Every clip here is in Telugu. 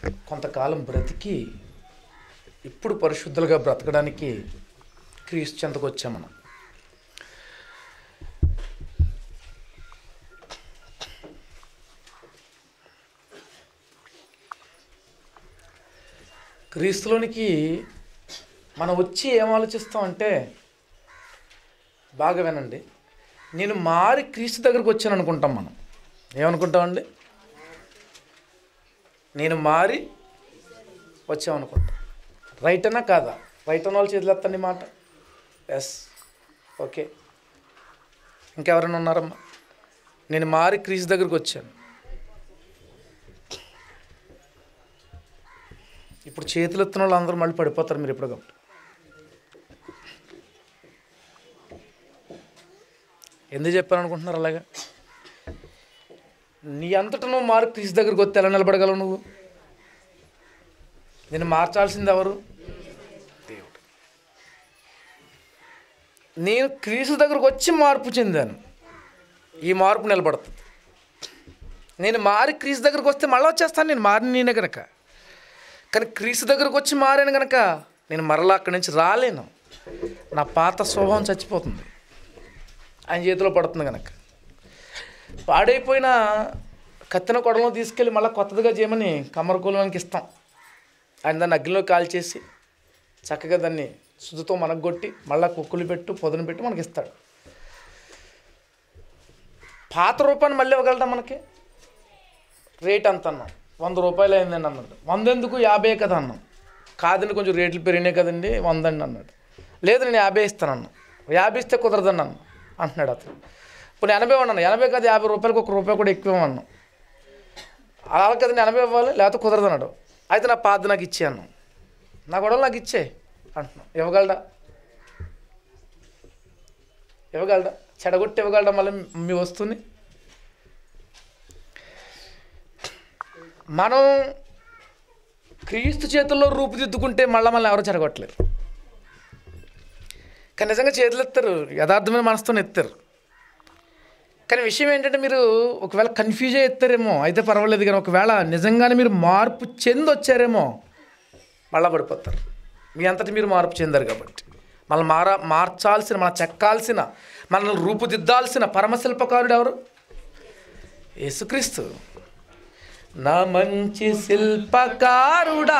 కొంతకాలం బ్రతికి ఇప్పుడు పరిశుద్ధులుగా బ్రతకడానికి క్రీస్తు చెంతకు వచ్చాం మనం క్రీస్తులోనికి మనం వచ్చి ఏం ఆలోచిస్తాం అంటే బాగా వినండి నేను మారి క్రీస్తు దగ్గరకు వచ్చాను అనుకుంటాం మనం ఏమనుకుంటామండి నేను మారి వచ్చామనుకుంటాం రైట్ అన్నా కాదా రైట్ అన్న వాళ్ళు చేతులు ఎత్తండి మాట ఎస్ ఓకే ఇంకెవరైనా ఉన్నారమ్మా నేను మారి క్రీస్తు దగ్గరకు వచ్చాను ఇప్పుడు చేతులు ఎత్తున వాళ్ళు అందరూ మళ్ళీ పడిపోతారు మీరు ఎప్పుడు కాబట్టి ఎందుకు చెప్పాను అనుకుంటున్నారు అలాగా నీ అంతట నువ్వు మార్క్ క్రీస్తు దగ్గరికి వస్తే ఎలా నిలబడగలవు నువ్వు నేను మార్చాల్సింది ఎవరు దేవుడు నేను క్రీస్తు దగ్గరకు వచ్చి మార్పు చెందాను ఈ మార్పు నిలబడుతుంది నేను మారి క్రీస్తు దగ్గరకు వస్తే మళ్ళీ వచ్చేస్తాను నేను మారిన నేనే కనుక కానీ క్రీస్తు దగ్గరకు వచ్చి మారాను కనుక నేను మరలా అక్కడి నుంచి రాలేను నా పాత స్వభావం చచ్చిపోతుంది ఆయన చేతిలో పడుతుంది కనుక పాడైపోయిన కత్తిన కొడలను తీసుకెళ్ళి మళ్ళీ కొత్తదిగా చేయమని కమ్మరకూలానికి ఇస్తాం ఆయన దాన్ని అగ్నిలో కాల్చేసి చక్కగా దాన్ని శుద్ధితో మనకు కొట్టి మళ్ళీ కుక్కులు పెట్టు పొదను పెట్టి మనకి ఇస్తాడు పాత రూపాన్ని మళ్ళీ ఇవ్వగలడా మనకి రేట్ అంత అన్నాం వంద రూపాయలు అయిందండి అన్నాడు వంద ఎందుకు యాభై కదా అన్నాం కాదండి కొంచెం రేట్లు పెరిగినాయి కదండి వంద అండి అన్నాడు లేదు నేను యాభై ఇస్తాను అన్నాను యాభై ఇస్తే కుదరదండి అన్నాను అంటున్నాడు అతను ఇప్పుడు ఎనభై అన్నాను ఎనభై కదా యాభై రూపాయలకు ఒక రూపాయి కూడా ఎక్కువ అన్నాను అలా కదండి ఎనభై ఇవ్వాలి లేకపోతే కుదరదు అన్నాడు అయితే నా పాత నాకు ఇచ్చే అన్నాం నా గొడవలు నాకు ఇచ్చే అంటున్నాం ఇవ్వగలడా ఇవ్వగలడా చెడగొట్టి ఇవ్వగలడా మళ్ళీ మీ వస్తువుని మనం క్రీస్తు చేతుల్లో రూపుదిద్దుకుంటే మళ్ళీ మళ్ళీ ఎవరు చెడగొట్టలేరు కానీ నిజంగా చేతులు ఎత్తారు యథార్థమైన మనసుతో ఎత్తారు కానీ విషయం ఏంటంటే మీరు ఒకవేళ కన్ఫ్యూజ్ అయ్యి ఎత్తారేమో అయితే పర్వాలేదు కానీ ఒకవేళ నిజంగానే మీరు మార్పు చెంది వచ్చారేమో మళ్ళా పడిపోతారు మీ అంతటి మీరు మార్పు చెందారు కాబట్టి మళ్ళీ మారా మార్చాల్సిన మన చెక్కాల్సిన మనల్ని రూపుదిద్దాల్సిన పరమశిల్పకారుడు ఎవరు యేసుక్రీస్తు నా మంచి శిల్పకారుడా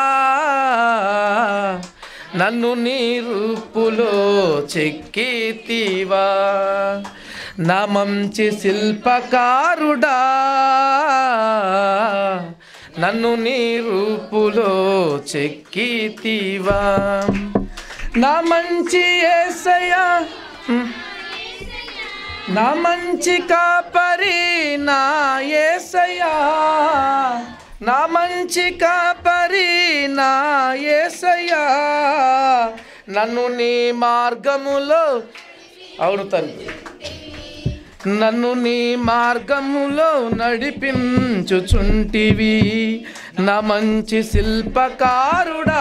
నన్ను నీ రూపులో చెక్కితీవా నా మంచి శిల్పకారుడా నన్ను నీ రూపులో చెక్కితీవా నా మంచి ఏసయ్యా ఉమ్. నా మంచి కాపరి నా ఏసయ్యా నా మంచి కాపరి నా ఏసయ్యా నన్ను నీ మార్గములో అవును తండ్రి నన్ను నీ మార్గములో నడిపించుచుంటివి నా మంచి శిల్పకారుడా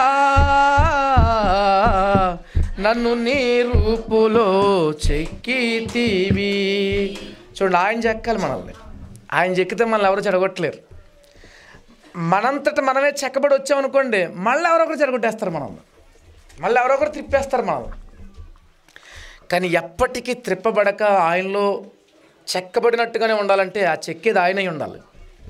నన్ను నీ రూపులో చెక్కితీవి చూడండి ఆయన చెక్కాలి మనల్ని ఆయన చెక్కితే మనల్ని ఎవరు చెడగొట్టలేరు మనంతట మనమే చెక్కబడి వచ్చామనుకోండి మళ్ళీ ఎవరొకరు చెడగొట్టేస్తారు మనల్ని మళ్ళీ ఎవరొకరు తిప్పేస్తారు మనల్ని కానీ ఎప్పటికీ త్రిప్పబడక ఆయనలో చెక్కబడినట్టుగానే ఉండాలంటే ఆ చెక్కేది ఆయనై ఉండాలి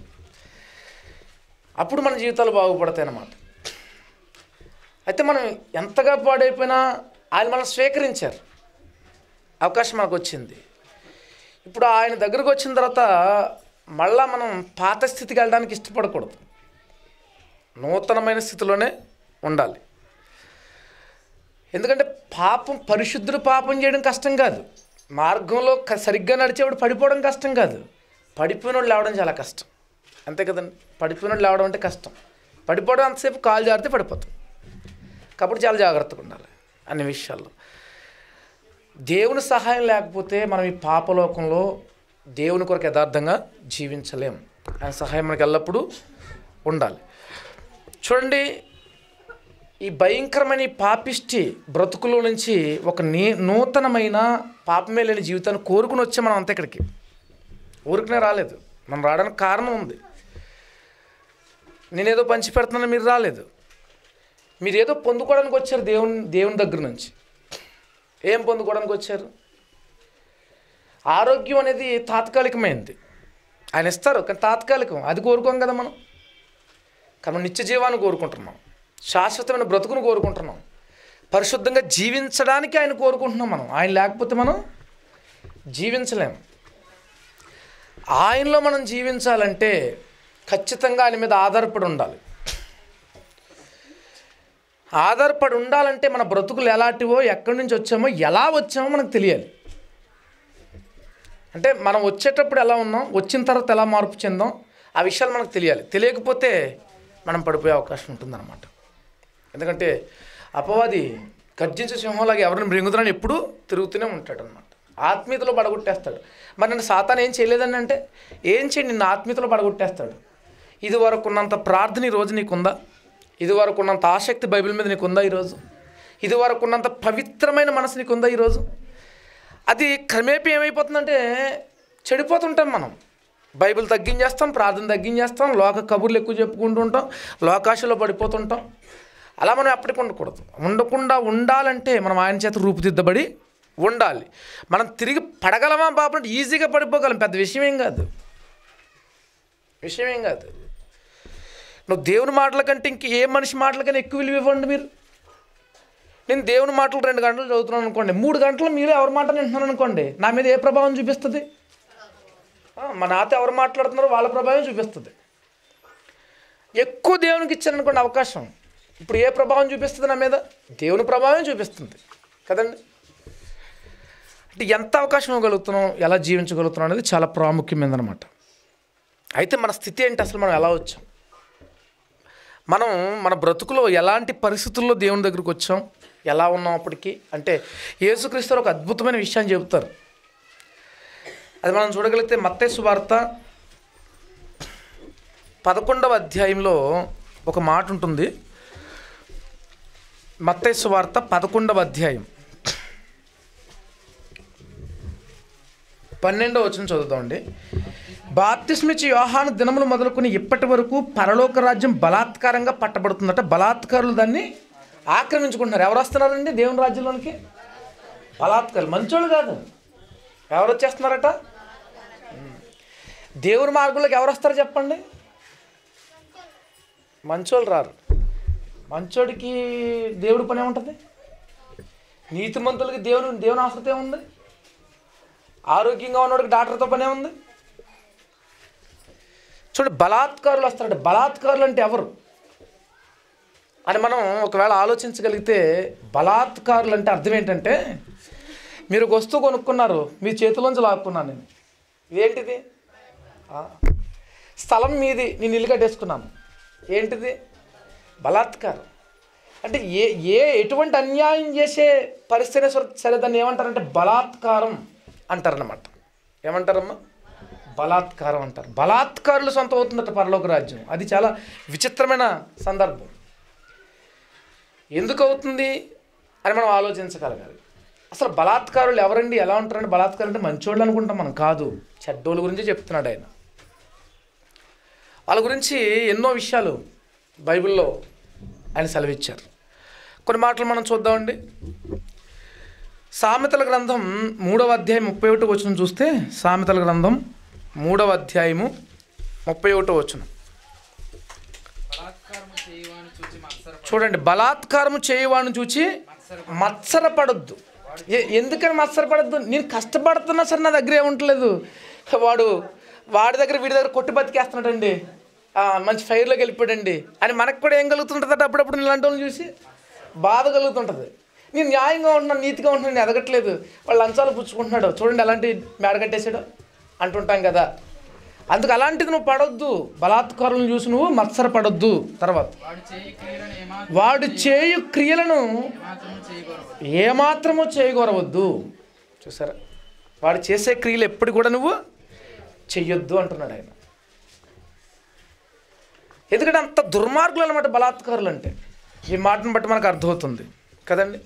అప్పుడు మన జీవితాలు బాగుపడతాయి అన్నమాట అయితే మనం ఎంతగా పాడైపోయినా ఆయన మనం స్వీకరించారు అవకాశం మనకు వచ్చింది ఇప్పుడు ఆయన దగ్గరకు వచ్చిన తర్వాత మళ్ళా మనం పాత స్థితికి వెళ్ళడానికి ఇష్టపడకూడదు నూతనమైన స్థితిలోనే ఉండాలి ఎందుకంటే పాపం పరిశుద్ధుడు పాపం చేయడం కష్టం కాదు మార్గంలో క- సరిగ్గా నడిచేవాడు పడిపోవడం కష్టం కాదు పడిపోయినోడు లేవడం చాలా కష్టం అంతే కదండి పడిపోయినోడు లేవడం అంటే కష్టం పడిపోవడం అంతసేపు కాలు జారితే పడిపోతాం కాబట్టి చాలా జాగ్రత్తగా ఉండాలి అన్ని విషయాల్లో దేవుని సహాయం లేకపోతే మనం ఈ పాపలోకంలో దేవుని కొరకు యథార్థంగా జీవించలేం ఆయన సహాయం మనకి ఎల్లప్పుడూ ఉండాలి చూడండి ఈ భయంకరమైన ఈ పాపిష్టి బ్రతుకులో నుంచి ఒక నీ నూతనమైన పాపమే లేని జీవితాన్ని కోరుకుని వచ్చే మనం అంతా ఇక్కడికి ఊరికనే రాలేదు మనం రావడానికి కారణం ఉంది నేనేదో పంచి పెడుతున్నాను మీరు రాలేదు మీరు ఏదో పొందుకోవడానికి వచ్చారు దేవుని దేవుని దగ్గర నుంచి ఏం పొందుకోవడానికి వచ్చారు ఆరోగ్యం అనేది తాత్కాలికమైంది ఆయన ఇస్తారు కానీ తాత్కాలికం అది కోరుకోం కదా మనం కానీ మనం నిత్య జీవాన్ని కోరుకుంటున్నాం శాశ్వతమైన బ్రతుకును కోరుకుంటున్నాం పరిశుద్ధంగా జీవించడానికి ఆయన కోరుకుంటున్నాం మనం ఆయన లేకపోతే మనం జీవించలేము ఆయనలో మనం జీవించాలంటే ఖచ్చితంగా ఆయన మీద ఆధారపడి ఉండాలి ఆధారపడి ఉండాలంటే మన బ్రతుకులు ఎలాంటివో ఎక్కడి నుంచి వచ్చామో ఎలా వచ్చామో మనకు తెలియాలి అంటే మనం వచ్చేటప్పుడు ఎలా ఉన్నాం వచ్చిన తర్వాత ఎలా మార్పు చెందాం ఆ విషయాలు మనకు తెలియాలి తెలియకపోతే మనం పడిపోయే అవకాశం ఉంటుందన్నమాట ఎందుకంటే అపవాది గర్జించే సింహంలాగా ఎవరిని మృంగుతున్నాను ఎప్పుడూ తిరుగుతూనే ఉంటాడు అనమాట ఆత్మీయతలో పడగొట్టేస్తాడు మరి నన్ను సాతాన్ ఏం చేయలేదని అంటే ఏం చేయండి నిన్ను ఆత్మీయతలో పడగొట్టేస్తాడు ఇది వరకు ఉన్నంత ప్రార్థన ఈ రోజు నీకుందా ఇది వరకు ఉన్నంత ఆసక్తి బైబిల్ మీద నీకుందా ఈరోజు ఇది వరకు ఉన్నంత పవిత్రమైన మనసు నీకుందా ఈరోజు అది క్రమేపీ ఏమైపోతుందంటే చెడిపోతుంటాం మనం బైబిల్ తగ్గించేస్తాం ప్రార్థన తగ్గించేస్తాం లోక కబుర్లు ఎక్కువ చెప్పుకుంటూ ఉంటాం లోకాశలో పడిపోతుంటాం అలా మనం ఎప్పటికీ ఉండకూడదు ఉండకుండా ఉండాలంటే మనం ఆయన చేత రూపుదిద్దబడి ఉండాలి మనం తిరిగి పడగలమా బాబు అంటే ఈజీగా పడిపోగలం పెద్ద విషయం ఏం కాదు విషయం ఏం కాదు నువ్వు దేవుని మాటల కంటే ఇంక ఏ మనిషి మాటలకైనా ఎక్కువ విలువ ఇవ్వండి మీరు నేను దేవుని మాటలు రెండు గంటలు చదువుతున్నాను అనుకోండి మూడు గంటలు మీరు ఎవరి మాట వింటున్నాను అనుకోండి నా మీద ఏ ప్రభావం చూపిస్తుంది ఆ, మా నాతో ఎవరు మాట్లాడుతున్నారో వాళ్ళ ప్రభావం చూపిస్తుంది ఎక్కువ దేవునికి ఇచ్చాను అనుకోండి అవకాశం ఇప్పుడు ఏ ప్రభావం చూపిస్తుంది నా మీద దేవుని ప్రభావం చూపిస్తుంది కదండి అంటే ఎంత అవకాశం ఇవ్వగలుగుతున్నాం ఎలా జీవించగలుగుతున్నాం అనేది చాలా ప్రాముఖ్యమైనదనమాట అయితే మన స్థితి ఏంటి అసలు మనం ఎలా వచ్చాం మనం మన బ్రతుకులో ఎలాంటి పరిస్థితుల్లో దేవుని దగ్గరికి వచ్చాం ఎలా ఉన్నాం అప్పటికి అంటే యేసుక్రీస్తు ఒక అద్భుతమైన విషయాన్ని చెబుతారు అది మనం చూడగలిగితే మత్తయి వార్త పదకొండవ అధ్యాయంలో ఒక మాట ఉంటుంది మత్తయి వార్త పదకొండవ అధ్యాయం పన్నెండవ వచ్చిన చదువుతామండి బాప్తిస్మిచ్చి యోహాను దినములు మొదలుకొని ఇప్పటి వరకు పరలోక రాజ్యం బలాత్కారంగా పట్టబడుతుందట బలాత్కారులు దాన్ని ఆక్రమించుకుంటున్నారు ఎవరు వస్తున్నారండి దేవుని రాజ్యంలోనికి బలాత్కారులు మంచోళ్ళు కాదు ఎవరు వచ్చేస్తున్నారట ఉమ్. దేవుని మార్గంలోకి ఎవరు వస్తారో చెప్పండి మంచోళ్ళు రారు మంచోడికి దేవుడి పని ఏముంటుంది నీతిమంతులకి దేవుని దేవుని ఆసక్తి ఏముంది ఆరోగ్యంగా ఉన్నవాడికి డాక్టర్తో పనే ఉంది చూడండి బలాత్కారులు వస్తారంటే బలాత్కారులు అంటే ఎవరు అని మనం ఒకవేళ ఆలోచించగలిగితే బలాత్కారులు అంటే అర్థం ఏంటంటే మీరు ఒక వస్తువు కొనుక్కున్నారు మీ చేతిలోంచి లాక్కున్నాను నేను ఇదేంటిది ఆ, స్థలం మీది నేను ఇల్లు కట్టేసుకున్నాను ఏంటిది బలాత్కారం అంటే ఏ ఏ ఎటువంటి అన్యాయం చేసే పరిస్థితి సరే దాన్ని ఏమంటారంటే బలాత్కారం అంటారన్నమాట ఏమంటారమ్మా బలాత్కారం అంటారు బలాత్కారులు సొంతం అవుతుందట పరలోక రాజ్యం అది చాలా విచిత్రమైన సందర్భం ఎందుకు అవుతుంది అని మనం ఆలోచించగలగాలి అసలు బలాత్కారులు ఎవరండి ఎలా ఉంటారంటే బలాత్కారం అంటే మంచోళ్ళు అనుకుంటాం మనం కాదు చెడ్డోళ్ళ గురించి చెప్తున్నాడు ఆయన వాళ్ళ గురించి ఎన్నో విషయాలు బైబిల్లో ఆయన సెలవిచ్చారు కొన్ని మాటలు మనం చూద్దామండి సామెతల గ్రంథం మూడవ అధ్యాయం ముప్పై ఒకటి వచ్చిన చూస్తే సామెతల గ్రంథం మూడవ అధ్యాయము ముప్పై ఒకటో వచ్చిన బలాత్కారము చేయువాని చూచి మత్సర చూడండి బలాత్కారము చేయవాడిని చూచి మత్సరపడొద్దు ఎ- ఎందుకని మత్సరపడద్దు నేను కష్టపడుతున్నా సరే నా దగ్గర ఏముంటలేదు వాడు వాడి దగ్గర వీడి దగ్గర కొట్టి బతికేస్తున్నాడండి ఆ, మంచి ఫైర్లోకి వెళ్ళిపోయాడండి అని మనకు కూడా ఏం కలుగుతుంటుంది అప్పుడప్పుడు ఇలాంటి వాళ్ళని చూసి బాధ కలుగుతుంటుంది నేను న్యాయంగా ఉంటున్నాను నీతిగా ఉంటున్నాను నేను ఎదగట్లేదు వాళ్ళు లంచాలు పుచ్చుకుంటున్నాడు చూడండి ఎలాంటి మేడ కట్టేసాడు అంటుంటాం కదా అందుకు అలాంటిది నువ్వు పడొద్దు బలాత్కారులను చూసి నువ్వు మత్సరపడొద్దు తర్వాత వాడు చేయి క్రియలను ఏమాత్రం వాడు చేయు క్రియలను ఏమాత్రము చేయకూడదు ఏమాత్రము చేయగొరవద్దు చూసారా వాడు చేసే క్రియలు ఎప్పుడు కూడా నువ్వు చెయ్యొద్దు అంటున్నాడు ఆయన ఎందుకంటే అంత దుర్మార్గులు అనమాట బలాత్కారులు అంటే ఈ మాటను బట్టి మనకు అర్థమవుతుంది కదండి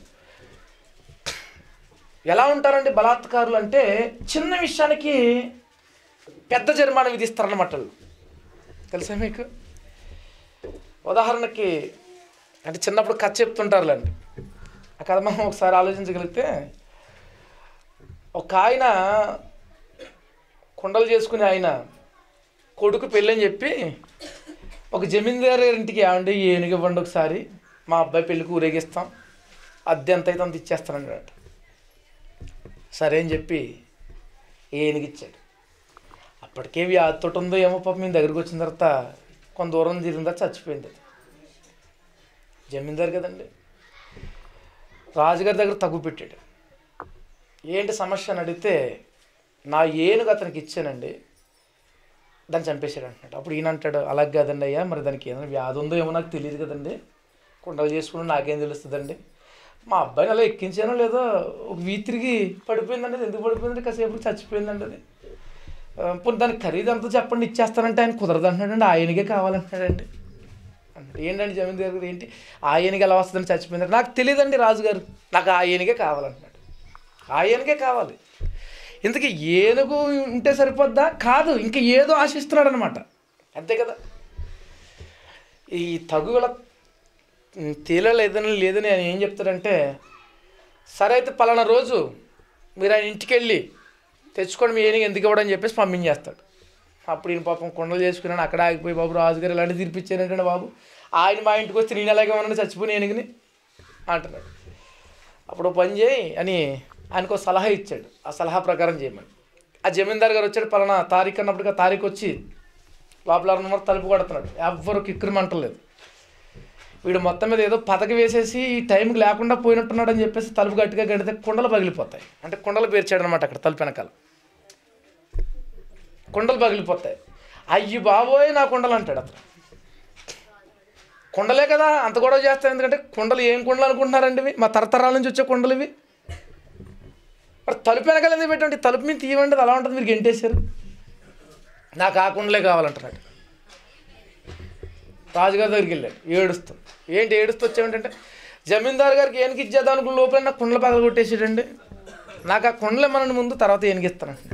ఎలా ఉంటారండి బలాత్కారులు అంటే చిన్న విషయానికి పెద్ద జరిమానా విధిస్తారన్నమాట వాళ్ళు తెలుసా మీకు ఉదాహరణకి అంటే చిన్నప్పుడు కథ చెప్తుంటారులేండి ఆ కథ మనం ఒకసారి ఆలోచించగలిగితే ఒక ఆయన కుండలు చేసుకునే ఆయన కొడుకు పెళ్ళని చెప్పి ఒక జమీందారు గారి ఇంటికి ఏమండి ఏనుగు ఇవ్వండి ఒకసారి మా అబ్బాయి పెళ్ళికి ఊరేగిస్తాం అద్దె ఎంత అయితే అంత ఇచ్చేస్తానన్నాడు సరే అని చెప్పి ఏనుగు ఇచ్చాడు అప్పటికే వ్యాధితోటి ఉందో ఏమో పాప మీ దగ్గరికి వచ్చిన తర్వాత కొంత దూరం తిరిగిన తర్వాత చచ్చిపోయింది అది జమీందారు కదండి రాజుగారి దగ్గర తగ్గు పెట్టాడు ఏంటి సమస్య అని అడిగితే నా ఏనుగు అతనికి ఇచ్చానండి దాన్ని చంపేశాడు అంటున్నాడు అప్పుడు ఈయన అంటాడు అలాగే కదండి అయ్యా మరి దానికి ఏదైనా వ్యాధి ఉందో ఏమో నాకు తెలియదు కదండి కుండలు చేసుకుని నాకేం తెలుస్తుందండి మా అబ్బాయిని అలా ఎక్కించానో లేదో ఒక వీ తిరిగి పడిపోయిందండి అది ఎందుకు పడిపోయిందండి కాసేపు చచ్చిపోయిందండి అది ఆ, పోనీ దానికి ఖరీదు ఎంత చెప్పండి ఇచ్చేస్తానంటే ఆయన కుదరదు అంటున్నాడండి ఆయనకే కావాలంటున్నాడండి అన్నాడు ఏంటండి జమీందారు గారు ఏంటి ఆయనకి ఎలా వస్తుందని చచ్చిపోయిందంటే నాకు తెలియదండి రాజుగారు నాకు ఆయనకే కావాలంటున్నాడు ఆయనకే కావాలి ఇంతకీ ఏనుగు ఉంటే సరిపోద్దా కాదు ఇంకా ఏదో ఆశిస్తున్నాడు అనమాట అంతే కదా ఈ తగుల తేలలేదని లేదని ఆయన ఏం చెప్తాడంటే సరే అయితే పలానా రోజు మీరు ఆయన ఇంటికి వెళ్ళి తెచ్చుకోండి మీ ఏనుగు ఎందుకు ఇవ్వడం అని చెప్పేసి పంపించేస్తాడు అప్పుడు ఈయన పాపం కొండలు చేసుకున్నాను అక్కడ ఆగిపోయి బాబు రాజుగారు ఇలాంటి తీర్పిచ్చానంటే బాబు ఆయన మా ఇంటికి వస్తే నేను ఎలాగే ఉన్నాను చచ్చిపోయి ఏనుగుని అంటున్నాడు అప్పుడు ఓ పని చేయి అని ఆయనకు ఒక సలహా ఇచ్చాడు ఆ సలహా ప్రకారం చేయమని ఆ జమీందార్ గారు వచ్చాడు పలానా తారీఖు అన్నప్పటికీ ఆ తారీఖు వచ్చి లోపల నెంబర్ తలుపు కొడుతున్నాడు ఎవ్వరు కిక్కురమంటలేదు వీడు మొత్తం మీద ఏదో పథక వేసేసి ఈ టైంకి లేకుండా పోయినట్టున్నాడు అని చెప్పేసి తలుపు గట్టిగా గడితే కుండలు పగిలిపోతాయి అంటే కుండలు పేర్చాడు అనమాట అక్కడ తలుపు వెనకాల కుండలు పగిలిపోతాయి అయ్యి బాబోయ్ నా కుండలు అంటాడు అతను కుండలే కదా అంత గొడవ చేస్తారు ఎందుకంటే కుండలు ఏం కుండలు అనుకుంటున్నారండి ఇవి మా తరతరాల నుంచి వచ్చే కుండలు ఇవి మరి తలుపు వెనకాల ఎందుకు పెట్టండి తలుపు మీద తీయమండి అది అలా ఉంటుంది మీరు గెంటేశారు నాకు ఆ కుండలే కావాలంటున్నాడు రాజుగారి దగ్గరికి వెళ్ళాడు ఏడుస్తూ ఏంటి ఏడుస్తూ వచ్చామంటే జమీందారు గారికి ఏనికి ఇచ్చేద్దాం అనుకున్న లోపల నాకు కుండలు పగల కొట్టేసాడండి నాకు ఆ కుండలు ఇమ్మనండి ముందు తర్వాత ఏనికిస్తానంటున్నాడు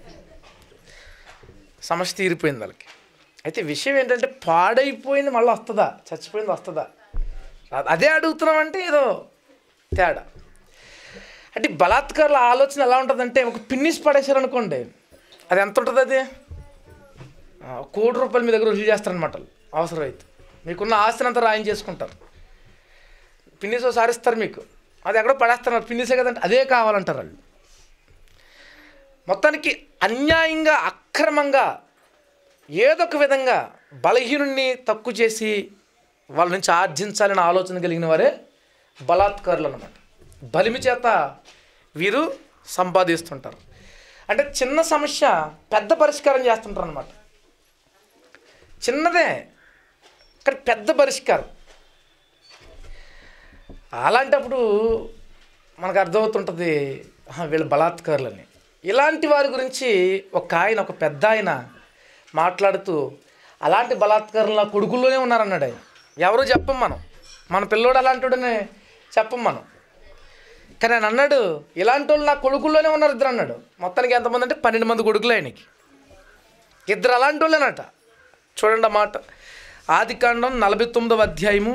సమస్య తీరిపోయింది వాళ్ళకి అయితే విషయం ఏంటంటే పాడైపోయింది మళ్ళీ వస్తుందా చచ్చిపోయింది వస్తుందా రాదు. అదే అడుగుతున్నామంటే ఏదో తేడా అంటే ఈ బలాత్కారుల ఆలోచన ఎలా ఉంటుందంటే ఒక పిన్నిస్ పడేశారు అనుకోండి అది ఎంత ఉంటుంది అది ఆ, ఒక కోటి రూపాయలు మీ దగ్గర రుజువు చేస్తారనమాట వాళ్ళు, అవసరమైతే మీకున్న ఆస్తిని అంతా రాయం చేసుకుంటారు పిన్నిస్ ఒకసారి ఇస్తారు మీకు అది ఎక్కడో పడేస్తున్నారు పిన్నిసే కదంటే అదే కావాలంటారు వాళ్ళు మొత్తానికి అన్యాయంగా అక్రమంగా ఏదో ఒక విధంగా బలహీనుణ్ణి తక్కువ చేసి వాళ్ళ నుంచి ఆర్జించాలని ఆలోచన కలిగిన వారే బలాత్కారులు అన్నమాట బలిమి చేత వీరు సంపాదిస్తుంటారు అంటే చిన్న సమస్య పెద్ద పరిష్కారం చేస్తుంటారు అనమాట చిన్నదే కానీ పెద్ద పరిష్కారం అలాంటప్పుడు మనకు అర్థమవుతుంటుంది "ఆహా, వీళ్ళు బలాత్కారులని ఇలాంటి వారి గురించి ఒక ఆయన ఒక పెద్ద ఆయన మాట్లాడుతూ అలాంటి బలాత్కారులు నా కొడుకుల్లోనే ఉన్నారన్నాడు ఆయన ఎవరు చెప్పం మనం మన పిల్లోడు అలాంటివాడని చెప్పం మనం కానీ ఆయన అన్నాడు ఇలాంటి వాళ్ళు నా కొడుకుల్లోనే ఉన్నారు ఇద్దరు అన్నాడు మొత్తానికి ఎంతమంది అంటే పన్నెండు మంది కొడుకులు ఆయనకి ఇద్దరు అలాంటి వాళ్ళేనట చూడండి ఆ మాట ఆది కాండం నలభై తొమ్మిదవ అధ్యాయము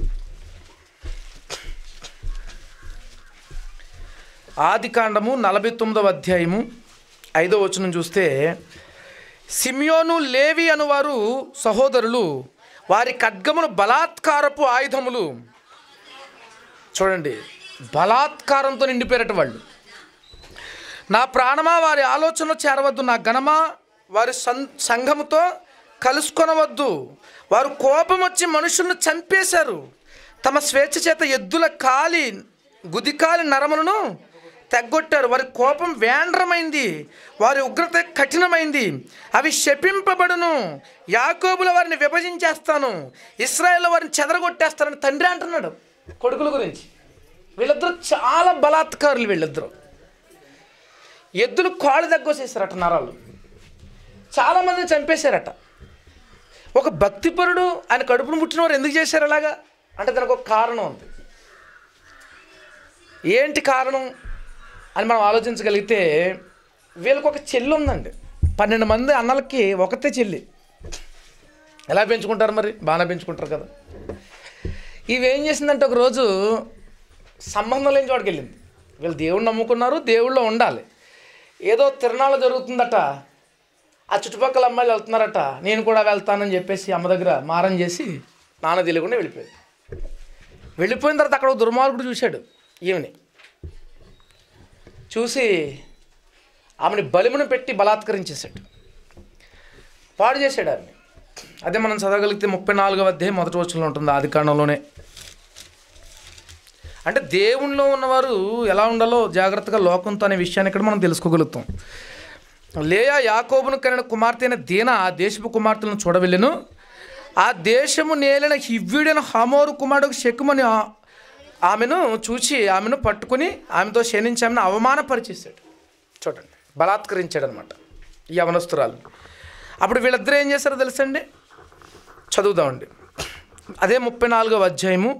ఆది కాండము నలభై తొమ్మిదవ అధ్యాయము ఐదో వచనం చూస్తే సిమియోను లేవి అనువారు సహోదరులు వారి ఖడ్గములు బలాత్కారపు ఆయుధములు చూడండి బలాత్కారంతో నిండిపోయారట వాళ్ళు నా ప్రాణమా వారి ఆలోచనలో చేరవద్దు నా ఘనమా వారి సం సంఘముతో కలుసుకొనవద్దు వారు కోపం వచ్చి మనుషులను చంపేశారు తమ స్వేచ్ఛ చేత ఎద్దుల కాలి గుదికాలి నరములను తెగ్గొట్టారు వారి కోపం వేండ్రమైంది వారి ఉగ్రత కఠినమైంది అవి శపింపబడును యాకోబుల వారిని విభజించేస్తాను ఇస్రాయేల్ వారిని చెదరగొట్టేస్తానని తండ్రి అంటున్నాడు కొడుకుల గురించి వీళ్ళిద్దరూ చాలా బలాత్కారులు వీళ్ళిద్దరూ ఎద్దులు కాళ్ళు దగ్గోసేసారట నరాలు చాలామందిని చంపేశారట ఒక భక్తిపరుడు ఆయన కడుపును పుట్టిన వారు ఎందుకు చేశారు అలాగా అంటే దానికి ఒక కారణం ఉంది ఏంటి కారణం అని మనం ఆలోచించగలిగితే వీళ్ళకి ఒక చెల్లి ఉందండి పన్నెండు మంది అన్నలకి ఒకతే చెల్లి ఎలా పెంచుకుంటారు మరి బాగానే పెంచుకుంటారు కదా ఇవి ఏం చేసిందంటే ఒకరోజు సంబంధం లేని చోటుకి వెళ్ళింది వీళ్ళు దేవుణ్ణి నమ్ముకున్నారు దేవుళ్ళో ఉండాలి ఏదో తిరణాలు జరుగుతుందట ఆ చుట్టుపక్కల అమ్మాయిలు వెళ్తున్నారట నేను కూడా వెళ్తానని చెప్పేసి అమ్మ దగ్గర మారం చేసి నాన్న తెలియకుండా వెళ్ళిపోయింది వెళ్ళిపోయిన తర్వాత అక్కడ ఒక దుర్మార్గుడు చూశాడు ఈమెని చూసి ఆమెని బలిమును పెట్టి బలాత్కరించేశాడు పాడు చేశాడు ఆమె అదే మనం చదవగలిగితే ముప్పై నాలుగవ అధ్యాయం మొదటి వచ్చంలో ఉంటుంది ఆది కాండంలోనే అంటే దేవుణ్ణిలో ఉన్నవారు ఎలా ఉండాలో జాగ్రత్తగా లోకంతో అనే విషయాన్ని ఇక్కడ మనం తెలుసుకోగలుగుతాం లేయా యాకోబును కనిన కుమార్తె అయిన దీన ఆ దేశపు కుమార్తెలను చూడవెళ్ళెను ఆ దేశము నేలిన హివ్యుడైన హమోరు కుమారుడు శకుమని ఆ- ఆమెను చూచి ఆమెను పట్టుకుని ఆమెతో క్షణించి ఆమెను అవమానపరిచేశాడు చూడండి బలాత్కరించాడు అనమాట ఈ అవనస్తురాలు అప్పుడు వీళ్ళిద్దరూ ఏం చేశారో తెలుసండి చదువుదామండి అదే ముప్పై నాలుగవ అధ్యాయము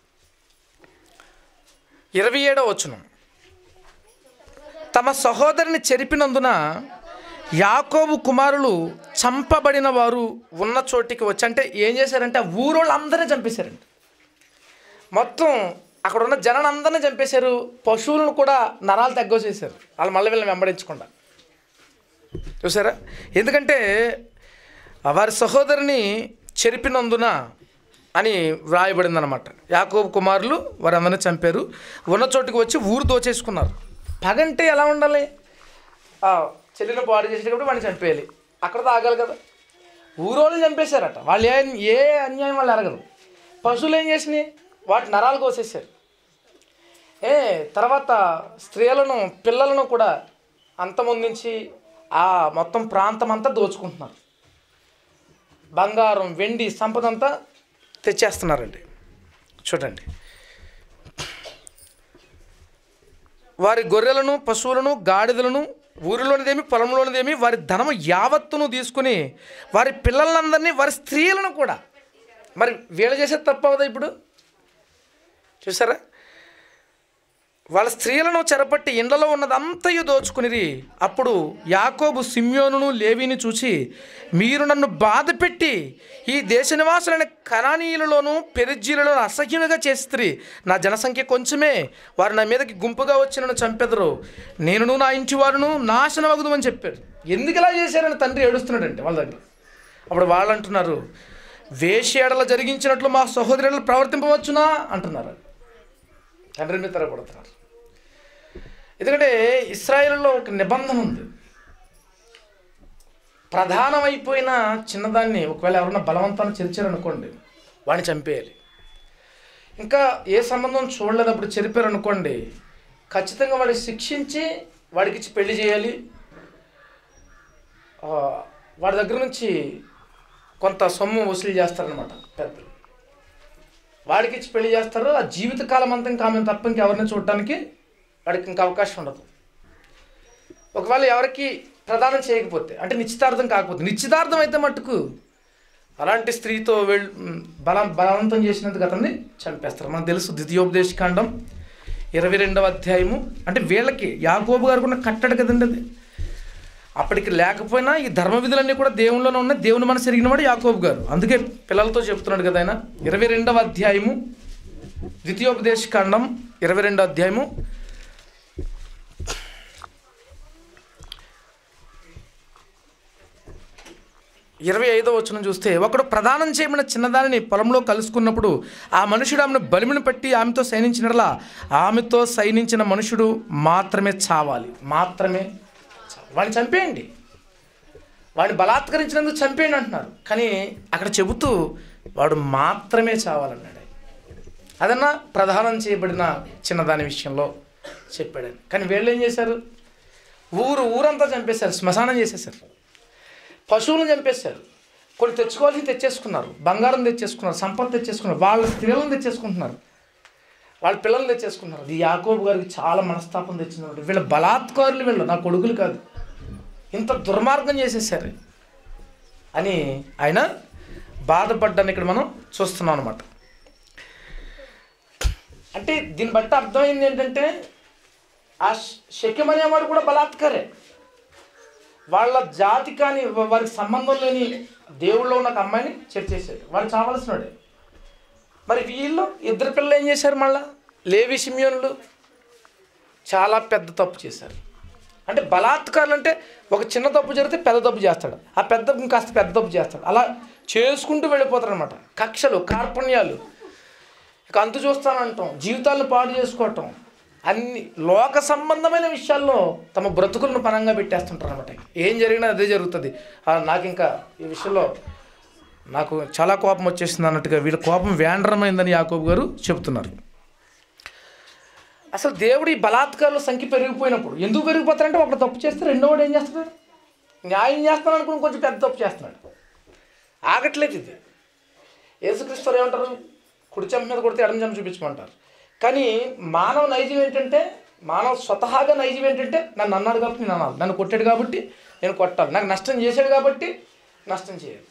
ఇరవై ఏడవ వచనం తమ సహోదరిని చెరిపినందున యాకోబు కుమారులు చంపబడిన వారు ఉన్న చోటికి వచ్చి అంటే ఏం చేశారంటే ఆ ఊరోళ్ళు అందరినీ చంపేశారండి మొత్తం అక్కడ ఉన్న జనాన్ని అందరినీ చంపేశారు పశువులను కూడా నరాలు తగ్గోసేశారు వాళ్ళు మళ్ళీ వీళ్ళని వెంబడించకుండా చూసారా ఎందుకంటే వారి సహోదరిని చెరిపినందున అని వ్రాయబడిందనమాట యాకోబు కుమారులు వారందరినీ చంపారు ఉన్న చోటుకి వచ్చి ఊరు దోచేసుకున్నారు పగంటే ఎలా ఉండాలి ఆ, చెల్లిని పాడు చేసేటప్పుడు వాడిని చంపేయాలి అక్కడ ఆగాలి కదా ఊరోళ్ళు చంపేశారట వాళ్ళు ఏ ఏ అన్యాయం వాళ్ళు ఎరగరు పశువులు ఏం చేసినాయి వాటి నరాలు కోసేసారు ఏ తర్వాత స్త్రీలను పిల్లలను కూడా అంతమొందించి ఆ మొత్తం ప్రాంతం అంతా దోచుకుంటున్నారు బంగారం వెండి సంపద అంతా తెచ్చేస్తున్నారండి చూడండి వారి గొర్రెలను పశువులను గాడిదలను ఊరిలోనిదేమి పొలంలోనిదేమి వారి ధనము యావత్తును తీసుకుని వారి పిల్లలందరినీ వారి స్త్రీలను కూడా మరి వీళ్ళు చేసేది తప్పవదా ఇప్పుడు చూసారా వాళ్ళ స్త్రీలను చెరపట్టి ఇండ్లలో ఉన్నదంతయు దోచుకునిరి అప్పుడు యాకోబు సిమ్యోనును లేవిని చూసి మీరు నన్ను బాధ పెట్టి ఈ దేశ నివాసులైన కణానీయులలోను పెరిజీలలోను అసహ్యముగా చేస్త్రి నా జనసంఖ్య కొంచెమే వారు నా మీదకి గుంపుగా వచ్చి నన్ను చంపెదరు నేనును నా ఇంటి వారును నాశనమగుదు అని చెప్పారు ఎందుకు ఇలా చేశారని తండ్రి ఏడుస్తున్నాడంటే వాళ్ళ దగ్గర అప్పుడు వాళ్ళు అంటున్నారు వేషేడల జరిగించినట్లు మా సహోదరులు ప్రవర్తింపవచ్చునా అంటున్నారు తండ్రి మీద తరగబడుతున్నారు ఎందుకంటే ఇస్రాయేల్లో ఒక నిబంధన ఉంది ప్రధానమైపోయిన చిన్నదాన్ని ఒకవేళ ఎవరన్నా బలవంతాన్ని చెరిచారనుకోండి వాడిని చంపేయాలి ఇంకా ఏ సంబంధం చూడలేదప్పుడు చెరిపారు అనుకోండి ఖచ్చితంగా వాడిని శిక్షించి వాడికి ఇచ్చి పెళ్లి చేయాలి ఆ, వాడి దగ్గర నుంచి కొంత సొమ్ము వసూలు చేస్తారనమాట పెద్దలు వాడికి ఇచ్చి పెళ్లి చేస్తారు ఆ జీవితకాలం అంతా ఇంకా ఆమెను తప్ప ఇంకెవరిని చూడటానికి వాడికి ఇంకా అవకాశం ఉండదు ఒకవేళ ఎవరికి ప్రదానం చేయకపోతే అంటే నిశ్చితార్థం కాకపోతే నిశ్చితార్థం అయితే మట్టుకు అలాంటి స్త్రీతో వెళ్ బలం బలవంతం చేసినందుకు అతన్ని చంపేస్తారు మనకు తెలుసు ద్వితీయోపదేశ కాండం ఇరవై రెండవ అధ్యాయము అంటే వీళ్ళకి యాకోబు గారు కూడా కట్టడు కదండి అది అప్పటికి లేకపోయినా ఈ ధర్మ విధులన్నీ కూడా దేవుళ్ళలోనే ఉన్నాయి దేవుని మనసు ఎరిగినవాడు యాకోబు గారు అందుకే పిల్లలతో చెప్తున్నాడు కదా ఆయన ఇరవై రెండవ అధ్యాయము ద్వితీయోపదేశ కాండం ఇరవై రెండవ అధ్యాయము ఇరవై ఐదో వచనం చూస్తే ఒకడు ప్రదానం చేయబడిన చిన్నదానిని పొలంలో కలుసుకున్నప్పుడు ఆ మనుషుడు ఆమెను బలిమిని పట్టి ఆమెతో సైనించినట్లా ఆమెతో సైనించిన మనుషుడు మాత్రమే చావాలి మాత్రమే చావాలి. వాడిని చంపేయండి వాడిని బలాత్కరించినందుకు చంపేయండి అంటున్నారు కానీ అక్కడ చెబుతూ వాడు మాత్రమే చావాలన్నాడు అదన్నా ప్రధానం చేయబడిన చిన్నదాని విషయంలో చెప్పాడు కానీ వీళ్ళు ఏం చేశారు ఊరు ఊరంతా చంపేశారు శ్మశానం చేసేసారు పశువులను చంపేశారు కొన్ని తెచ్చుకోవాల్సి తెచ్చేసుకున్నారు బంగారం తెచ్చేసుకున్నారు సంపద తెచ్చేసుకున్నారు వాళ్ళ స్త్రీలను తెచ్చేసుకుంటున్నారు వాళ్ళ పిల్లల్ని తెచ్చేసుకున్నారు ఇది యాకోబు గారికి చాలా మనస్తాపం తెచ్చింది వీళ్ళ బలాత్కారులు వీళ్ళు నా కొడుకులు కాదు ఇంత దుర్మార్గం చేసేసారు అని ఆయన బాధపడ్డాన్ని ఇక్కడ మనం చూస్తున్నాం అనమాట అంటే దీన్ని బట్టి అర్థమైంది ఏంటంటే ఆ శక్యం అనేవాడు కూడా బలాత్కారే వాళ్ళ జాతి కానీ వారికి సంబంధం లేని దేవుళ్ళో ఉన్న ఒక అమ్మాయిని చేశాడు వాడు చావాల్సినాడే మరి వీళ్ళు ఇద్దరు పిల్లలు ఏం చేశారు మళ్ళా లేవి సిమియోనులు చాలా పెద్ద తప్పు చేశారు అంటే బలాత్కారులు అంటే ఒక చిన్న తప్పు జరిగితే పెద్ద తప్పు చేస్తాడు ఆ పెద్ద తప్పు కాస్త పెద్ద తప్పు చేస్తాడు అలా చేసుకుంటూ వెళ్ళిపోతారు అనమాట కక్షలు కార్పణ్యాలు ఇక అంతు చూస్తానంటాం జీవితాలను పాడు చేసుకోవటం అన్ని లోక సంబంధమైన విషయాల్లో తమ బ్రతుకులను పనంగా పెట్టేస్తుంటారు అనమాట ఏం జరిగినా అదే జరుగుతుంది ఆ, నాకు ఇంకా ఈ విషయంలో నాకు చాలా కోపం వచ్చేసింది అన్నట్టుగా వీళ్ళ కోపం వేండ్రమైందని యాకోబు గారు చెప్తున్నారు అసలు దేవుడు ఈ బలాత్కారుల సంఖ్య పెరిగిపోయినప్పుడు ఎందుకు పెరిగిపోతారంటే ఒకడు తప్పు చేస్తే రెండోవాడు ఏం చేస్తున్నాడు న్యాయం చేస్తాను అనుకుని కొంచెం పెద్ద తప్పు చేస్తున్నాడు ఆగట్లేదు ఇది యేసుక్రీస్తు ఏమంటారు కుడి చెంప మీద కొడితే ఎడమ చెంప చూపించమంటారు కానీ మానవ నైజం ఏంటంటే మానవ స్వతహాగా నైజం ఏంటంటే నన్ను అన్నాడు కాబట్టి నేను అనాలి నన్ను కొట్టాడు కాబట్టి నేను కొట్టాలి నాకు నష్టం చేశాడు కాబట్టి నష్టం చేయాలి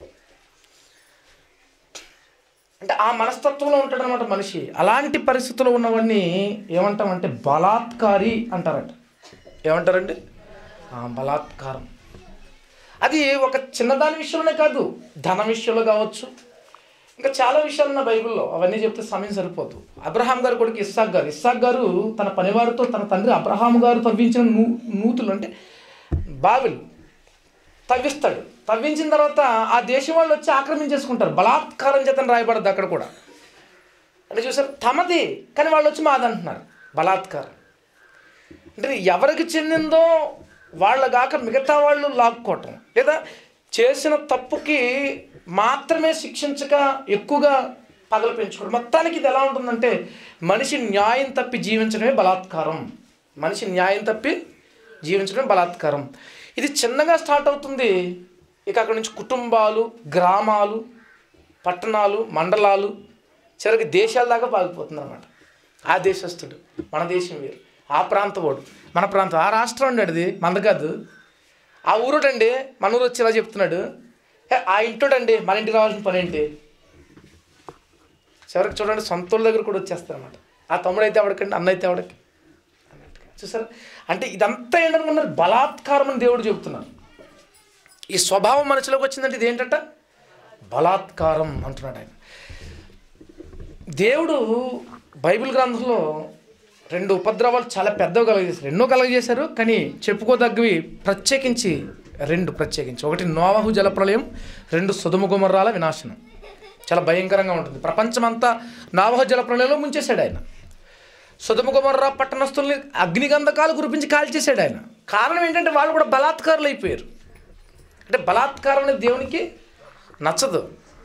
అంటే ఆ మనస్తత్వంలో ఉంటాడు అనమాట మనిషి అలాంటి పరిస్థితుల్లో ఉన్నవాడిని ఏమంటామంటే బలాత్కారి అంటారంట ఏమంటారండి ఆ, బలాత్కారం అది ఒక చిన్నదాని విషయంలోనే కాదు ధన విషయంలో కావచ్చు ఇంకా చాలా విషయాలు ఉన్న బైబిల్లో అవన్నీ చెప్తే సమయం సరిపోదు అబ్రహాం గారు కొడుకు ఇస్సాక్ గారు ఇస్సాక్ గారు తన పనివారితో తన తండ్రి అబ్రహాం గారు తవ్వించిన నూ నూతులు అంటే బావిలు తవ్విస్తాడు తవ్వించిన తర్వాత ఆ దేశం వాళ్ళు వచ్చి ఆక్రమించేసుకుంటారు బలాత్కారం చేతను రాయబడద్దు అక్కడ కూడా అంటే చూసారు తమది కానీ వాళ్ళు వచ్చి మాదంటున్నారు బలాత్కారం అంటే ఎవరికి చెందిందో వాళ్ళ కాక మిగతా వాళ్ళు లాక్కోవటం లేదా చేసిన తప్పుకి మాత్రమే శిక్షించక ఎక్కువగా పగలు పెంచుకోవడం మొత్తానికి ఇది ఎలా ఉంటుందంటే మనిషి న్యాయం తప్పి జీవించడమే బలాత్కారం మనిషి న్యాయం తప్పి జీవించడమే బలాత్కారం ఇది చిన్నగా స్టార్ట్ అవుతుంది ఇక అక్కడ నుంచి కుటుంబాలు గ్రామాలు పట్టణాలు మండలాలు చివరికి దేశాల దాకా పాగిపోతుంది అనమాట ఆ దేశస్థుడు మన దేశం వేరు ఆ ప్రాంతవాడు మన ప్రాంతం ఆ రాష్ట్రం అండి అది మనది కాదు ఆ ఊరుటండి మన ఊరు వచ్చి ఇలా చెప్తున్నాడు "ఏ, ఆ ఇంటోడండి మన ఇంటికి రావాల్సిన పని ఏంటి చివరికి చూడండి సొంత వాళ్ళ దగ్గర కూడా వచ్చేస్తారన్నమాట ఆ తమ్ముడు అయితే ఎవడికండి అన్న అయితే ఎవడికి అన్నట్టుగా చూసారు అంటే ఇదంతా ఏంటనుకున్నారు బలాత్కారం అని దేవుడు చెబుతున్నారు ఈ స్వభావం మనసులోకి వచ్చిందంటే ఇదేంటంట బలాత్కారం అంటున్నాడు ఆయన దేవుడు బైబిల్ గ్రంథంలో రెండు ఉపద్రవాలు చాలా పెద్దవి కలగజేశారు ఎన్నో కలగజేశారు కానీ చెప్పుకోదగ్గవి ప్రత్యేకించి రెండు ప్రత్యేకించి ఒకటి నోవహు జలప్రలయం రెండు సుధుమ గుమర్రాల వినాశనం చాలా భయంకరంగా ఉంటుంది ప్రపంచమంతా నావహు జలప్రలయంలో ముంచేశాడు ఆయన సుధుమ గుమర్రా పట్టణస్తుల్ని అగ్నిగంధకాలు కురిపించి కాల్చేశాడు ఆయన కారణం ఏంటంటే వాళ్ళు కూడా బలాత్కారులు అయిపోయారు అంటే బలాత్కారం అనేది దేవునికి నచ్చదు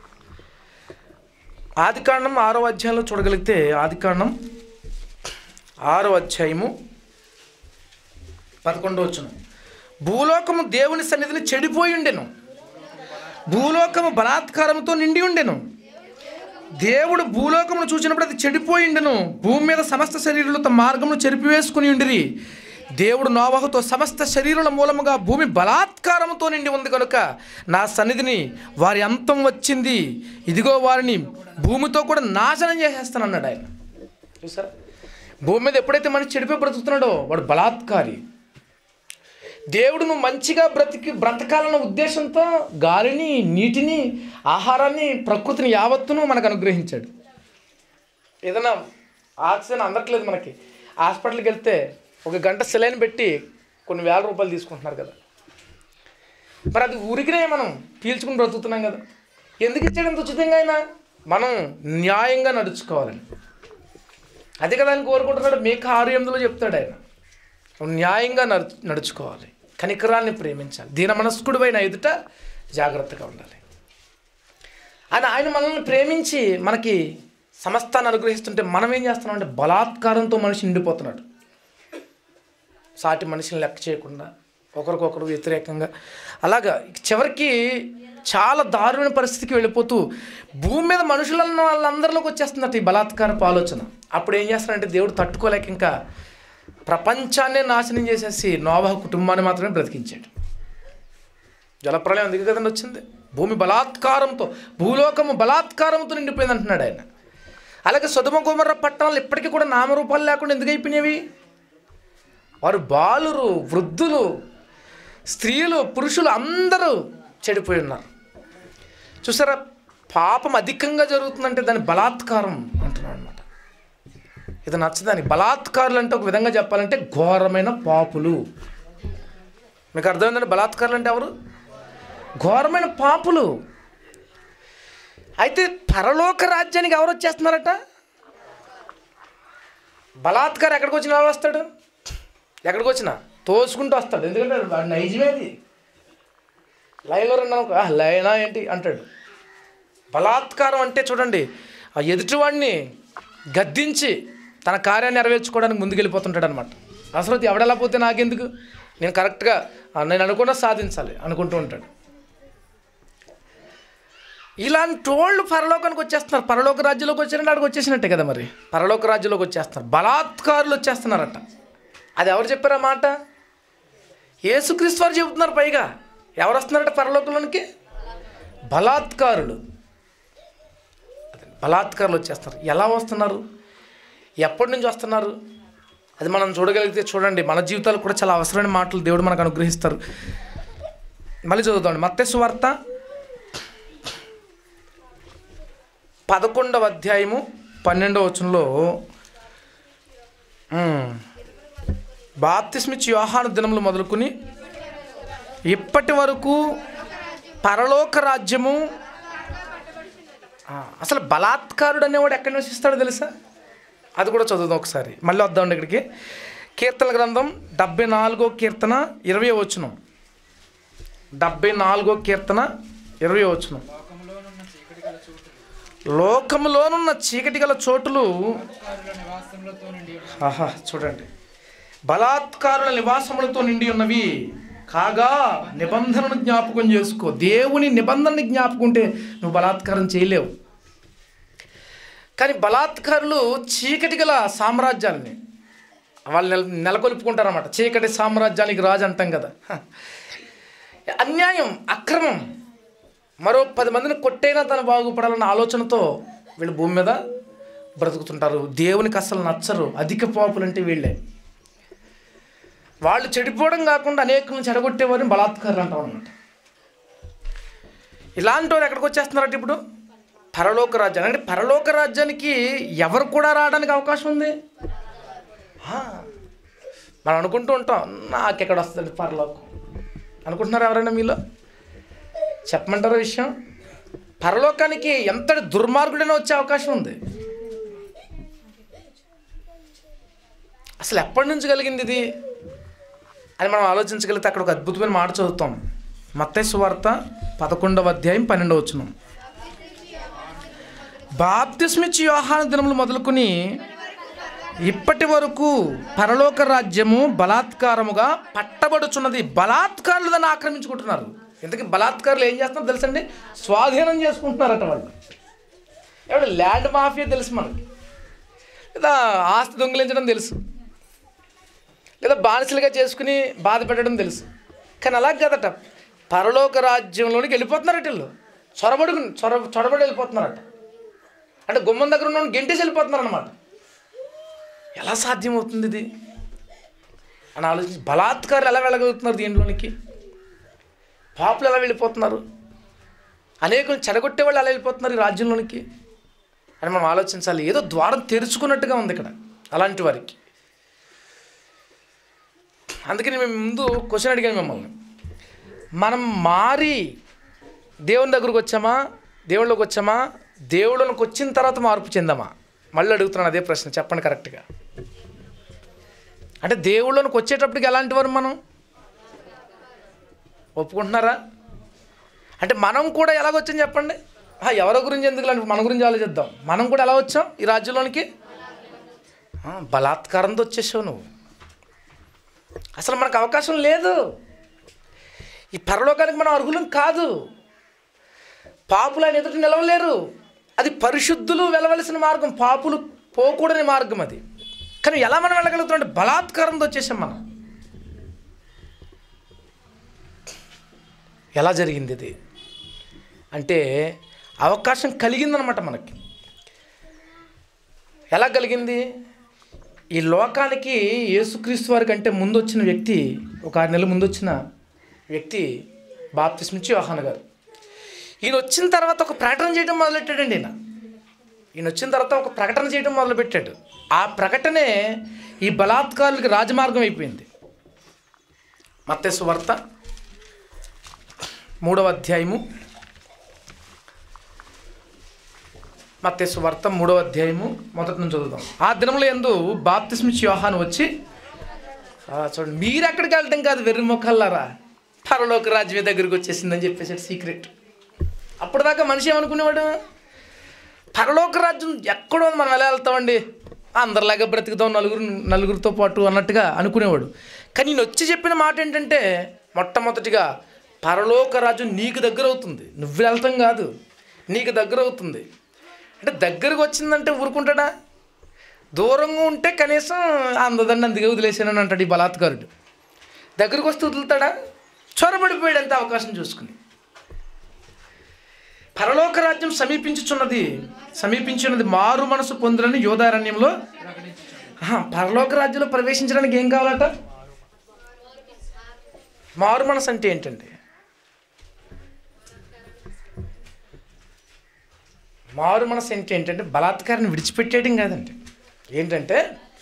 ఆదికాండం ఆరో అధ్యాయంలో చూడగలిగితే ఆదికాండం ఆరో అధ్యాయము పదకొండో వచ్చును భూలోకము దేవుని సన్నిధిని చెడిపోయి ఉండెను భూలోకము బలాత్కారంతో నిండి ఉండెను దేవుడు భూలోకమును చూసినప్పుడు అది చెడిపోయి ఉండెను భూమి మీద సమస్త శరీరులు తమ మార్గమును చెరిపివేసుకుని ఉండిరి దేవుడు నోవహుతో సమస్త శరీరుల మూలముగా భూమి బలాత్కారముతో నిండి ఉంది కనుక నా సన్నిధిని వారి అంతం వచ్చింది ఇదిగో వారిని భూమితో కూడా నాశనం చేసేస్తాను అన్నాడు ఆయన చూసారా భూమి మీద ఎప్పుడైతే మనిషి చెడిపోయి బ్రతుకుతున్నాడో వాడు బలాత్కారి దేవుడు నువ్వు మంచిగా బ్రతికి బ్రతకాలన్న ఉద్దేశంతో గాలిని నీటిని ఆహారాన్ని ప్రకృతిని యావత్తును మనకు అనుగ్రహించాడు ఏదైనా ఆక్సిజన్ అందట్లేదు మనకి హాస్పిటల్కి వెళ్తే ఒక గంట సెలైన్ పెట్టి కొన్ని వేల రూపాయలు తీసుకుంటున్నారు కదా మరి అది ఊరికినే మనం పీల్చుకుని బ్రతుకుతున్నాం కదా ఎందుకు ఇచ్చాడు ఇంత ఉచితంగా అయినా మనం న్యాయంగా నడుచుకోవాలని అదే కదా ఆయన కోరుకుంటున్నాడు మీకు ఆరు ఎనిమిదిలో చెప్తాడు ఆయన నువ్వు న్యాయంగా నడు నడుచుకోవాలి కనికరాన్ని ప్రేమించాలి దీన మనస్కుడిపైన ఎదుట జాగ్రత్తగా ఉండాలి అని ఆయన మనల్ని ప్రేమించి మనకి సమస్తాన్ని అనుగ్రహిస్తుంటే మనం ఏం చేస్తున్నాం అంటే బలాత్కారంతో మనిషి నిండిపోతున్నాడు సాటి మనిషిని లెక్క చేయకుండా ఒకరికొకరు వ్యతిరేకంగా అలాగా చివరికి చాలా దారుణ పరిస్థితికి వెళ్ళిపోతూ భూమి మీద మనుషులన్న వాళ్ళందరిలోకి వచ్చేస్తుందట ఈ బలాత్కారపు ఆలోచన అప్పుడు ఏం చేస్తారంటే దేవుడు తట్టుకోలేక ఇంకా ప్రపంచాన్నే నాశనం చేసేసి నోవాహు కుటుంబాన్ని మాత్రమే బ్రతికించాడు జలప్రలయం అందుకే కదండి వచ్చింది భూమి బలాత్కారంతో భూలోకము బలాత్కారంతో నిండిపోయింది అంటున్నాడు ఆయన అలాగే సుధమ కుమర్ర పట్టణాలు ఇప్పటికీ కూడా నామరూపాలు లేకుండా ఎందుకు అయిపోయినవి వారు బాలురు వృద్ధులు స్త్రీలు పురుషులు అందరూ చెడిపోయి ఉన్నారు చూసారా పాపం అధికంగా జరుగుతుందంటే దాని బలాత్కారం అంటున్నాడు అనమాట ఇది నచ్చదని బలాత్కారులు అంటే ఒక విధంగా చెప్పాలంటే ఘోరమైన పాపులు మీకు అర్థమైందండి బలాత్కారులు అంటే ఎవరు ఘోరమైన పాపులు అయితే పరలోక రాజ్యానికి ఎవరు వచ్చేస్తున్నారట బలాత్కారం ఎక్కడికి వచ్చిన ఎవరు వస్తాడు ఎక్కడికి వచ్చినా తోసుకుంటూ వస్తాడు ఎందుకంటే వాడు నైజమేది లైన్లో రెండు అనుకో "ఆ, లైనా ఏంటి అంటాడు బలాత్కారం అంటే చూడండి ఆ ఎదుటివాడిని గద్దించి తన కార్యాన్ని నెరవేర్చుకోవడానికి ముందుకెళ్ళిపోతుంటాడు అనమాట అసలు ఎవడెలా పోతే నాకెందుకు నేను కరెక్ట్గా ఆ, నేను అనుకున్న సాధించాలి అనుకుంటూ ఉంటాడు ఇలాంటి వాళ్ళు పరలోకానికి వచ్చేస్తున్నారు పరలోక రాజ్యంలోకి వచ్చారంటే అక్కడికి వచ్చేసినట్టే కదా మరి పరలోక రాజ్యంలోకి వచ్చేస్తున్నారు బలాత్కారులు వచ్చేస్తున్నారట అది ఎవరు చెప్పారు ఆ మాట యేసుక్రీస్తు వారు చెబుతున్నారు పైగా ఎవరు వస్తున్నారట పరలోకంలోనికి బలాత్కారులు అదే, బలాత్కారులు వచ్చేస్తారు ఎలా వస్తున్నారు ఎప్పటి నుంచి వస్తున్నారు అది మనం చూడగలిగితే చూడండి మన జీవితాలు కూడా చాలా అవసరమైన మాటలు దేవుడు మనకు అనుగ్రహిస్తారు మళ్ళీ చదువుతాండి మత్తెసు వార్త పదకొండవ అధ్యాయము పన్నెండవ వచనంలో ఉమ్, బాప్తిస్మిచ్ యోహాను దినములు మొదలుకొని ఇప్పటి వరకు పరలోక రాజ్యము ఆ, అసలు బలాత్కారుడు అనేవాడు ఎక్కడ నివసిస్తాడో తెలుసా అది కూడా చదువుదాం ఒకసారి మళ్ళీ వద్దామండి ఇక్కడికి కీర్తన గ్రంథం డెబ్బై నాలుగో కీర్తన ఇరవై వచనం డెబ్బై నాలుగో కీర్తన ఇరవై వచనం లోకంలోనున్న చీకటి గల చోటు లోకములోనున్న చీకటి గల చోటులు బలాత్కారుల నివాసములతో నిండి ఉన్నవి. ఆహా చూడండి బలాత్కారుల నివాసములతో నిండి ఉన్నవి కాగా నిబంధనను జ్ఞాపకం చేసుకో దేవుని నిబంధనని జ్ఞాపకుంటే నువ్వు బలాత్కారం చేయలేవు కానీ బలాత్కారులు చీకటి గల సామ్రాజ్యాలని వాళ్ళు నెల నెలకొల్పుకుంటారన్నమాట చీకటి సామ్రాజ్యానికి రాజు అంటాం కదా హ. అన్యాయం అక్రమం మరో పది మందిని కొట్టైనా తను బాగుపడాలన్న ఆలోచనతో వీళ్ళు భూమి మీద బ్రతుకుతుంటారు దేవునికి అసలు నచ్చరు అధిక పాపులు అంటే వీళ్ళే వాళ్ళు చెడిపోవడం కాకుండా అనేకులను చెడగొట్టేవారిని బలాత్కారులు అంటాం అనమాట ఇలాంటి వారు ఎక్కడికి వచ్చేస్తున్నారట ఇప్పుడు పరలోక రాజ్యాన్ని అంటే పరలోక రాజ్యానికి ఎవరు కూడా రావడానికి అవకాశం ఉంది ఆ, మనం అనుకుంటూ ఉంటాం నాకెక్కడ వస్తుంది పరలోకం అనుకుంటున్నారా ఎవరైనా మీలో చెప్పమంటారా విషయం పరలోకానికి ఎంతటి దుర్మార్గుడైనా వచ్చే అవకాశం ఉంది అసలు ఎప్పటి నుంచి కలిగింది ఇది అని మనం ఆలోచించగలిగితే అక్కడ ఒక అద్భుతమైన మాట చదువుతాం మత్తయి సువార్త పదకొండవ అధ్యాయం పన్నెండవ వచనం బాప్తిస్మిచ్చి యోహాను దినములు మొదలుకొని ఇప్పటి వరకు పరలోక రాజ్యము బలాత్కారముగా పట్టబడుచున్నది బలాత్కారులు దాన్ని ఆక్రమించుకుంటున్నారు ఇంతకీ బలాత్కారులు ఏం చేస్తున్నారు తెలుసండి స్వాధీనం చేసుకుంటున్నారట వాళ్ళు ఎవడు ల్యాండ్ మాఫియా తెలుసు మనకి లేదా ఆస్తి దొంగిలించడం తెలుసు లేదా బానిసలుగా చేసుకుని బాధ పెట్టడం తెలుసు కానీ అలా కదట పరలోక రాజ్యంలోనికి వెళ్ళిపోతున్నారట వీళ్ళు చొరబడుకు చొర చొరబడి వెళ్ళిపోతున్నారట అంటే గుమ్మం దగ్గర ఉన్న గెంటేసి వెళ్ళిపోతున్నారు అనమాట ఎలా సాధ్యమవుతుంది ఇది అని ఆలోచించి బలాత్కారులు ఎలా వెళ్ళగలుగుతున్నారు దీంట్లోనికి పాపులు ఎలా వెళ్ళిపోతున్నారు అనేకులు చెడగొట్టే వాళ్ళు ఎలా వెళ్ళిపోతున్నారు ఈ రాజ్యంలోనికి అని మనం ఆలోచించాలి ఏదో ద్వారం తెరుచుకున్నట్టుగా ఉంది ఇక్కడ అలాంటి వారికి అందుకని మేము ముందు క్వశ్చన్ అడిగాను మిమ్మల్ని మనం మారి దేవుని దగ్గరకు వచ్చామా దేవుళ్ళకి వచ్చామా దేవుళ్ళకి వచ్చిన తర్వాత మార్పు చెందామా మళ్ళీ అడుగుతున్నాను అదే ప్రశ్న చెప్పండి కరెక్ట్గా అంటే దేవుళ్ళకి వచ్చేటప్పటికి ఎలాంటి వారు మనం ఒప్పుకుంటున్నారా అంటే మనం కూడా ఎలాగొచ్చాం చెప్పండి ఆ, ఎవరి గురించి ఎందుకు లాంటి మన గురించి ఆలోచిద్దాం మనం కూడా ఎలా వచ్చాం ఈ రాజ్యంలోనికి ఆ, బలాత్కారంతో వచ్చేసావు నువ్వు అసలు మనకు అవకాశం లేదు ఈ పరలోకానికి మనం అర్హులం కాదు పాపులు ఆయన ఎదుట నిలవలేరు అది పరిశుద్ధులు వెళ్ళవలసిన మార్గం పాపులు పోకూడని మార్గం అది కానీ ఎలా మనం వెళ్ళగలుగుతాం అంటే బలాత్కారంతో వచ్చేసాం మనం ఎలా జరిగింది ఇది అంటే అవకాశం కలిగిందనమాట మనకి ఎలా కలిగింది ఈ లోకానికి యేసుక్రీస్తు వారి కంటే ముందు వచ్చిన వ్యక్తి ఒక ఆరు నెలల ముందు వచ్చిన వ్యక్తి బాప్తిస్మిచ్చి యోహాన్ గారు ఈయన వచ్చిన తర్వాత ఒక ప్రకటన చేయడం మొదలెట్టాడండి ఈయన ఈయన వచ్చిన తర్వాత ఒక ప్రకటన చేయడం మొదలుపెట్టాడు ఆ ప్రకటనే ఈ బలాత్కారులకి రాజమార్గం అయిపోయింది మత్తేసు వార్త మూడవ అధ్యాయము మత్తేసు వార్త మూడవ అధ్యాయము మొదటి నుంచి చదువుదాం ఆ దినంలో ఎందు బాప్తిస్మిచ్ యోహాను వచ్చి ఆ, చూడండి మీరు ఎక్కడికి వెళ్ళటం కాదు వెర్రి మొక్కల్లారా పరలోక రాజ్యం దగ్గరికి వచ్చేసిందని చెప్పేసి సీక్రెట్ అప్పటిదాకా మనిషి ఏమనుకునేవాడు పరలోక రాజ్యం ఎక్కడో ఉంది, మనం ఎలా వెళ్తామండి అందరిలాగా బ్రతుకుతాం నలుగురు నలుగురితో పాటు అన్నట్టుగా అనుకునేవాడు కానీ నేను వచ్చి చెప్పిన మాట ఏంటంటే మొట్టమొదటిగా పరలోక రాజ్యం నీకు దగ్గర అవుతుంది నువ్వు వెళ్తాం కాదు నీకు దగ్గర అవుతుంది అంటే దగ్గరకు వచ్చిందంటే ఊరుకుంటాడా దూరంగా ఉంటే కనీసం అందదండి అందుకే వదిలేసానని అంటాడు ఈ బలాత్కారుడు దగ్గరకు వస్తే వదులుతాడా చొరబడిపోయాడు అంత అవకాశం చూసుకుని పరలోక రాజ్యం సమీపించుచున్నది సమీపించున్నది మారు మనసు పొందులని యోధారణ్యంలో ఆహా, పరలోక రాజ్యంలో ప్రవేశించడానికి ఏం కావాలట మారు మనసు అంటే ఏంటండి మారు మనసు అంటే ఏంటంటే బలాత్కారాన్ని విడిచిపెట్టేయడం కాదండి ఏంటంటే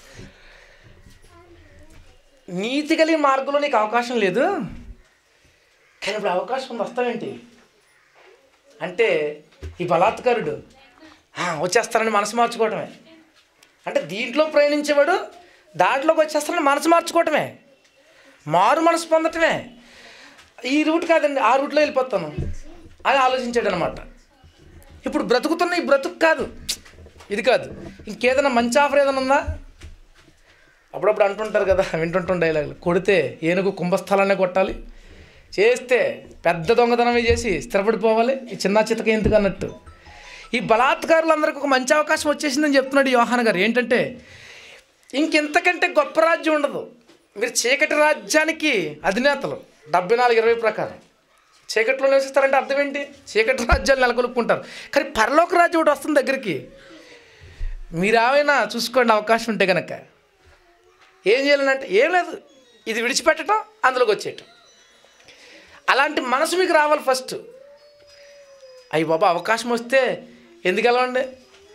నీతి కలిగిన మార్గంలో నీకు అవకాశం లేదు కానీ ఇప్పుడు అవకాశం ఉంది వస్తావేంటి అంటే ఈ బలాత్కారుడు "ఆ, వచ్చేస్తానని మనసు మార్చుకోవటమే అంటే దీంట్లో ప్రయాణించేవాడు దాంట్లోకి వచ్చేస్తానని మనసు మార్చుకోవటమే మారు మనసు పొందటమే ఈ రూట్ కాదండి ఆ రూట్లో వెళ్ళిపోతాను అని ఆలోచించాడు అనమాట ఇప్పుడు బ్రతుకుతున్న ఈ బ్రతుకు కాదు ఇది కాదు ఇంకేదైనా మంచి ఆఫర్ ఏదైనా ఉందా అప్పుడప్పుడు అంటుంటారు కదా వింటుంటాం డైలాగులు కొడితే ఏనుగు కుంభస్థలాన్ని కొట్టాలి చేస్తే పెద్ద దొంగతనమే చేసి స్థిరపడిపోవాలి ఈ చిన్న చితక ఎందుకు అన్నట్టు ఈ బలాత్కారులందరికీ ఒక మంచి అవకాశం వచ్చేసిందని చెప్తున్నాడు ఈ యోహాన్ గారు ఏంటంటే ఇంకెంతకంటే గొప్ప రాజ్యం ఉండదు మీరు చీకటి రాజ్యానికి అధినేతలు డెబ్బై నాలుగు ఇరవై ప్రకారం చీకట్లో నివసిస్తారంటే అర్థం ఏంటి చీకటి రాజ్యాలు నెలకొల్పుకుంటారు కానీ పరలోక రాజ్యం ఒకటి వస్తుంది దగ్గరికి మీరు ఏమైనా చూసుకోండి అవకాశం ఉంటే కనుక ఏం చేయాలంటే ఏం లేదు ఇది విడిచిపెట్టడం అందులోకి వచ్చేయటం అలాంటి మనసు మీకు రావాలి ఫస్ట్ అయ్యి బాబా అవకాశం వస్తే ఎందుకు వెళ్ళండి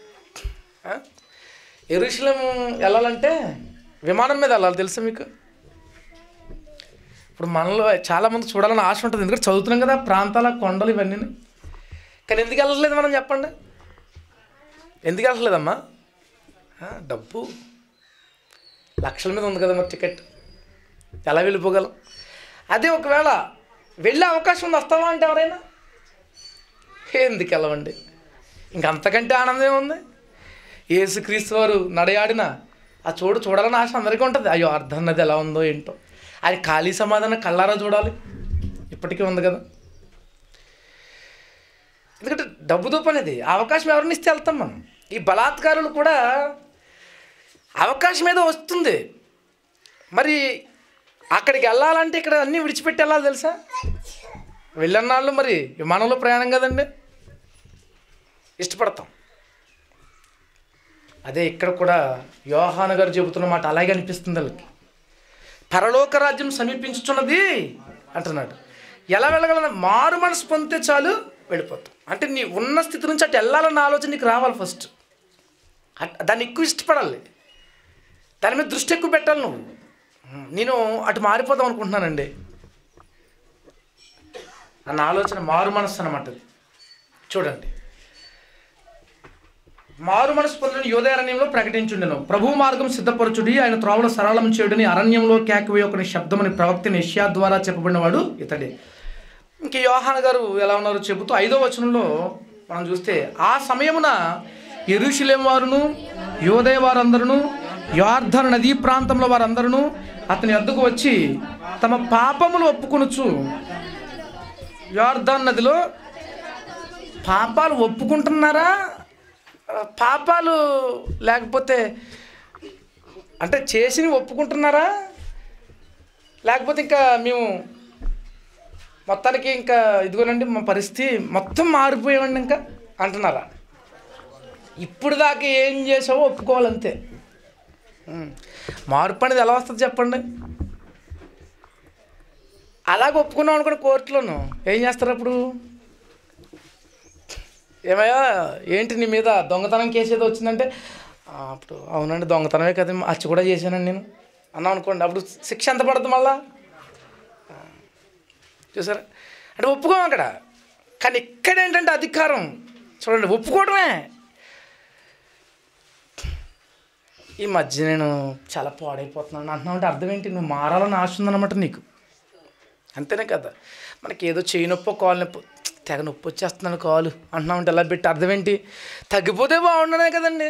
ఎరుశలం వెళ్ళాలంటే విమానం మీద వెళ్ళాలి తెలుసా మీకు ఇప్పుడు మనలో చాలామంది చూడాలని ఆశ ఉంటుంది ఎందుకంటే చదువుతున్నాం కదా ప్రాంతాల కొండలు ఇవన్నీ కానీ ఎందుకు వెళ్ళట్లేదు మనం చెప్పండి ఎందుకు వెళ్ళట్లేదమ్మా ఆ, డబ్బు లక్షల మీద ఉంది కదా మరి టికెట్ ఎలా వెళ్ళిపోగలం అదే ఒకవేళ వెళ్ళే అవకాశం ఉంది వస్తావా అంటే ఎవరైనా ఎందుకు వెళ్ళవండి ఇంకంతకంటే ఆనందం ఉంది యేసుక్రీస్తు వారు నడయాడిన ఆ చోటు చూడాలని ఆశ అందరికీ ఉంటుంది అయ్యో అర్థం అన్నది ఎలా ఉందో ఏంటో అది ఖాళీ సమాధానం కళ్ళారా చూడాలి ఇప్పటికీ ఉంది కదా ఎందుకంటే డబ్బుతో పని అది ఆ అవకాశం ఎవరిని ఇస్తే వెళ్తాం మనం ఈ బలాత్కారులు కూడా అవకాశం ఏదో వస్తుంది మరి అక్కడికి వెళ్ళాలంటే ఇక్కడ అన్నీ విడిచిపెట్టి వెళ్ళాలి తెలుసా వెళ్ళన్నాళ్ళు మరి విమానంలో ప్రయాణం కదండి ఇష్టపడతాం అదే ఇక్కడ కూడా యోహాన్ గారు చెబుతున్న మాట అలాగే అనిపిస్తుంది వాళ్ళకి పరలోక రాజ్యం సమీపించుచున్నది అంటున్నాడు ఎలా వెళ్ళగలన మారు మనసు పొందితే చాలు వెళ్ళిపోతాం అంటే నీ ఉన్న స్థితి నుంచి అటు వెళ్ళాలన్న ఆలోచన నీకు రావాలి ఫస్ట్ అట్- దాన్ని ఎక్కువ ఇష్టపడాలి దాని మీద దృష్టి ఎక్కువ పెట్టాలి నువ్వు నేను అటు మారిపోదాం అనుకుంటున్నానండి అన్న ఆలోచన మారు మనస్సు అనమాట అది. చూడండి మారు మనసు పొందిన యోదయారణ్యంలో ప్రకటించుండెను ప్రభు మార్గం సిద్ధపరచుడి ఆయన త్రోవను సరళం చేయుడని అరణ్యంలో కేకవేయొకని శబ్దమని ప్రవక్తని యష్యా ద్వారా చెప్పబడినవాడు ఇతడే ఇంక యోహాన్ గారు ఎలా ఉన్నారో చెబుతూ ఐదో వచనంలో మనం చూస్తే ఆ సమయమున ఎరుషులేం వారును యోదయ వారందరూ యార్ధన్ నదీ ప్రాంతంలో వారందరూ అతని వద్దకు వచ్చి తమ పాపములు ఒప్పుకొనుచు యార్దాన్ నదిలో పాపాలు ఒప్పుకుంటున్నారా ఆ, పాపాలు లేకపోతే అంటే చేసినవి ఒప్పుకుంటున్నారా లేకపోతే ఇంకా మేము మొత్తానికి ఇంకా ఇదిగోనండి మా పరిస్థితి మొత్తం మారిపోయామండి ఇంకా అంటున్నారా ఇప్పుడు దాకా ఏం చేసావో ఒప్పుకోవాలంతే ఉం. మార్పు అనేది ఎలా వస్తుంది చెప్పండి అలాగ ఒప్పుకున్నాం అనుకోండి కోర్టులోను ఏం చేస్తారు అప్పుడు ఏమయ్యా ఏంటి నీ మీద దొంగతనం కేసు ఏదో వచ్చిందంటే "ఆ, అప్పుడు అవునండి దొంగతనమే కదా అచ్చి కూడా చేశానండి నేను అన్నాం అనుకోండి అప్పుడు శిక్ష ఎంత పడుతుంది మళ్ళా ఆ, చూసారా అంటే ఒప్పుకోం అక్కడ కానీ ఇక్కడ ఏంటంటే అధికారం చూడండి ఒప్పుకోవడమే ఈ మధ్య నేను చాలా పాడైపోతున్నాను అంటున్నావు అంటే అర్థం ఏంటి నువ్వు మారాలని ఆశ ఉందన్నమాట నీకు అంతేనే కదా మనకి ఏదో చేయి నొప్పో కాలు నొప్పి తెగ నొప్పి వచ్చేస్తున్నాను కాలు అంటున్నావు అంటే ఎలా పెట్టి అర్థం ఏంటి తగ్గిపోతే బాగుండనే కదండి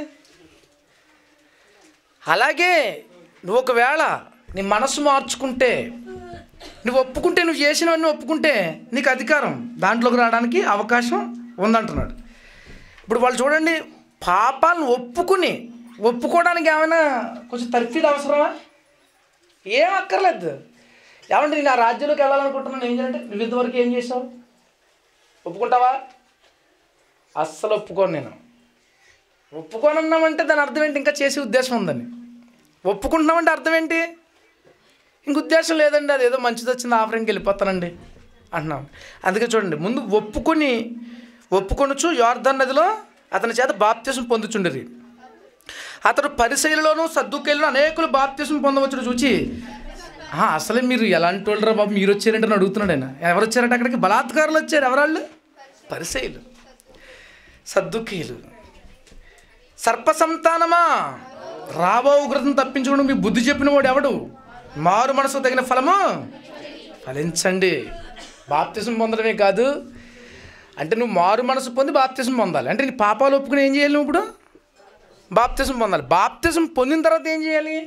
అలాగే నువ్వు ఒకవేళ నీ మనసు మార్చుకుంటే నువ్వు ఒప్పుకుంటే నువ్వు చేసినవన్నీ ఒప్పుకుంటే నీకు అధికారం దాంట్లోకి రావడానికి అవకాశం ఉందంటున్నాడు ఇప్పుడు వాళ్ళు చూడండి పాపాలను ఒప్పుకుని ఒప్పుకోవడానికి ఏమైనా కొంచెం తర్ఫీదు అవసరమా ఏం అక్కర్లేదు ఏమంటే నేను ఆ రాజ్యంలోకి వెళ్ళాలనుకుంటున్నాను ఏం చేయాలంటే నువ్వు ఇంతవరకు ఏం చేసావు ఒప్పుకుంటావా అస్సలు ఒప్పుకోను నేను ఒప్పుకోనన్నామంటే దాని అర్థం ఏంటి ఇంకా చేసే ఉద్దేశం ఉందని ఒప్పుకుంటున్నామంటే అర్థం ఏంటి ఇంక ఉద్దేశం లేదండి అది ఏదో మంచిది వచ్చింది ఆఫరింగ్కి వెళ్ళిపోతానండి అంటున్నాం అందుకే చూడండి ముందు ఒప్పుకొని ఒప్పుకొనొచ్చు యోర్ధన్ నదిలో అతని చేత బాప్త్యసం పొందుచుండేది అతడు పరిశైలలోను సర్దుకెళ్ళను అనేకులు బాప్త్యసం పొందవచ్చును చూచి "ఆహా, అసలే మీరు ఎలాంటి వాళ్ళరా బాబు మీరు వచ్చారంటే అని అడుగుతున్నాడు ఆయన ఎవరు వచ్చారంటే అక్కడికి బలాత్కారులు వచ్చారు ఎవరాళ్ళు పరిశైలు సర్దుకీలు సర్ప సంతానమా రాబో ఉగ్రతను తప్పించుకుని మీ బుద్ధి చెప్పిన వాడు ఎవడు మారు మనసు తగిన ఫలము ఫలించండి బాప్తిసం పొందడమే కాదు అంటే నువ్వు మారు మనసు పొంది బాప్తిసం పొందాలి అంటే నీ పాపాలు ఒప్పుకుని ఏం చేయాలి నువ్వు ఇప్పుడు బాప్తిసం పొందాలి బాప్తిసం పొందిన తర్వాత ఏం చేయాలి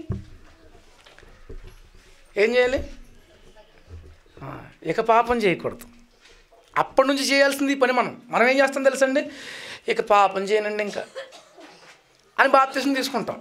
ఏం చేయాలి ఆ, ఇక పాపం చేయకూడదు అప్పటి నుంచి చేయాల్సింది ఈ పని మనం మనం ఏం చేస్తాం తెలుసండి ఇక పాపం చేయనండి ఇంకా అని బాప్తిసం తీసుకుంటాం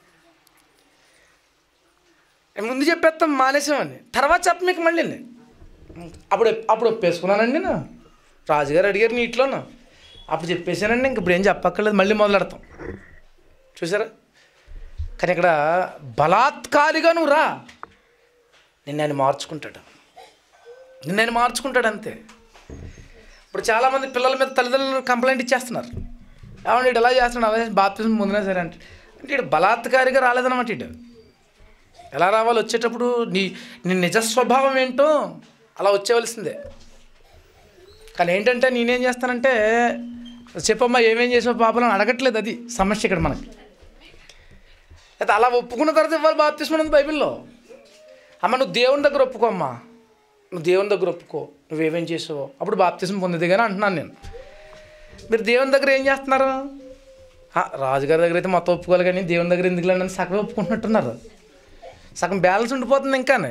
ముందు చెప్పేస్తాం మానేసామని తర్వాత చెప్ప మీకు మళ్ళీ అప్పుడు అప్పుడు ఒప్పేసుకున్నానండి నేను రాజుగారు అడిగారు నీటిలోను అప్పుడు చెప్పేశానండి ఇంక ఇప్పుడు ఏం చెప్పక్కర్లేదు మళ్ళీ మొదలెడతాం చూసారా కానీ ఇక్కడ బలాత్కారిగా నువ్వు రా నిన్ను ఆయన మార్చుకుంటాడు నిన్ను ఆయన మార్చుకుంటాడు అంతే ఇప్పుడు చాలామంది పిల్లల మీద తల్లిదండ్రులు కంప్లైంట్ ఇచ్చేస్తున్నారు ఏమండి ఇటు ఎలా చేస్తున్నాడు అలా బాప్తిజం ముందునే సరే అంటే అంటే ఇటు బలాత్కారిగా రాలేదన్నమాట ఇటు ఎలా రావాలి వచ్చేటప్పుడు నీ నీ నిజ స్వభావం ఏంటో అలా వచ్చేవలసిందే కానీ ఏంటంటే నేనేం చేస్తానంటే చెప్పమ్మా ఏమేం చేసావు పాపలను అడగట్లేదు అది సమస్య ఇక్కడ మనకి అయితే అలా ఒప్పుకున్న తర్వాత ఇవ్వాలి బాప్తిస్మం ఉంది బైబిల్లో అమ్మ నువ్వు దేవుని దగ్గర ఒప్పుకో అమ్మా నువ్వు దేవుని దగ్గర ఒప్పుకో నువ్వేమేం చేసావో అప్పుడు బాప్తిజం పొందింది కానీ అంటున్నాను నేను మీరు దేవుని దగ్గర ఏం చేస్తున్నారు ఆ, రాజుగారి దగ్గర అయితే మొత్తం ఒప్పుకోవాలి కానీ దేవుని దగ్గర ఎందుకు లేని సగం ఒప్పుకుంటున్నట్టున్నారు సగం బ్యాలెన్స్ ఉండిపోతుంది ఇంకానే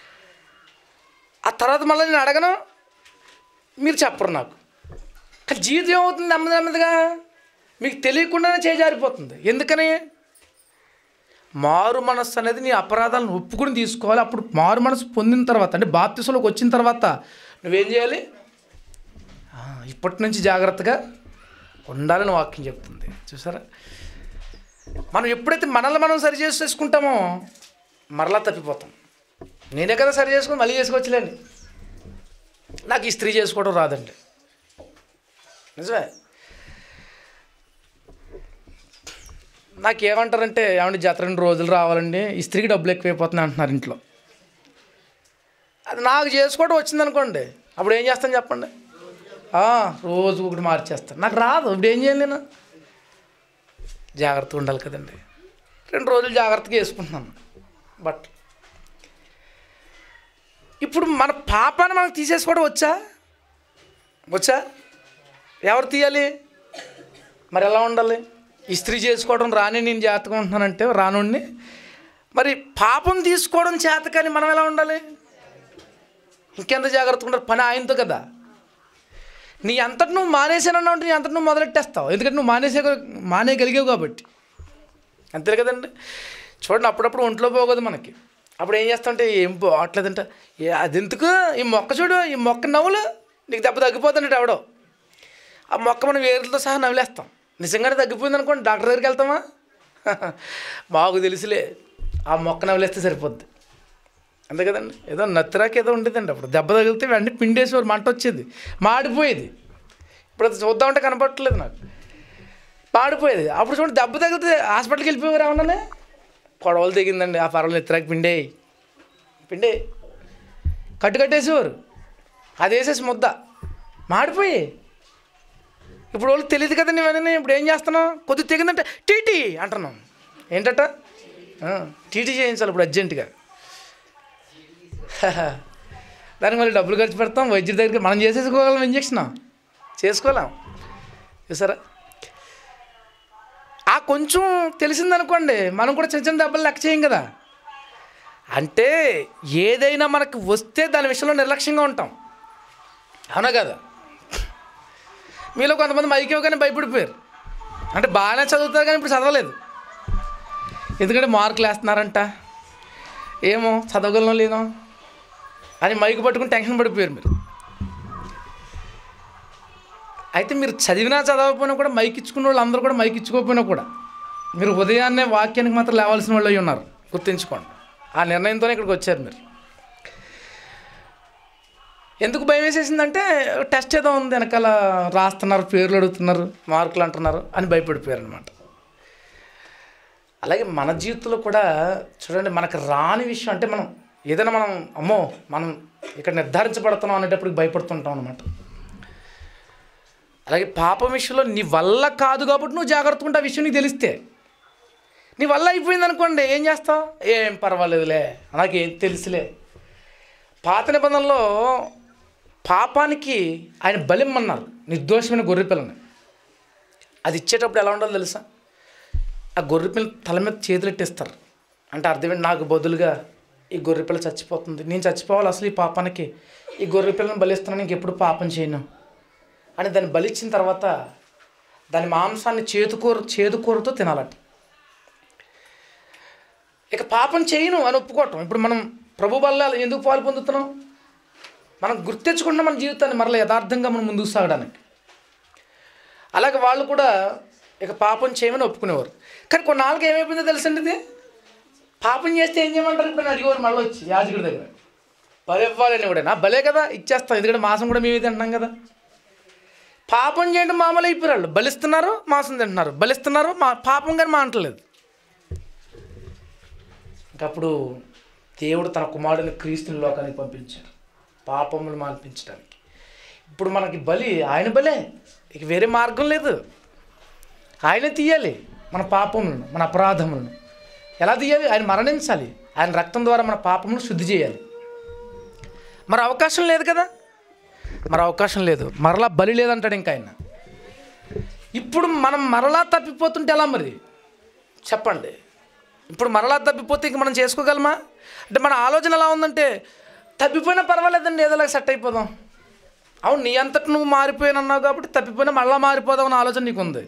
ఆ తర్వాత మళ్ళీ నేను అడగను మీరు చెప్పరు నాకు కానీ జీవితం ఏమవుతుంది నెమ్మది నెమ్మదిగా మీకు తెలియకుండానే చేజారిపోతుంది ఎందుకని మారు మనస్సు అనేది నీ అపరాధాలను ఒప్పుకుని తీసుకోవాలి అప్పుడు మారు మనసు పొందిన తర్వాత అంటే బాప్తిసంలోకి వచ్చిన తర్వాత నువ్వేం చేయాలి ఆ, ఇప్పటి నుంచి జాగ్రత్తగా ఉండాలని వాక్యం చెప్తుంది చూసారా మనం ఎప్పుడైతే మనల్ని మనం సరి చేసేసుకుంటామో మరలా తప్పిపోతాం నేనే కదా సరి చేసుకుని మళ్ళీ చేసుకోవచ్చులేండి నాకు ఈ స్త్రీ చేసుకోవడం రాదండి నిజమే నాకు ఏమంటారంటే ఏమంటే జత రెండు రోజులు రావాలండి ఈ స్త్రీకి డబ్బులు ఎక్కువైపోతున్నాయి అంటున్నారు ఇంట్లో అది నాకు చేసుకోవడం వచ్చిందనుకోండి అప్పుడు ఏం చేస్తాను చెప్పండి ఆ, రోజు ఒకటి మార్చేస్తాను నాకు రాదు ఇప్పుడు ఏం చేయాలి నేను జాగ్రత్తగా ఉండాలి కదండి రెండు రోజులు జాగ్రత్తగా వేసుకుంటున్నాను బట్ ఇప్పుడు మన పాపాన్ని మనకు తీసేసుకోవడం వచ్చా వచ్చా ఎవరు తీయాలి మరి ఎలా ఉండాలి ఇస్త్రీ చేసుకోవడం రాని నేను జాగ్రత్తగా ఉంటున్నానంటే రానుండి మరి పాపం తీసుకోవడం చేత కానీ మనం ఎలా ఉండాలి ఇంకెంత జాగ్రత్తగా ఉండాలి పని ఆయనతో కదా నీ అంతటి నువ్వు మానేసానన్నావు అంటే నీ అంతటి నువ్వు మొదలెట్టేస్తావు ఎందుకంటే నువ్వు మానేసే మానేయగలిగావు కాబట్టి అంతే కదండి చూడండి అప్పుడప్పుడు ఒంట్లో పోగదు మనకి అప్పుడు ఏం చేస్తామంటే ఏం పోవట్లేదంట ఏ అదెందుకు ఈ మొక్క చూడు ఈ మొక్క నవ్వులు నీకు దెబ్బ తగ్గిపోతుందట ఎవడో ఆ మొక్క మనం వేరులతో సహా నవ్వులేస్తాం నిజంగానే తగ్గిపోయింది అనుకోండి డాక్టర్ దగ్గరికి వెళ్తామా మాకు తెలుసులే ఆ మొక్క నవ్వులేస్తే సరిపోద్ది అంతే కదండి ఏదో నత్తిరాకి ఏదో ఉండేదండి అప్పుడు దెబ్బ తగిలితే వెంటనే పిండేసేవారు మంట వచ్చేది మాడిపోయేది ఇప్పుడు అది చూద్దామంటే కనపడట్లేదు నాకు మాడిపోయేది అప్పుడు చూడండి దెబ్బ తగిలితే హాస్పిటల్కి వెళ్ళిపోయారు ఏమన్నానే కొడవలు తెగిందండి ఆ పర్వాలేదు నెత్తిరాకి పిండే పిండే కట్టు కట్టేసేవారు అది వేసేసి ముద్ద మాడిపోయి ఇప్పుడు వాళ్ళు తెలియదు కదండి ఇవన్నీ ఇప్పుడు ఏం చేస్తున్నాం కొద్దిగా తెగిందంటే టీటీ అంటున్నాం ఏంటట ఆ, టీటీ చేయించాలి ఇప్పుడు అర్జెంటుగా దానికి మళ్ళీ డబ్బులు ఖర్చు పెడతాం వైద్యుడి దగ్గరికి మనం చేసేసుకోగలం ఇంజక్షన్ చేసుకోలేం చూసారా ఆ కొంచెం తెలిసిందనుకోండి మనం కూడా చిన్న చిన్న దెబ్బలు లెక్క చేయం కదా అంటే ఏదైనా మనకు వస్తే దాని విషయంలో నిర్లక్ష్యంగా ఉంటాం అవునా కదా మీలో కొంతమంది మైకి ఇవ్వగానే భయపడిపోయారు అంటే బాగానే చదువుతారు కానీ ఇప్పుడు చదవలేదు ఎందుకంటే మార్కులు వేస్తున్నారంట ఏమో చదవగలను లేదో అని మైకు పట్టుకుని టెన్షన్ పడిపోయారు మీరు అయితే మీరు చదివినా చదవకపోయినా కూడా మైక్ ఇచ్చుకున్న వాళ్ళు అందరూ కూడా మైక్ ఇచ్చుకోకపోయినా కూడా మీరు ఉదయాన్నే వాక్యానికి మాత్రం లేవాల్సిన వాళ్ళు అయి ఉన్నారు గుర్తుంచుకోండి ఆ నిర్ణయంతోనే ఇక్కడికి వచ్చారు మీరు ఎందుకు భయం వేసేసిందంటే టెస్ట్ ఏదో ఉంది వెనకాల రాస్తున్నారు పేర్లు అడుగుతున్నారు మార్కులు అంటున్నారు అని భయపడిపోయారు అనమాట అలాగే మన జీవితంలో కూడా చూడండి మనకు రాని విషయం అంటే మనం ఏదైనా మనం అమ్మో మనం ఇక్కడ నిర్ధారించబడుతున్నాం అనేటప్పుడు భయపడుతుంటాం అనమాట అలాగే పాపం విషయంలో నీ వల్ల కాదు కాబట్టి నువ్వు జాగ్రత్తగా ఉంటే ఆ విషయం నీకు తెలిస్తే నీ వల్ల అయిపోయింది అనుకోండి ఏం చేస్తావు ఏం పర్వాలేదులే నాకేం తెలుసులే పాత నిబంధనలో పాపానికి ఆయన బలిమ్మన్నారు నిర్దోషమైన గొర్రె పిల్లని అది ఇచ్చేటప్పుడు ఎలా ఉండాలో తెలుసా ఆ గొర్రె పిల్ల తల మీద చేతులెట్టేస్తారు అంటే అర్థమేంటి నాకు బదులుగా ఈ గొర్రె పిల్ల చచ్చిపోతుంది నేను చచ్చిపోవాలి అసలు ఈ పాపానికి ఈ గొర్రె పిల్లని బలిస్తున్నాను ఇంకెప్పుడు పాపం చేయను అని దాన్ని బలిచ్చిన తర్వాత దాని మాంసాన్ని చేతుకూర చేదుకూరతో తినాలట ఇక పాపం చేయను అని ఒప్పుకోవటం ఇప్పుడు మనం ప్రభు వల్ల ఎందుకు పాలు పొందుతున్నాం మనం గుర్తించుకుంటున్నాం మన జీవితాన్ని మరలా యథార్థంగా మనం ముందుకు సాగడానికి అలాగే వాళ్ళు కూడా ఇక పాపం చేయమని ఒప్పుకునేవారు కానీ కొన్నాళ్ళకి ఏమైపోయిందో తెలుసండి ఇది పాపం చేస్తే ఏం చేయమంటారు ఇప్పుడు అని అడిగేవారు మళ్ళీ వచ్చి యాజకుడి దగ్గర బలి ఇవ్వాలని కూడా నా భలే కదా ఇచ్చేస్తాం ఎందుకంటే మాసం కూడా మేమే తింటున్నాం కదా పాపం చేయండి మామూలు అయిపోయారు వాళ్ళు బలిస్తున్నారు మాంసం తింటున్నారు బలిస్తున్నారు మా పాపం కానీ మానట్లేదు ఇంకప్పుడు దేవుడు తన కుమారుడిని క్రీస్తుని లోకానికి పంపించాడు పాపములు మాన్పించడానికి ఇప్పుడు మనకి బలి ఆయన బలే ఇక వేరే మార్గం లేదు ఆయనే తీయాలి మన పాపములను మన అపరాధములను ఎలా తీయాలి ఆయన మరణించాలి ఆయన రక్తం ద్వారా మన పాపములను శుద్ధి చేయాలి మరి అవకాశం లేదు కదా మరి అవకాశం లేదు మరలా బలి లేదంటాడు ఇంకా ఆయన ఇప్పుడు మనం మరలా తప్పిపోతుంటే ఎలా మరి చెప్పండి ఇప్పుడు మరలా తప్పిపోతే ఇంక మనం చేసుకోగలమా అంటే మన ఆలోచన ఎలా ఉందంటే తప్పిపోయినా పర్వాలేదండి ఏదోలా సెట్ అయిపోదాం అవును నీ అంతటి నువ్వు మారిపోయానన్నావు కాబట్టి తప్పిపోయినా మళ్ళా మారిపోదాం అన్న ఆలోచన నీకు ఉంది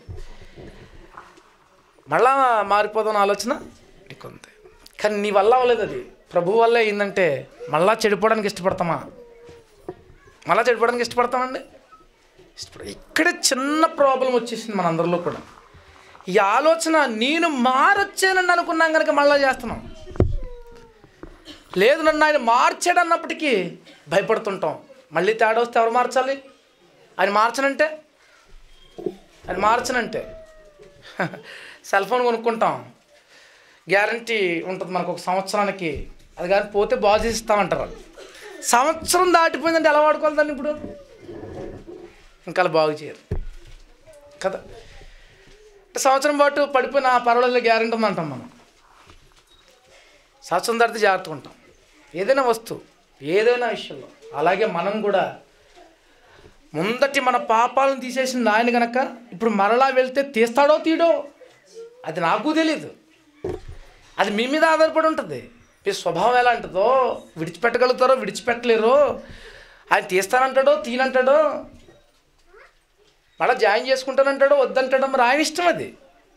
మళ్ళా మారిపోదాం అన్న ఆలోచన నీకు ఉంది కానీ నీ వల్ల అవ్వలేదు అది ప్రభు వల్ల ఏంటంటే మళ్ళా చెడిపోవడానికి ఇష్టపడతామా మళ్ళా చెడిపోవడానికి ఇష్టపడతామండి ఇష్టపడ ఇక్కడే చిన్న ప్రాబ్లం వచ్చేసింది మన అందరిలో కూడా ఈ ఆలోచన నేను మారొచ్చానని అనుకున్నాం కనుక మళ్ళా చేస్తున్నాం లేదు నన్ను ఆయన మార్చాడు అన్నప్పటికీ భయపడుతుంటాం మళ్ళీ తేడా వస్తే ఎవరు మార్చాలి ఆయన మార్చనంటే ఆయన మార్చనంటే సెల్ ఫోన్ కొనుక్కుంటాం గ్యారంటీ ఉంటుంది మనకు ఒక సంవత్సరానికి అది కానీ పోతే బాగు చేసి ఇస్తామంటారు వాళ్ళు సంవత్సరం దాటిపోయిందంటే ఎలా వాడుకోవాలి దాన్ని ఇప్పుడు ఇంకా అలా బాగు చేయరు కదా సంవత్సరం పాటు పడిపోయిన పర్వాలేదు గ్యారెంటీ ఉందంటాం మనం సంవత్సరం దాటితే జాగ్రత్తగా ఉంటాం ఏదైనా వస్తువు ఏదైనా విషయంలో అలాగే మనం కూడా ముందటి మన పాపాలను తీసేసింది ఆయన గనక ఇప్పుడు మరలా వెళ్తే తీస్తాడో తీడో అది నాకు తెలీదు అది మీ మీద ఆధారపడి ఉంటుంది మీ స్వభావం ఎలా ఉంటుందో విడిచిపెట్టగలుగుతారో విడిచిపెట్టలేరో ఆయన తీస్తానంటాడో తీనంటాడో మళ్ళీ జాయిన్ చేసుకుంటానంటాడో వద్దంటాడో మరి ఆయన ఇష్టం అది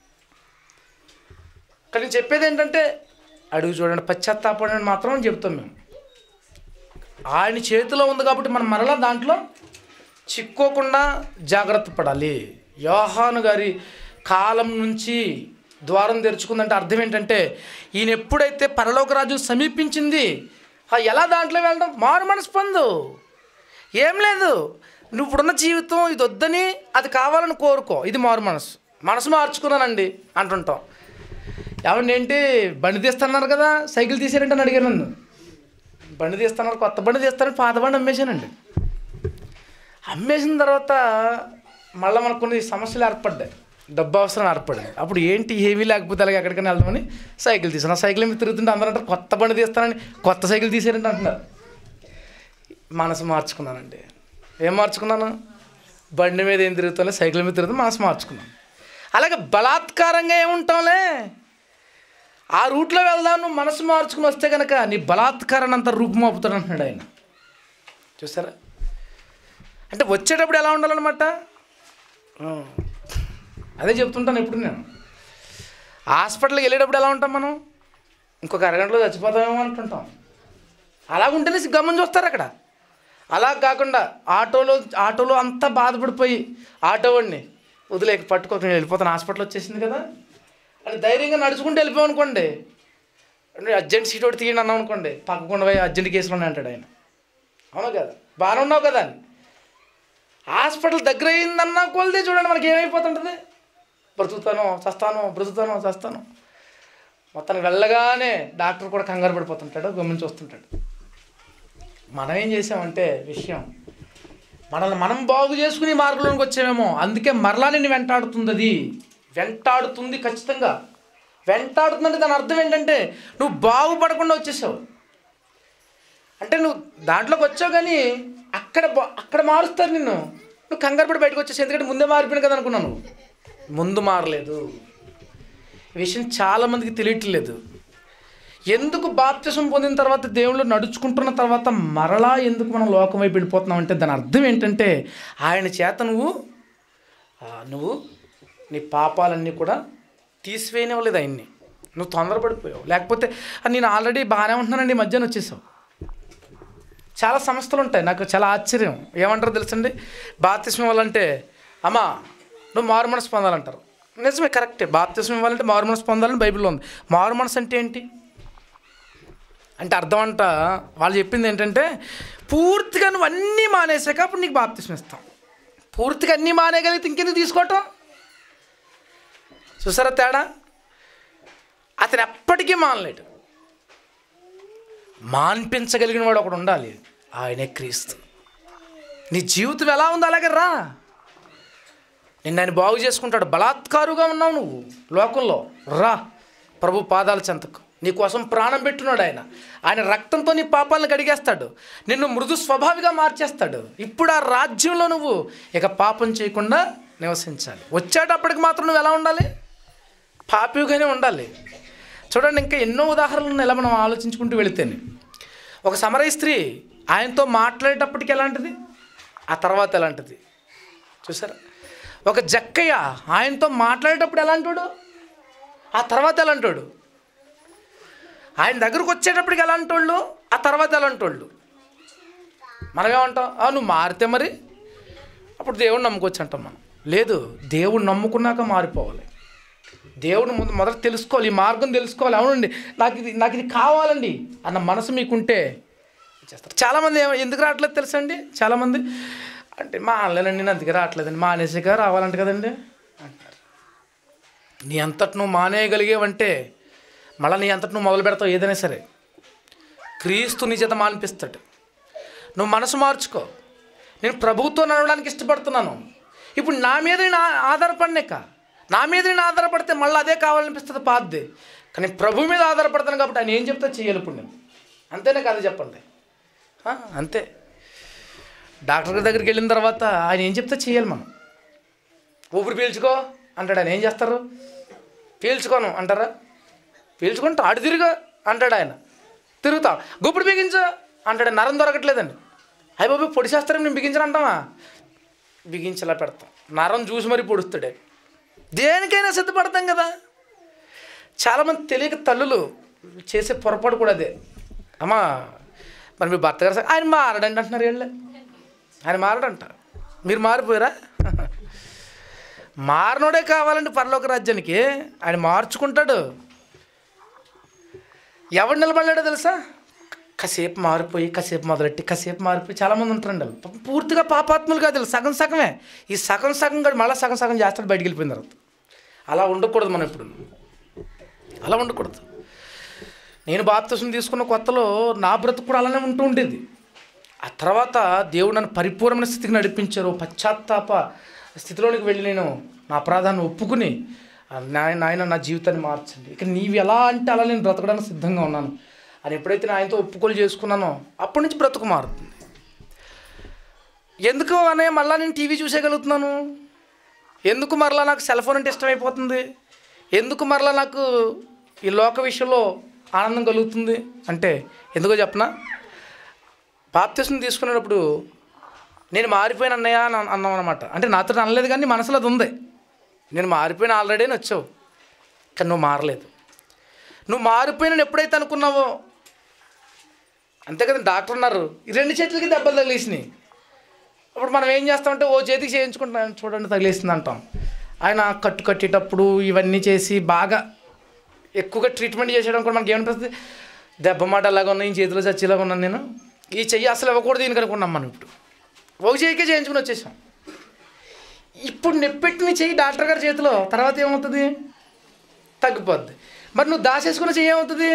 కానీ నేను చెప్పేది ఏంటంటే అడుగు చూడండి పశ్చాత్తాపడండి మాత్రం చెప్తాం మేము ఆయన చేతిలో ఉంది కాబట్టి మనం మరలా దాంట్లో చిక్కోకుండా జాగ్రత్త పడాలి యోహాను గారి కాలం నుంచి ద్వారం తెరుచుకుందంటే అర్థం ఏంటంటే ఈయన ఎప్పుడైతే పరలోక రాజ్యం సమీపించింది ఆ, ఎలా దాంట్లో వెళ్ళడం మారు మనసు పొందు ఏం లేదు నువ్వు ఇప్పుడున్న జీవితం ఇది వద్దని అది కావాలని కోరుకో ఇది మారు మనసు మనసు మార్చుకున్నానండి అంటుంటాం ఏమండి ఏంటి బండి తీస్తున్నారు కదా సైకిల్ తీసారంటే అని అడిగారు నన్ను బండి తీస్తున్నారు కొత్త బండి తీస్తారని పాత బండి అమ్మేశానండి అమ్మేసిన తర్వాత మళ్ళీ మనకు కొన్ని సమస్యలు ఏర్పడ్డాయి డబ్బు అవసరం ఏర్పడింది అప్పుడు ఏంటి ఏమీ లేకపోతే అలాగే ఎక్కడికైనా వెళ్దామని సైకిల్ తీసాను ఆ సైకిల్ మీద తిరుగుతుంటే అందరూ అంటారు కొత్త బండి తీస్తానని కొత్త సైకిల్ తీసారంటే అంటున్నారు మనసు మార్చుకున్నానండి ఏం మార్చుకున్నాను బండి మీద ఏం తిరుగుతాలే సైకిల్ మీద తిరుగుతా మనసు మార్చుకున్నాను అలాగే బలాత్కారంగా ఏముంటాంలే ఆ రూట్లో వెళ్దాం నువ్వు మనసు మార్చుకుని వస్తే కనుక నీ బలాత్కారాన్ని అంత రూపుమాపుతాడు అంటున్నాడు ఆయన చూసారా అంటే వచ్చేటప్పుడు ఎలా ఉండాలన్నమాట ఆ, అదే చెప్తుంటాను ఎప్పుడు నేను హాస్పిటల్కి వెళ్ళేటప్పుడు ఎలా ఉంటాం మనం ఇంకొక అరగంటలో చచ్చిపోతామేమో అనుకుంటాం అలా ఉంటేనే గమని చూస్తారు అక్కడ అలా కాకుండా ఆటోలో ఆటోలో అంతా బాధపడిపోయి ఆటో వాడిని వదిలేక పట్టుకోక నేను వెళ్ళిపోతాను హాస్పిటల్ వచ్చేసింది కదా అని ధైర్యంగా నడుచుకుంటూ వెళ్ళిపోయాం అనుకోండి అంటే అర్జెంట్ సీట్ ఒకటి తీయండి అన్నాం అనుకోండి పక్కకుండా పోయి అర్జెంట్ కేసులు ఉన్నాయి అంటాడు ఆయన అవును కదా బాగానే ఉన్నావు కదా అని హాస్పిటల్ దగ్గర అయిందన్నా కొలిదే చూడండి మనకి ఏమైపోతుంటుంది బ్రతుకుతాను చస్తాను బ్రతుకుతాను చస్తాను మొత్తానికి వెళ్ళగానే డాక్టర్ కూడా కంగారు పడిపోతుంటాడు గమనించి వస్తుంటాడు మనం ఏం చేసామంటే విషయం మనల్ని మనం బాగు చేసుకుని ఈ మార్గంలోకి వచ్చామేమో అందుకే మరలా నిన్ను వెంటాడుతుంది అది వెంటాడుతుంది ఖచ్చితంగా వెంటాడుతుందంటే దాని అర్థం ఏంటంటే నువ్వు బాగుపడకుండా వచ్చేసావు అంటే నువ్వు దాంట్లోకి వచ్చావు కానీ అక్కడ బా- అక్కడ మారుస్తారు నిన్ను నువ్వు కంగారు పడి బయటకు వచ్చేసి ఎందుకంటే ముందే మారిపోయిన కదా అనుకున్నాను ముందు మారలేదు ఈ విషయం చాలామందికి తెలియట్లేదు ఎందుకు బాప్తిసం పొందిన తర్వాత దేవుళ్ళు నడుచుకుంటున్న తర్వాత మరలా ఎందుకు మనం లోకం వైపు వెళ్ళిపోతున్నాం అంటే దాని అర్థం ఏంటంటే ఆయన చేత నువ్వు ఆ, నువ్వు నీ పాపాలన్నీ కూడా తీసివేయనివ్వలేదు ఆయన్ని నువ్వు తొందరపడిపోయావు లేకపోతే "ఆ, నేను ఆల్రెడీ బాగానే ఉంటున్నానండి ఈ మధ్యాహ్నం వచ్చేసావు చాలా సంస్థలు ఉంటాయి నాకు చాలా ఆశ్చర్యం ఏమంటారు తెలుసండి బాప్తిస్మం ఇవ్వాలంటే అమ్మా నువ్వు మారు మనసు పొందాలంటారు నిజమే కరెక్టే బాప్తిస్మం ఇవ్వాలంటే మారు మనసు పొందాలని బైబిల్లో ఉంది మారు మనసు అంటే ఏంటి అంటే అర్థం అంట వాళ్ళు చెప్పింది ఏంటంటే పూర్తిగా నువ్వు అన్నీ మానేసాక అప్పుడు నీకు బాప్తిస్మం ఇస్తాం పూర్తిగా అన్నీ మానేయగలిగితే ఇంకెందుకు తీసుకోవటం చూసారా తేడా అతను ఎప్పటికీ మానలేడు మాన్పించగలిగిన వాడు ఒకడు ఉండాలి ఆయనే క్రీస్తు నీ జీవితం ఎలా ఉందో అలాగే రా నిన్ను ఆయన బాగు చేసుకుంటాడు బలాత్కారుగా ఉన్నావు నువ్వు లోకంలో రా ప్రభు పాదాల చెంతకు నీ కోసం ప్రాణం పెట్టున్నాడు ఆయన ఆయన రక్తంతో నీ పాపాలను కడిగేస్తాడు నిన్ను మృదు స్వభావిగా మార్చేస్తాడు ఇప్పుడు ఆ రాజ్యంలో నువ్వు ఇక పాపం చేయకుండా నివసించాలి వచ్చేటప్పటికి మాత్రం నువ్వు ఎలా ఉండాలి పాపిగానే ఉండాలి చూడండి ఇంకా ఎన్నో ఉదాహరణలు ఉన్నాయి ఇలా మనం ఆలోచించుకుంటూ వెళితేనే ఒక సమరయ స్త్రీ ఆయనతో మాట్లాడేటప్పటికి ఎలాంటిది ఆ తర్వాత ఎలాంటిది చూసారా ఒక జక్కయ్య ఆయనతో మాట్లాడేటప్పుడు ఎలాంటాడు ఆ తర్వాత ఎలాంటాడు ఆయన దగ్గరకు వచ్చేటప్పటికి ఎలాంటోళ్ళు ఆ తర్వాత ఎలాంటోళ్ళు మనమేమంటాం "ఆ, నువ్వు మారితే మరి అప్పుడు దేవుడిని నమ్ముకోవచ్చు అంటాం మనం లేదు దేవుడు నమ్ముకున్నాక మారిపోవాలి దేవుడు ముందు మొదట తెలుసుకోవాలి ఈ మార్గం తెలుసుకోవాలి అవునండి నాకు ఇది నాకు ఇది కావాలండి అన్న మనసు మీకుంటే చేస్తారు చాలామంది ఏమ- ఎందుకు రావట్లేదు తెలుసండి చాలామంది అంటే మా ఆన్లైన్ నేను అందుకే రావట్లేదండి మానేసాక రావాలంట కదండి అంటారు నీ అంతటి నువ్వు మానేయగలిగేవంటే మళ్ళీ నీ అంతటి నువ్వు మొదలు పెడతావు ఏదైనా సరే క్రీస్తు నీ చేత మానిపిస్తాడు నువ్వు మనసు మార్చుకో నేను ప్రభుత్వం నడవడానికి ఇష్టపడుతున్నాను ఇప్పుడు నా మీద నేను ఆ- ఆధారపడినాక నా మీద నేను ఆధారపడితే మళ్ళీ అదే కావాలనిపిస్తుంది పాద్ది కానీ ప్రభు మీద ఆధారపడతాను కాబట్టి ఆయన ఏం చెప్తే చేయాలి ఇప్పుడు నేను అంతేనా కదా చెప్పండి ఆ, అంతే డాక్టర్ గారి దగ్గరికి వెళ్ళిన తర్వాత ఆయన ఏం చెప్తే చేయాలి మనం ఊపిరి పీల్చుకో అంటాడు ఆయన ఏం చేస్తారు పీల్చుకోను అంటారా పీల్చుకుంటా అటు తిరుగు అంటాడు ఆయన తిరుగుతా గుప్పుడు బిగించు అంటాడు నరం దొరకట్లేదండి అయ్యి బాబు పొడి చేస్తారని మేము బిగించను అంటామా బిగించేలా పెడతాం నరం చూసి మరీ పొడుస్తాడే దేనికైనా సిద్ధపడతాం కదా చాలామంది తెలియక తల్లులు చేసే పొరపాటు కూడా అదే అమ్మా మరి మీ భర్త గారు స- ఆయన మారడండి అంటున్నారు వీళ్ళే ఆయన మారడంట మీరు మారిపోయారా మారనోడే కావాలండి పరలోక రాజ్యానికి ఆయన మార్చుకుంటాడు ఎవడు నిలబడలేడో తెలుసా కాసేపు మారిపోయి కాసేపు మొదలెట్టి కాసేపు మారిపోయి చాలామంది ఉంటారండి వాళ్ళు పాపం పూర్తిగా పాపాత్ములు కాదు వీళ్ళు సగం సగమే ఈ సగం సగం కూడా మళ్ళీ సగం సగం చేస్తాడు బయటికి వెళ్ళిపోయిన తర్వాత అలా ఉండకూడదు మనం ఇప్పుడు అలా ఉండకూడదు నేను బాప్తిసం తీసుకున్న కొత్తలో నా బ్రతుకు కూడా అలానే ఉంటూ ఉండేది ఆ తర్వాత దేవుడు నన్ను పరిపూర్ణమైన స్థితికి నడిపించారు పశ్చాత్తాప స్థితిలోనికి వెళ్ళి నేను నా అపరాధాన్ని ఒప్పుకుని "ఆ, నాయన నాయన నా జీవితాన్ని మార్చండి ఇక నీవు ఎలా అంటే అలా నేను బ్రతకడానికి సిద్ధంగా ఉన్నాను అని ఎప్పుడైతే నేను ఆయనతో ఒప్పుకోలు చేసుకున్నానో అప్పటి నుంచి బ్రతుకు మారుతుంది ఎందుకు అనే మళ్ళీ నేను టీవీ చూసేయగలుగుతున్నాను ఎందుకు మరలా నాకు సెల్ ఫోన్ అంటే ఇష్టమైపోతుంది ఎందుకు మరలా నాకు ఈ లోక విషయంలో ఆనందం కలుగుతుంది అంటే ఎందుకో చెప్పనా బాప్తిసం తీసుకునేటప్పుడు నేను మారిపోయిన అన్నయ్య అని అన్- అన్నాం అనమాట అంటే నాతో అనలేదు కానీ మనసులో అది ఉంది నేను మారిపోయిన ఆల్రెడీ అని వచ్చావు కానీ నువ్వు మారలేదు నువ్వు మారిపోయిన ఎప్పుడైతే అనుకున్నావో అంతే కదా డాక్టర్ ఉన్నారు ఈ రెండు చేతులకి దెబ్బలు తగిలేసినాయి అప్పుడు మనం ఏం చేస్తామంటే ఓ చేతికి చేయించుకుంటాం చూడండి తగిలేసింది అంటాం ఆయన కట్టు కట్టేటప్పుడు ఇవన్నీ చేసి బాగా ఎక్కువగా ట్రీట్మెంట్ చేసేయడం కూడా మనకి ఏమనిపిస్తుంది దెబ్బ మాట అలాగా ఉన్నాయి ఈ చేతిలో చచ్చేలాగా ఉన్నాను నేను ఈ చెయ్యి అసలు ఇవ్వకూడదు దీనికి అనుకున్నాం మనం ఇప్పుడు ఒక చెయ్యికే చేయించుకుని వచ్చేసాం ఇప్పుడు నెప్పెట్టిన చెయ్యి డాక్టర్ గారి చేతిలో తర్వాత ఏమవుతుంది తగ్గిపోద్ది మరి నువ్వు దాచేసుకున్న చెయ్యి ఏమవుతుంది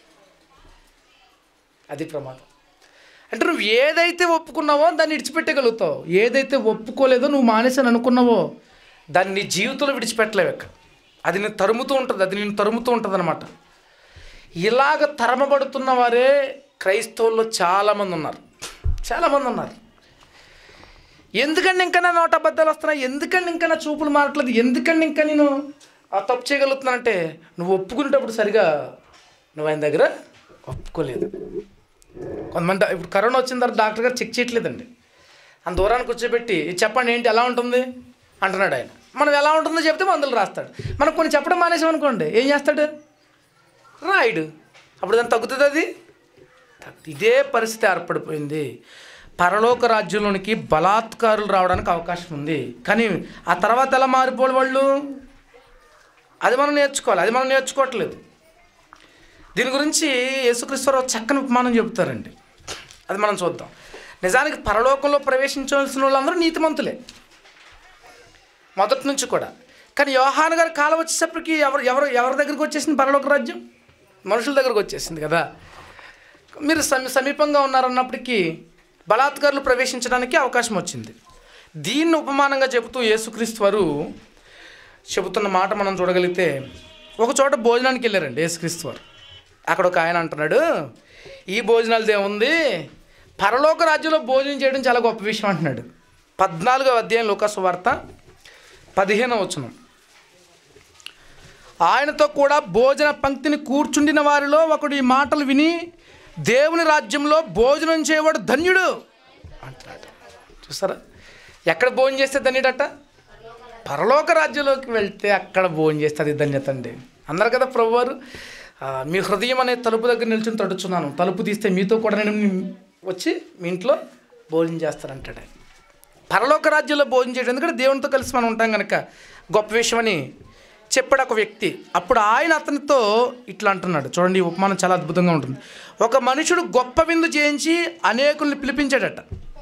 అది ప్రమాదం అంటే నువ్వు ఏదైతే ఒప్పుకున్నావో దాన్ని విడిచిపెట్టగలుగుతావు ఏదైతే ఒప్పుకోలేదో నువ్వు మానేసాను అనుకున్నావో దాన్ని నీ జీవితంలో విడిచిపెట్టలేవు ఇక అది నేను తరుముతూ ఉంటుంది అది నేను తరుముతూ ఉంటుంది అనమాట ఇలాగ తరమబడుతున్న వారే క్రైస్తవుల్లో చాలామంది ఉన్నారు చాలామంది ఉన్నారు ఎందుకండి ఇంకా నా నోట అబద్ధాలు వస్తున్నాయి ఎందుకండి ఇంకా నా చూపులు మారట్లేదు ఎందుకండి ఇంకా నేను ఆ తప్పు చేయగలుగుతున్నానంటే నువ్వు ఒప్పుకునేటప్పుడు సరిగా నువ్వు ఆయన దగ్గర ఒప్పుకోలేదు కొంతమంది ఇప్పుడు కరోనా వచ్చిన తర్వాత డాక్టర్ గారు చెక్ చేయట్లేదండి అంత దూరాన్ని కూర్చోబెట్టి "ఇది చెప్పండి ఏంటి ఎలా ఉంటుంది అంటున్నాడు ఆయన మనం ఎలా ఉంటుందో చెప్తే మందులు రాస్తాడు మనం కొన్ని చెప్పడం మానేసాం అనుకోండి ఏం చేస్తాడు రాయుడు అప్పుడు దాన్ని తగ్గుతుంది అది తగ్గుతుంది. ఇదే పరిస్థితి ఏర్పడిపోయింది పరలోక రాజ్యంలోనికి బలాత్కారులు రావడానికి అవకాశం ఉంది కానీ ఆ తర్వాత ఎలా మారిపోవాలి వాళ్ళు అది మనం నేర్చుకోవాలి అది మనం నేర్చుకోవట్లేదు దీని గురించి యేసుక్రీశ్వరరావు చక్కని ఉపమానం చెబుతారండి అది మనం చూద్దాం నిజానికి పరలోకంలో ప్రవేశించవలసిన వాళ్ళందరూ నీతిమంతులే మొదటి నుంచి కూడా కానీ యోహాన్ గారి కాలం వచ్చేసప్పటికి ఎవరు ఎవరు ఎవరి దగ్గరికి వచ్చేసింది పరలోక రాజ్యం మనుషుల దగ్గరకు వచ్చేసింది కదా మీరు సమీ సమీపంగా ఉన్నారన్నప్పటికీ బలాత్కారులు ప్రవేశించడానికి అవకాశం వచ్చింది దీన్ని ఉపమానంగా చెబుతూ యేసుక్రీస్తు వారు చెబుతున్న మాట మనం చూడగలిగితే ఒక చోట భోజనానికి వెళ్ళారండి యేసుక్రీస్తు వారు అక్కడ ఒక ఆయన అంటున్నాడు ఈ భోజనాలది ఏముంది పరలోక రాజ్యంలో భోజనం చేయడం చాలా గొప్ప విషయం అంటున్నాడు పద్నాలుగో అధ్యాయం లోకాసు వార్త పదిహేనవ వచనం ఆయనతో కూడా భోజన పంక్తిని కూర్చుండిన వారిలో ఒకడు ఈ మాటలు విని దేవుని రాజ్యంలో భోజనం చేయవాడు ధన్యుడు అంటున్నాడు చూసారా ఎక్కడ భోజనం చేస్తే ధన్యుడట పరలోక రాజ్యంలోకి వెళ్తే అక్కడ భోజనం చేస్తే అది ధన్యత అండి అన్నారు కదా ప్రభువారు "ఆ, మీ హృదయం అనే తలుపు దగ్గర నిల్చుని తడుచున్నాను తలుపు తీస్తే మీతో కూడా నేను మీ- వచ్చి మీ ఇంట్లో భోజనం చేస్తానంటాడు ఆయన. పరలోక రాజ్యంలో భోజనం చేయడం ఎందుకంటే దేవునితో కలిసి మనం ఉంటాం కనుక గొప్ప విషయం అని చెప్పాడు ఒక వ్యక్తి అప్పుడు ఆయన అతనితో ఇట్లా అంటున్నాడు చూడండి ఈ ఉపమానం చాలా అద్భుతంగా ఉంటుంది ఒక మనుషుడు గొప్ప విందు చేయించి అనేకుల్ని పిలిపించాడట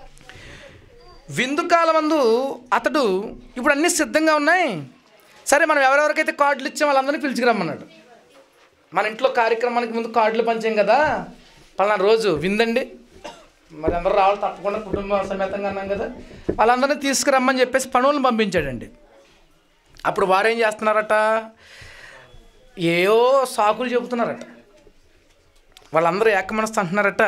విందు కాలమందు అతడు ఇప్పుడు అన్నీ సిద్ధంగా ఉన్నాయి సరే మనం ఎవరెవరికైతే కార్డులు ఇచ్చాం వాళ్ళందరినీ పిలుచుకురమ్మన్నాడు మన ఇంట్లో కార్యక్రమానికి ముందు కార్డులు పంచాం కదా పలానా రోజు విందండి మరి అందరూ రావాలి తప్పకుండా కుటుంబ సమేతంగా అన్నాం కదా వాళ్ళందరినీ తీసుకురమ్మని చెప్పేసి పనులను పంపించాడండి అప్పుడు వారేం చేస్తున్నారట ఏవో సాకులు చెబుతున్నారట వాళ్ళందరూ ఏకమనస్తు అంటున్నారట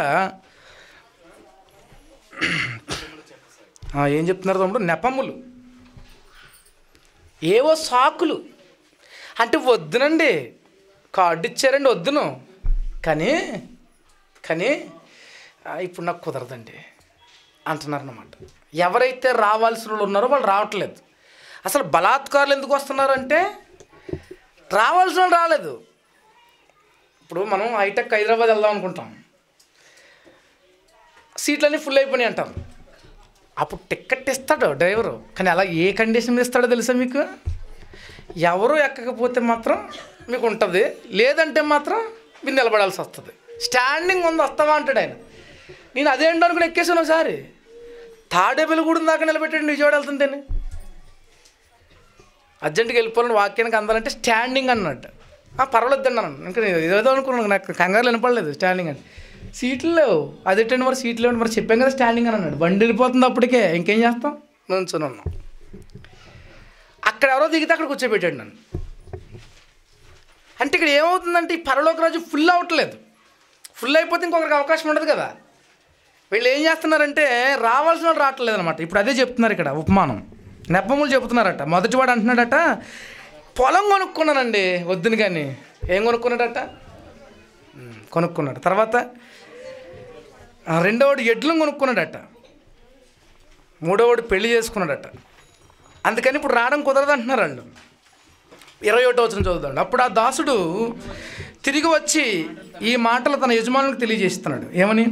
ఆ, ఏం చెప్తున్నారు తమ్ముడు నెపములు ఏవో సాకులు అంటే వద్దునండి కార్డు ఇచ్చారండి వద్దును కానీ కానీ ఆ, ఇప్పుడు నాకు కుదరదండి అంటున్నారన్నమాట ఎవరైతే రావాల్సిన వాళ్ళు ఉన్నారో వాళ్ళు రావట్లేదు అసలు బలాత్కారులు ఎందుకు వస్తున్నారంటే రావాల్సిన వాళ్ళు రాలేదు ఇప్పుడు మనం హైటెక్ హైదరాబాద్ వెళ్దాం అనుకుంటాం సీట్లన్నీ ఫుల్ అయిపోయినాయి అంటారు అప్పుడు టికెట్ ఇస్తాడు డ్రైవరు కానీ అలా ఏ కండిషన్ మీద ఇస్తాడో తెలుసా మీకు ఎవరు ఎక్కకపోతే మాత్రం మీకు ఉంటుంది లేదంటే మాత్రం మీరు నిలబడాల్సి వస్తుంది స్టాండింగ్ ఉంది వస్తావా అంటాడు ఆయన నేను అదేంటో అనుకుని ఎక్కేసాను ఒకసారి తాడేపల్లిగూడెం దాకా నిలబెట్టాడు విజయవాడ వెళ్తుంటేనే అర్జెంట్గా వెళ్ళిపోవాలని వాక్యానికి అందాలంటే స్టాండింగ్ అన్నట్టు ఆ, పర్వాలేదు అన్నాను ఇంకా నేను ఏదో అనుకున్నాను నాకు కంగారు వినపడలేదు స్టాండింగ్ అని సీట్లు లేవు అదేంటండి మరి సీట్లు లేవు మరి చెప్పాం కదా స్టాండింగ్ అని అన్నాడు బండి వెళ్ళిపోతుంది అప్పటికే ఇంకేం చేస్తాం నుంచుని ఉన్నాం అక్కడ ఎవరో దిగితే అక్కడ కూర్చోబెట్టాడు నన్ను అంటే ఇక్కడ ఏమవుతుందంటే ఈ పరలోక రాజు ఫుల్ అవ్వట్లేదు ఫుల్ అయిపోతే ఇంకొకరికి అవకాశం ఉండదు కదా వీళ్ళు ఏం చేస్తున్నారంటే రావాల్సిన వాళ్ళు రావట్లేదు అనమాట ఇప్పుడు అదే చెప్తున్నారు ఇక్కడ ఉపమానం నెప్పములు చెబుతున్నారట మొదటివాడు అంటున్నాడట పొలం కొనుక్కున్నానండి వద్దును కానీ ఏం కొనుక్కున్నాడట ఉమ్, కొనుక్కున్నాడు తర్వాత ఆ, రెండోవాడు ఎడ్లను కొనుక్కున్నాడట మూడోవాడు పెళ్లి చేసుకున్నాడట అందుకని ఇప్పుడు రావడం కుదరదు అంటున్నారు వాళ్ళు ఇరవై ఒకటో వచ్చిన చదువుతాడు అప్పుడు ఆ దాసుడు తిరిగి వచ్చి ఈ మాటలు తన యజమానులకు తెలియజేస్తున్నాడు ఏమని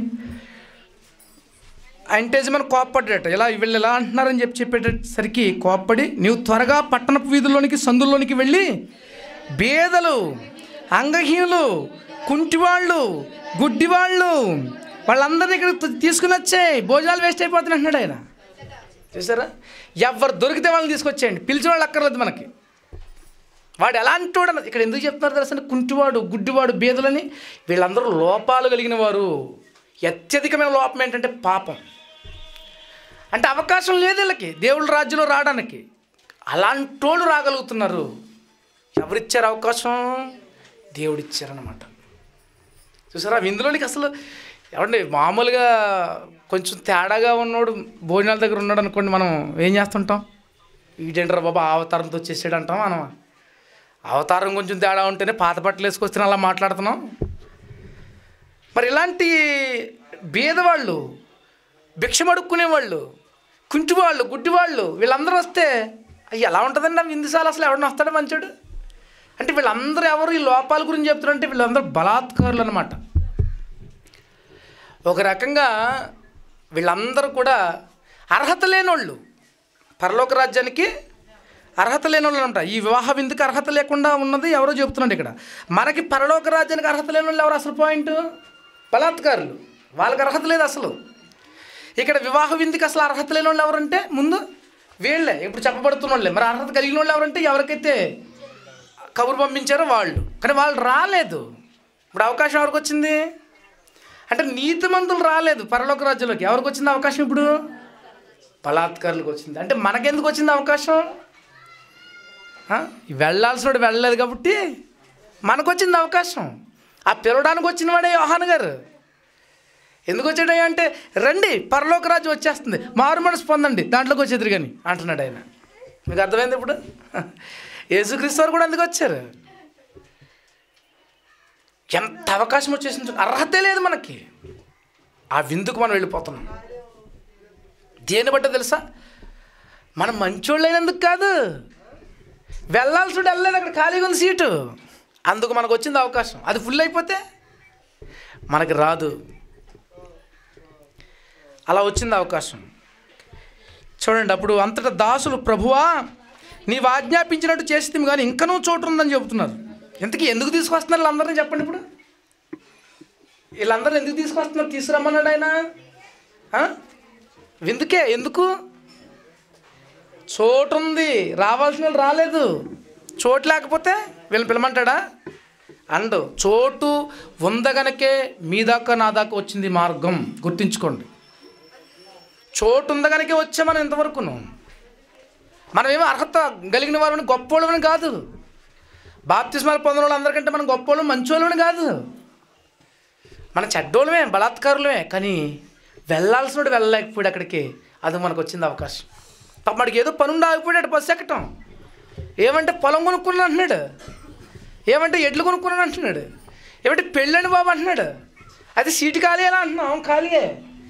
అంటే యజమాని కోప్పడ్డట ఇలా వీళ్ళు ఎలా అంటున్నారని చెప్పి చెప్పేటసరికి కోప్పడి నీవు త్వరగా పట్టణపు వీధుల్లోనికి సందుల్లోనికి వెళ్ళి బేదలు అంగహీనులు కుంటివాళ్ళు గుడ్డివాళ్ళు వాళ్ళందరినీ ఇక్కడ తీసుకుని వచ్చాయి భోజనాలు వేస్ట్ అయిపోతున్నాయి అంటున్నాడు ఆయన చూసారా ఎవరు దొరికితే వాళ్ళని తీసుకొచ్చేయండి పిలిచిన వాళ్ళు అక్కర్లేదు మనకి వాడు ఎలాంటి వాడు అన్నది ఇక్కడ ఎందుకు చెప్తున్నారు తెలుసండి కుంటివాడు గుడ్డివాడు బీదలని వీళ్ళందరూ లోపాలు కలిగిన వారు అత్యధికమైన లోపం ఏంటంటే పాపం అంటే అవకాశం లేదు వీళ్ళకి దేవుళ్ళ రాజ్యంలో రావడానికి అలాంటి వాళ్ళు రాగలుగుతున్నారు ఎవరిచ్చారు అవకాశం దేవుడిచ్చారనమాట చూసారా ఇందులోనికి అసలు ఏమండి మామూలుగా కొంచెం తేడాగా ఉన్నోడు భోజనాల దగ్గర ఉన్నాడు అనుకోండి మనం ఏం చేస్తుంటాం ఈడేంట్రా బాబా అవతారంతో వచ్చేసాడు అంటాం మనం అవతారం కొంచెం తేడా ఉంటేనే పాత బట్టలు వేసుకొస్తే అలా మాట్లాడుతున్నాం మరి ఇలాంటి బీదవాళ్ళు భిక్షమడుక్కునేవాళ్ళు కుంటివాళ్ళు గుడ్డివాళ్ళు వీళ్ళందరూ వస్తే అయ్యి ఎలా ఉంటుందండి ఆ విందుసాలు అసలు ఎవడన్నా వస్తాడు మంచోడు అంటే వీళ్ళందరూ ఎవరు ఈ లోపాల గురించి చెప్తున్నారంటే వీళ్ళందరూ బలాత్కారులు అనమాట ఒక రకంగా వీళ్ళందరూ కూడా అర్హత లేనోళ్ళు పరలోక రాజ్యానికి అర్హత లేని వాళ్ళు అంట ఈ వివాహ విందుకు అర్హత లేకుండా ఉన్నది ఎవరో చెప్తున్నాడు ఇక్కడ మనకి పరలోక రాజ్యానికి అర్హత లేని వాళ్ళు ఎవరు అసలు పాయింట్ బలాత్కారులు వాళ్ళకి అర్హత లేదు అసలు ఇక్కడ వివాహ విందుకి అసలు అర్హత లేని వాళ్ళు ఎవరంటే ముందు వీళ్ళే ఇప్పుడు చెప్పబడుతున్న వాళ్ళే మరి అర్హత కలిగిన వాళ్ళు ఎవరంటే ఎవరికైతే కబురు పంపించారో వాళ్ళు కానీ వాళ్ళు రాలేదు ఇప్పుడు అవకాశం ఎవరికి వచ్చింది అంటే నీతిమంతులు రాలేదు పరలోక రాజ్యంలోకి ఎవరికి వచ్చింది అవకాశం ఇప్పుడు బలాత్కారులకు వచ్చింది అంటే మనకెందుకు వచ్చింది అవకాశం ఆ? వెళ్ళాల్సిన వాడు వెళ్ళలేదు కాబట్టి మనకు వచ్చింది అవకాశం ఆ పిలవడానికి వచ్చిన వాడే యోహాన్ గారు ఎందుకు వచ్చాడు అంటే రండి పరలోక రాజ్యం వచ్చేస్తుంది మారు మనసు పొందండి దాంట్లోకి వచ్చేది కానీ అంటున్నాడు ఆయన మీకు అర్థమైంది ఇప్పుడు యేసుక్రీస్తు వారు కూడా అందుకు వచ్చారు ఎంత అవకాశం వచ్చేసింది చూడు. అర్హతే లేదు మనకి ఆ విందుకు మనం వెళ్ళిపోతున్నాం దేని బట్ట తెలుసా మనం మంచోళ్ళైనందుకు కాదు వెళ్ళాల్సి ఉంటే వెళ్ళలేదు అక్కడ ఖాళీగా ఉంది సీటు అందుకు మనకు వచ్చింది అవకాశం అది ఫుల్ అయిపోతే మనకి రాదు అలా వచ్చింది అవకాశం చూడండి అప్పుడు అంతటా దాసులు ప్రభువా నీవు ఆజ్ఞాపించినట్టు చేస్తే కానీ ఇంకనూ చోటు ఉందని చెబుతున్నారు ఇంతకీ ఎందుకు తీసుకొస్తున్నారు వీళ్ళందరినీ చెప్పండి ఇప్పుడు వీళ్ళందరూ ఎందుకు తీసుకొస్తున్నారు తీసుకురమ్మన్నాడు ఆయన ఆ? విందుకే ఎందుకు చోటు ఉంది రావాల్సిన వాళ్ళు రాలేదు చోటు లేకపోతే వీళ్ళని పిలమంటాడా అండు చోటు ఉందగనకే మీ దాకా నా దాకా వచ్చింది ఈ మార్గం గుర్తుంచుకోండి చోటు ఉందగనకే వచ్చా మనం ఇంతవరకును మనమేమో అర్హత కలిగిన వారని గొప్పోళ్ళమని కాదు బాప్తిస్మాలు పొందిన వాళ్ళు అందరికంటే మనం గొప్పోళ్ళం మంచోళ్ళమని కాదు మన చెడ్డోళ్ళమే బలాత్కారులమే కానీ వెళ్ళాల్సినోడు వెళ్ళలేకపోయాడు అక్కడికి అది మనకు వచ్చింది అవకాశం పాపం వాడికి ఏదో పనుండి ఆగిపోయాడు బస్సు ఎక్కటం ఏమంటే పొలం కొనుక్కున్నాను అంటున్నాడు ఏమంటే ఎడ్లు కొనుక్కున్నాను అంటున్నాడు ఏమంటే పెళ్ళండి బాబు అంటున్నాడు అది సీటు ఖాళీ ఎలా అంటున్నాం ఖాళీయే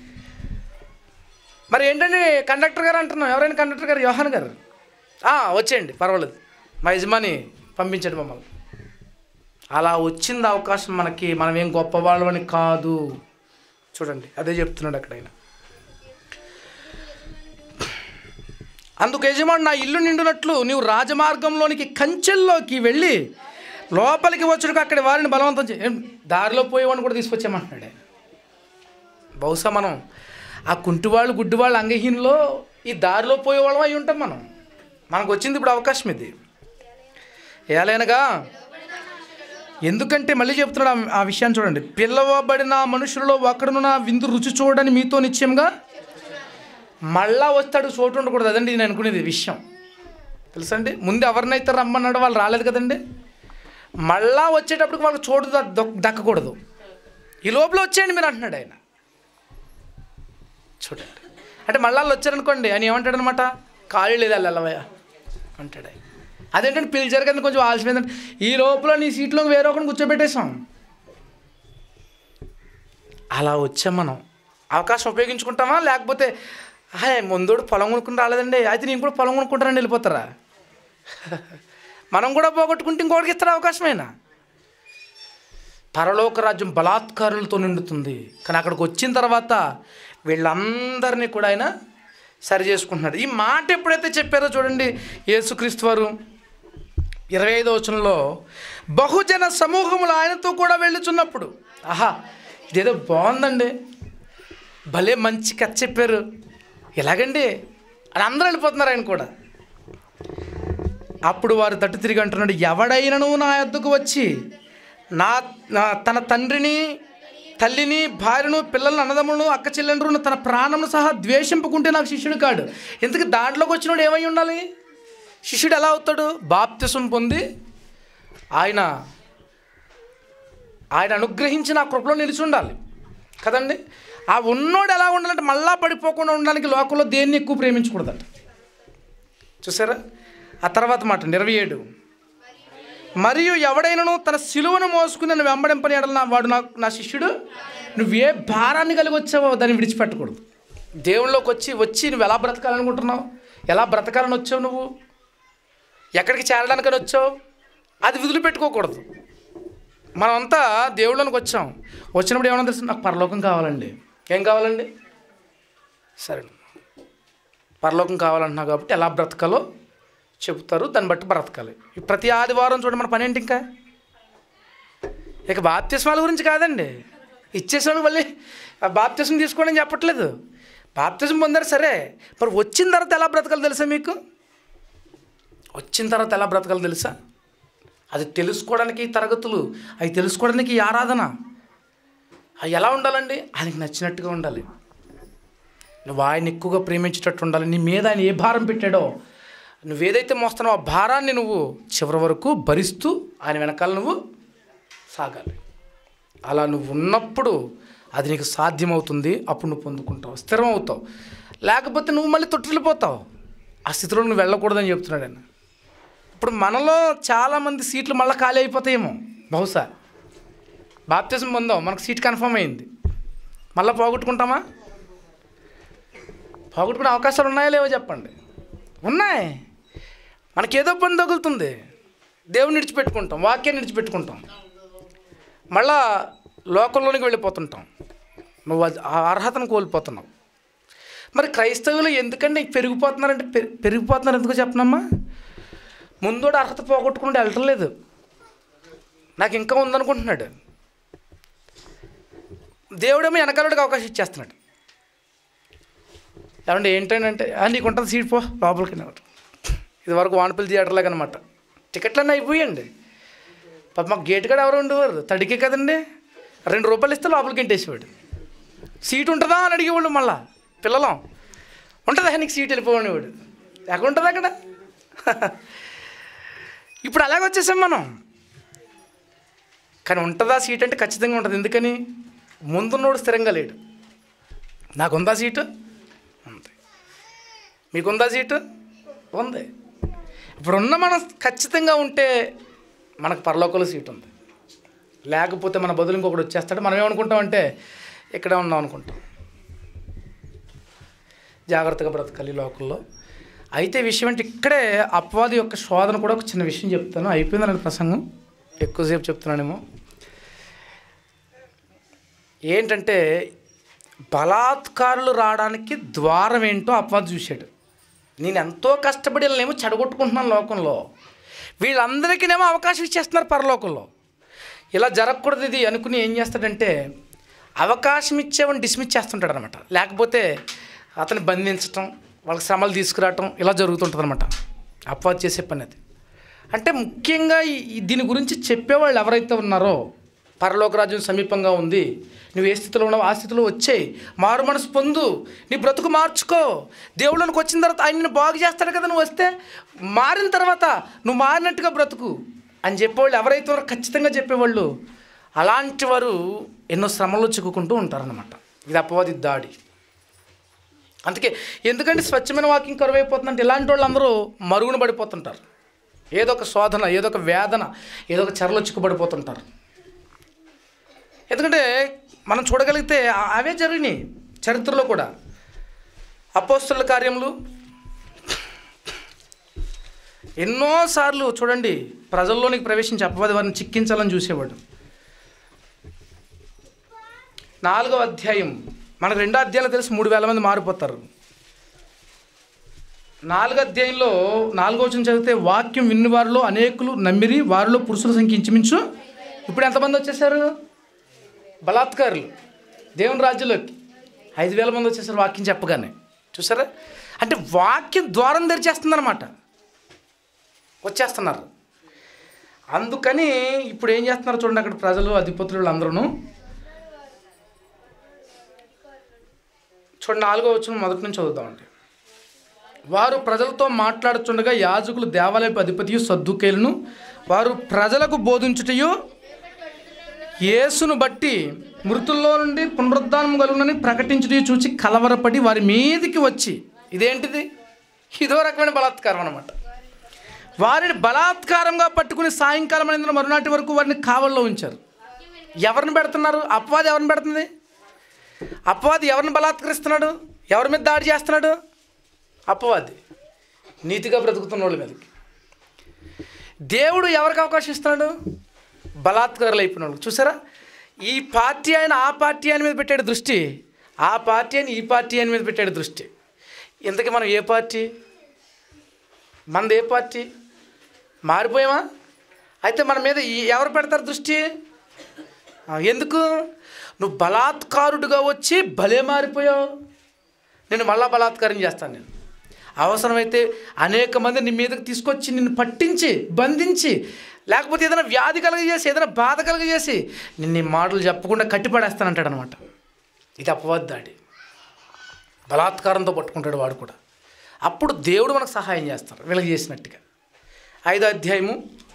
మరి ఏంటండి కండక్టర్ గారు అంటున్నాం ఎవరైనా కండక్టర్ గారు యోహాన్ గారు "ఆ, వచ్చేయండి పర్వాలేదు మా యజమాని పంపించండి మమ్మల్ని అలా వచ్చింది అవకాశం మనకి మనం ఏం గొప్పవాళ్ళమని కాదు చూడండి అదే చెప్తున్నాడు అక్కడ ఆయన అందుకు యజమాడు నా ఇల్లు నిండునట్లు నీవు రాజమార్గంలోనికి కంచెల్లోకి వెళ్ళి లోపలికి వచ్చుడుకు అక్కడి వారిని బలవంతం చే ఏం, దారిలో పోయేవాడిని కూడా తీసుకొచ్చామంటున్నాడు ఆయన బహుశా మనం ఆ కుంటివాళ్ళు గుడ్డివాళ్ళు అంగహీనలో ఈ దారిలో పోయేవాళ్ళం అయి ఉంటాం మనం మనకు వచ్చింది ఇప్పుడు అవకాశం ఇది ఏలైనగా ఎందుకంటే మళ్ళీ చెప్తున్నాడు ఆ- ఆ విషయాన్ని చూడండి పిల్లవబడిన మనుషులలో ఒకడును నా విందు రుచి చూడని మీతో నిశ్చయంగా మళ్ళా వస్తాడు చోటు ఉండకూడదు అదండి నేను అనుకునేది విషయం తెలుసండి ముందు ఎవరినైతే రమ్మన్నాడో వాళ్ళు రాలేదు కదండి మళ్ళా వచ్చేటప్పటికి వాళ్ళకి చోటు ద- దొక్- దక్కకూడదు ఈ లోపల వచ్చేయండి మీరు అంటున్నాడు ఆయన చూడండి అంటే మళ్ళా వాళ్ళు వచ్చారనుకోండి ఆయన ఏమంటాడు అనమాట ఖాళీ లేదు వెళ్ళవయ్య అంటాడు ఆయన అదేంటంటే పిలిచారు కదా కొంచెం ఆలస్యమైందంటే ఈ లోపల నీ సీట్లో వేరే ఒకరిని కూర్చోబెట్టేసాం అలా వచ్చాం మనం అవకాశం ఉపయోగించుకుంటామా లేకపోతే హాయ్ ముందోడు పొలం కొనుక్కుని రాలేదండి అయితే నేను కూడా పొలం కొనుక్కుంటానని వెళ్ళిపోతారా మనం కూడా పోగొట్టుకుంటే ఇంకోటికి ఇస్తారు అవకాశమేనా పరలోక రాజ్యం బలాత్కారులతో నిండుతుంది కానీ అక్కడికి వచ్చిన తర్వాత వీళ్ళందరినీ కూడా ఆయన సరి చేసుకుంటున్నాడు ఈ మాట ఎప్పుడైతే చెప్పారో చూడండి యేసుక్రీస్తు వారు ఇరవై ఐదో వచనంలో బహుజన సమూహములు ఆయనతో కూడా వెళ్ళుచున్నప్పుడు ఆహా ఇదేదో బాగుందండి భలే మంచి కథ చెప్పారు ఎలాగండి అని అందరూ వెళ్ళిపోతున్నారు ఆయన కూడా అప్పుడు వారు తట్టు తిరిగి అంటున్నాడు ఎవడైనను నా యొద్దకు వచ్చి నా నా తన తండ్రిని తల్లిని భార్యను పిల్లలను అన్నదమ్ములను అక్క చెల్లెండ్రును తన ప్రాణమును సహా ద్వేషింపుకుంటే నాకు శిష్యుడు కాడు ఎందుకు దాంట్లోకి వచ్చినోడు ఏమై ఉండాలి శిష్యుడు ఎలా అవుతాడు బాప్తిసం పొంది ఆయన ఆయన అనుగ్రహించిన ఆ కృపలో నిలిచి ఉండాలి కదండి ఆ ఉన్నోడు ఎలా ఉండాలంటే మళ్ళా పడిపోకుండా ఉండడానికి లోకంలో దేన్ని ఎక్కువ ప్రేమించకూడదట చూసారా ఆ తర్వాత మాట ఇరవై ఏడు మరియు ఎవడైనను తన సిలువను మోసుకుని నన్ను వెంబడింపని ఎడల నా వాడు నాకు నా శిష్యుడు నువ్వు ఏ భారాన్ని కలిగి వచ్చావో దాన్ని విడిచిపెట్టకూడదు దేవుళ్ళలోకి వచ్చి వచ్చి నువ్వు ఎలా బ్రతకాలనుకుంటున్నావు ఎలా బ్రతకాలని వచ్చావు నువ్వు ఎక్కడికి చేరడానికని వచ్చావు అది వదిలిపెట్టుకోకూడదు మనమంతా దేవుళ్ళనికి వచ్చాం వచ్చినప్పుడు ఏమన్నా తెలుసు నాకు పరలోకం కావాలండి ఏం కావాలండి సరే పరలోకం కావాలంటున్నావు కాబట్టి ఎలా బ్రతకాలో చెబుతారు దాన్ని బట్టి బ్రతకాలి ఈ ప్రతి ఆదివారం చూడండి మన పని ఏంటి ఇంకా ఇక బాప్తిస్మాల గురించి కాదండి ఇచ్చేసాడు మళ్ళీ ఆ బాప్తిసం తీసుకోండి అని చెప్పట్లేదు బాప్తిసం పొందారు సరే మరి వచ్చిన తర్వాత ఎలా బ్రతకాలో తెలుసా మీకు వచ్చిన తర్వాత ఎలా బ్రతకాలో తెలుసా అది తెలుసుకోవడానికి ఈ తరగతులు అవి తెలుసుకోవడానికి ఈ ఆరాధన అవి ఎలా ఉండాలండి ఆయనకి నచ్చినట్టుగా ఉండాలి నువ్వు ఆయన ఎక్కువగా ప్రేమించేటట్టు ఉండాలి నీ మీద ఆయన ఏ భారం పెట్టాడో నువ్వేదైతే మోస్తున్నావో ఆ భారాన్ని నువ్వు చివరి వరకు భరిస్తూ ఆయన వెనకాల నువ్వు సాగాలి అలా నువ్వు ఉన్నప్పుడు అది నీకు సాధ్యమవుతుంది అప్పుడు నువ్వు పొందుకుంటావు స్థిరం అవుతావు లేకపోతే నువ్వు మళ్ళీ తొట్టిల్లిపోతావు ఆ స్థితిలో నువ్వు వెళ్ళకూడదని చెప్తున్నాడు ఆయన ఇప్పుడు మనలో చాలామంది సీట్లు మళ్ళీ ఖాళీ అయిపోతాయేమో బహుశా బాప్తిజం పొందాం మనకు సీట్ కన్ఫర్మ్ అయింది మళ్ళీ పోగొట్టుకుంటామా పోగొట్టుకునే అవకాశాలు ఉన్నాయా లేవో చెప్పండి ఉన్నాయి మనకేదో పని తగులుతుంది దేవుని విడిచిపెట్టుకుంటాం వాక్యాన్ని విడిచిపెట్టుకుంటాం మళ్ళా లోకంలోనికి వెళ్ళిపోతుంటాం నువ్వు అది- ఆ అర్హతను కోల్పోతున్నావు మరి క్రైస్తవులు ఎందుకంటే పెరిగిపోతున్నారంటే పెరి- పెరిగిపోతున్నారు ఎందుకో చెప్పనమ్మా ముందోడు అర్హత పోగొట్టుకుంటే వెళ్ళటం లేదు నాకు ఇంకా ఉందనుకుంటున్నాడు దేవుడేమో వెనకాలడికి అవకాశం ఇచ్చేస్తున్నాడు ఏమంటే ఏంటంటే "ఆ, నీకు ఉంటుంది సీట్ పో లోపలికి అన్నమాట ఇది వరకు వానపల్లి థియేటర్లాగా అనమాట టికెట్లన్నీ అయిపోయాయండి పాప మాకు గేట్ కూడా ఎవరు ఉండేవారు తడికే కదండి రెండు రూపాయలు ఇస్తే లోపలికి ఇంటేసేవాడు సీట్ ఉంటుందా అని అడిగేవాళ్ళు మళ్ళా పిల్లలం ఉంటుందా నీకు సీట్ వెళ్ళిపోవాడు ఎక్కడ ఉంటుంది అక్కడ ఇప్పుడు అలాగే వచ్చేసాం మనం కానీ ఉంటుందా సీట్ అంటే ఖచ్చితంగా ఉంటుంది ఎందుకని ముందున్నోడు స్థిరంగా లేడు నాకుందా సీటు ఉంది మీకుందా సీటు ఉంది ఇప్పుడున్న మనం ఖచ్చితంగా ఉంటే మనకు పరలోకంలో సీట్ ఉంది లేకపోతే మన బదులు ఇంకొకటి వచ్చేస్తాడు మనం ఏమనుకుంటామంటే ఇక్కడే ఉన్నాం అనుకుంటాం జాగ్రత్తగా బ్రతకాలి ఈ లోకంలో అయితే విషయం అంటే ఇక్కడే అపవాది యొక్క శోధన కూడా ఒక చిన్న విషయం చెప్తాను అయిపోయిందని ప్రసంగం ఎక్కువసేపు చెప్తున్నానేమో ఏంటంటే బలాత్కారులు రావడానికి ద్వారం ఏంటో అపవాది చూశాడు నేను ఎంతో కష్టపడి వీళ్ళనేమో చెడగొట్టుకుంటున్నాను లోకంలో వీళ్ళందరికీనేమో అవకాశం ఇచ్చేస్తున్నారు పరలోకంలో ఇలా జరగకూడదు ఇది అనుకుని ఏం చేస్తాడంటే అవకాశం ఇచ్చేవాడిని డిస్మిస్ చేస్తుంటాడు అనమాట లేకపోతే అతన్ని బంధించటం వాళ్ళకి శ్రమలు తీసుకురావటం ఇలా జరుగుతుంటుంది అనమాట అపవాద్ చేసే పని అది అంటే ముఖ్యంగా ఈ- ఈ దీని గురించి చెప్పేవాళ్ళు ఎవరైతే ఉన్నారో పరలోక రాజ్యం సమీపంగా ఉంది నువ్వు ఏ స్థితిలో ఉన్నావు ఆ స్థితిలో వచ్చేయి మారు మనసు పొందు నీ బ్రతుకు మార్చుకో దేవుళ్ళనికి వచ్చిన తర్వాత ఆయన నిన్ను బాగు చేస్తాడు కదా నువ్వు వస్తే మారిన తర్వాత నువ్వు మారినట్టుగా బ్రతుకు అని చెప్పేవాళ్ళు ఎవరైతే ఉన్నారో ఖచ్చితంగా చెప్పేవాళ్ళు అలాంటి వారు ఎన్నో శ్రమల్లో చిక్కుకుంటూ ఉంటారన్నమాట ఇది అపవాది దాడి అందుకే ఎందుకంటే స్వచ్ఛమైన వాకింగ్ కరువు అయిపోతుందంటే ఇలాంటి వాళ్ళు అందరూ మరుగున పడిపోతుంటారు ఏదో ఒక శోధన ఏదో ఒక వేదన ఏదో ఒక చెరలో చిక్కుబడిపోతుంటారు ఎందుకంటే మనం చూడగలిగితే ఆ- అవే జరిగినాయి చరిత్రలో కూడా అపోస్తుల కార్యములు ఎన్నోసార్లు చూడండి ప్రజల్లోనికి ప్రవేశించి అపవాది వారిని చిక్కించాలని చూసేవాడు నాలుగో అధ్యాయం మనకు రెండో అధ్యాయంలో తెలిసి మూడు వేల మంది మారిపోతారు నాలుగో అధ్యాయంలో నాలుగో వచనం చదివితే వాక్యం విన్న వారిలో అనేకులు నమ్మిరి వారిలో పురుషుల సంఖ్య ఇంచుమించు ఇప్పుడు ఎంతమంది వచ్చేసారు బలాత్కారులు దేవుని రాజ్యంలోకి ఐదు వేల మంది వచ్చేసారు వాక్యం చెప్పగానే చూసారా అంటే వాక్యం ద్వారం తెరిచేస్తుందన్నమాట వచ్చేస్తున్నారు అందుకని ఇప్పుడు ఏం చేస్తున్నారు చూడండి అక్కడ ప్రజలు అధిపతులు అందరూ చూడండి నాలుగో వచ్చిన మొదటి నుంచి చదువుదామండి వారు ప్రజలతో మాట్లాడుతుండగా యాజకులు దేవాలయపు అధిపతియు సద్దుకేలను వారు ప్రజలకు బోధించుటయు యేసును బట్టి మృతుల్లో నుండి పునరుద్ధానం కలుగునని ప్రకటించుట చూచి కలవరపడి వారి మీదికి వచ్చి ఇదేంటిది ఇదో రకమైన బలాత్కారం అనమాట వారిని బలాత్కారంగా పట్టుకుని సాయంకాలం అయిన మరునాటి వరకు వారిని కావల్లో ఉంచారు ఎవరిని పెడుతున్నారు అపవాది ఎవరిని పెడుతుంది అపవాది ఎవరిని బలాత్కరిస్తున్నాడు ఎవరి మీద దాడి చేస్తున్నాడు అపవాది నీతిగా బ్రతుకుతున్న వాళ్ళ మీదకి దేవుడు ఎవరికి అవకాశం ఇస్తున్నాడు బలాత్కారులు అయిపోయిన వాళ్ళకి చూసారా ఈ పార్టీ ఆయన ఆ పార్టీ ఆయన మీద పెట్టాడు దృష్టి ఆ పార్టీ అని ఈ పార్టీ ఆయన మీద పెట్టాడు దృష్టి ఇంతకీ మనం ఏ పార్టీ మనది ఏ పార్టీ మారిపోయామా అయితే మన మీద ఈ- ఎవరు పెడతారు దృష్టి ఆ, ఎందుకు నువ్వు బలాత్కారుడిగా వచ్చి భలే మారిపోయావు నేను మళ్ళా బలాత్కారం చేస్తాను నేను అవసరమైతే అనేక మంది నీ మీదకి తీసుకొచ్చి నిన్ను పట్టించి బంధించి లేకపోతే ఏదైనా వ్యాధి కలగజేసి ఏదైనా బాధ కలగజేసి నిన్ను ఈ మాటలు చెప్పకుండా కట్టిపడేస్తానంటాడు అనమాట ఇది అపవద్దాడి బలాత్కారంతో పట్టుకుంటాడు వాడు కూడా అప్పుడు దేవుడు మనకు సహాయం చేస్తారు వీళ్ళకి చేసినట్టుగా ఐదో అధ్యాయము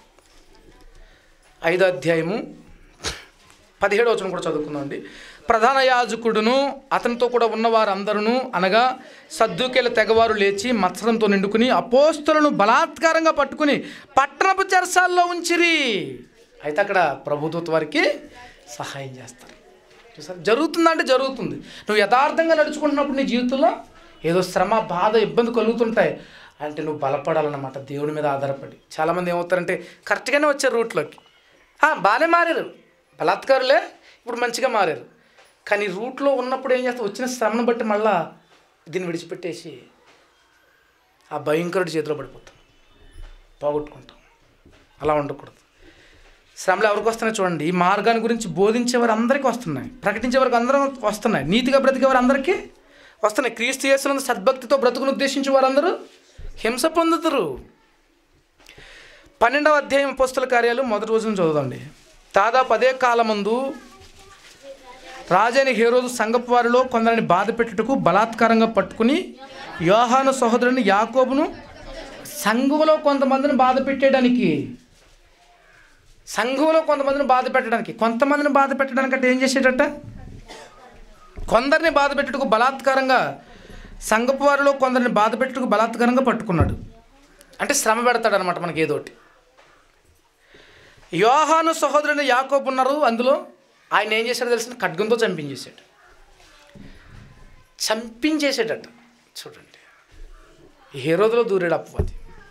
ఐదో అధ్యాయము పదిహేడు వచనం కూడా చదువుకుందామండి ప్రధాన యాజకుడును అతనితో కూడా ఉన్న వారందరూ అనగా సద్దుకేల తెగవారు లేచి మత్సరంతో నిండుకుని అపోస్తులను బలాత్కారంగా పట్టుకుని పట్టణపు చెరసాల్లో ఉంచిరి అయితే అక్కడ ప్రభుత్వ వారికి సహాయం చేస్తారు చూసారు జరుగుతుందంటే జరుగుతుంది నువ్వు యథార్థంగా నడుచుకుంటున్నప్పుడు నీ జీవితంలో ఏదో శ్రమ బాధ ఇబ్బంది కలుగుతుంటాయి అంటే నువ్వు బలపడాలన్నమాట దేవుడి మీద ఆధారపడి చాలామంది ఏమవుతారంటే కరెక్ట్గానే వచ్చారు రూట్లోకి ఆ, బాగానే మారారు బలాత్కారులే ఇప్పుడు మంచిగా మారారు కానీ రూట్లో ఉన్నప్పుడు ఏం చేస్తాం వచ్చిన శ్రమను బట్టి మళ్ళా దీన్ని విడిచిపెట్టేసి ఆ భయంకరుడి చేతిలో పడిపోతాం పోగొట్టుకుంటాం అలా ఉండకూడదు శ్రమలు ఎవరికి వస్తున్నాయి చూడండి ఈ మార్గాన్ని గురించి బోధించే వారు అందరికీ వస్తున్నాయి ప్రకటించే వారికి అందరం వస్తున్నాయి నీతిగా బ్రతికే వారు అందరికీ వస్తున్నాయి క్రీస్తు చేస్తున్న సద్భక్తితో బ్రతుకును ఉద్దేశించి వారందరూ హింస పొందుతారు పన్నెండవ అధ్యాయం పుస్తల కార్యాలు మొదటి రోజున చదువుదండి దాదాపు అదే కాలమందు రాజైన హేరోదు సంగపు వారిలో కొందరిని బాధ పెట్టుటకు బలాత్కారంగా పట్టుకుని యోహాను సహోదరుని యాకోబును సంఘంలో కొంతమందిని బాధ పెట్టేయడానికి సంఘంలో కొంతమందిని బాధ పెట్టడానికి కొంతమందిని బాధ పెట్టడానికి అంటే ఏం చేసేటట్ట కొందరిని బాధ పెట్టుటకు బలాత్కారంగా సంఘపు వారిలో కొందరిని బాధ పెట్టుటకు బలాత్కారంగా పట్టుకున్నాడు అంటే శ్రమ పెడతాడు అనమాట మనకి ఏదోటి యోహాను సహోదరుని యాకోబు ఉన్నారు అందులో ఆయన ఏం చేశాడో తెలిసిన ఖడ్గంతో చంపించేశాడు చంపించేసాడట చూడండి ఏ రోజులో దూరాడు అప్పవాది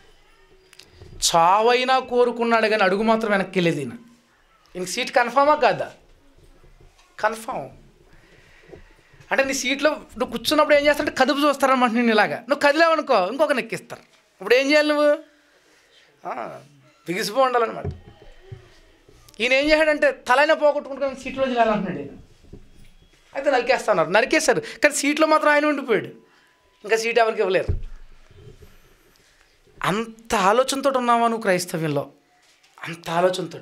చావైనా కోరుకున్నాడు కానీ అడుగు మాత్రం వెనక్కి వెళ్ళేది ఈయన ఈయనకి సీట్ కన్ఫామా కాదా కన్ఫామ్ అంటే నీ సీట్లో నువ్వు కూర్చున్నప్పుడు ఏం చేస్తారంటే కదుపు చూస్తారన్నమాట నేను ఇలాగా నువ్వు కదిలేవనుకో ఇంకొక నెక్కిస్తారు ఇప్పుడు ఏం చేయాలి నువ్వు ఆ, బిగిసిపో ఉండాలన్నమాట ఈయన ఏం చేశాడంటే తలైనా పోగొట్టుకుంటున్నాను సీట్లో చేయాలంటున్నాడు ఈయన అయితే నరికేస్తున్నారు నరికేశారు కానీ సీట్లో మాత్రం ఆయన ఉండిపోయాడు ఇంకా సీట్ ఎవరికి ఇవ్వలేరు అంత ఆలోచనతో ఉన్నావా నువ్వు క్రైస్తవ్యంలో అంత ఆలోచనతో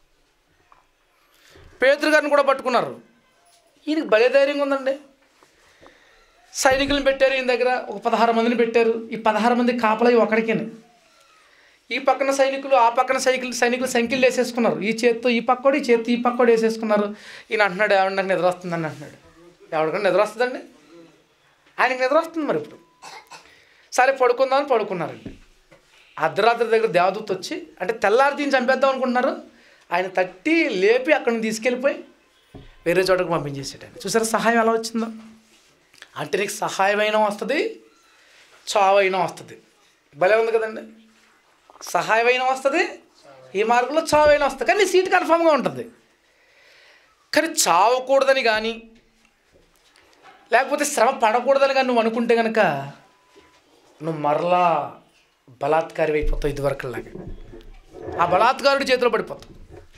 పేదరు గారిని కూడా పట్టుకున్నారు ఈయనకి భలే ధైర్యంగా ఉందండి సైనికులను పెట్టారు ఈయన దగ్గర ఒక పదహారు మందిని పెట్టారు ఈ పదహారు మంది కాపలా ఒకడికే ఈ పక్కన సైనికులు ఆ పక్కన సైకిల్ సైనికులు సంఖ్యలు వేసేసుకున్నారు ఈ చేత్తో ఈ పక్కోడు ఈ చేత్తో ఈ పక్కోడు వేసేసుకున్నారు ఈయన అంటున్నాడు ఎవరి నాకు నిద్ర వస్తుందని అంటున్నాడు ఎవరికైనా నిద్ర వస్తుందండి ఆయనకి నిద్ర వస్తుంది మరి ఇప్పుడు సరే పడుకుందామని పడుకున్నారండి అర్ధరాత్రి దగ్గర దేవదూత వచ్చి అంటే తెల్లారి దీన్ని చంపేద్దాం అనుకుంటున్నారు ఆయన తట్టి లేపి అక్కడి నుంచి తీసుకెళ్ళిపోయి వేరే చోటకు పంపించేసాడు ఆయన చూసారా సహాయం ఎలా వచ్చిందో అంటే నీకు సహాయమైనా వస్తుంది చావైనా వస్తుంది భలే ఉంది కదండి సహాయమైనా వస్తుంది ఈ మార్గంలో చావైనా వస్తుంది కానీ నీ సీట్ కన్ఫామ్గా ఉంటుంది కానీ చావకూడదని కానీ లేకపోతే శ్రమ పడకూడదని కానీ నువ్వు అనుకుంటే కనుక నువ్వు మరలా బలాత్కారి అయిపోతావు ఇదివరకులాగా ఆ బలాత్కారుడి చేతిలో పడిపోతావు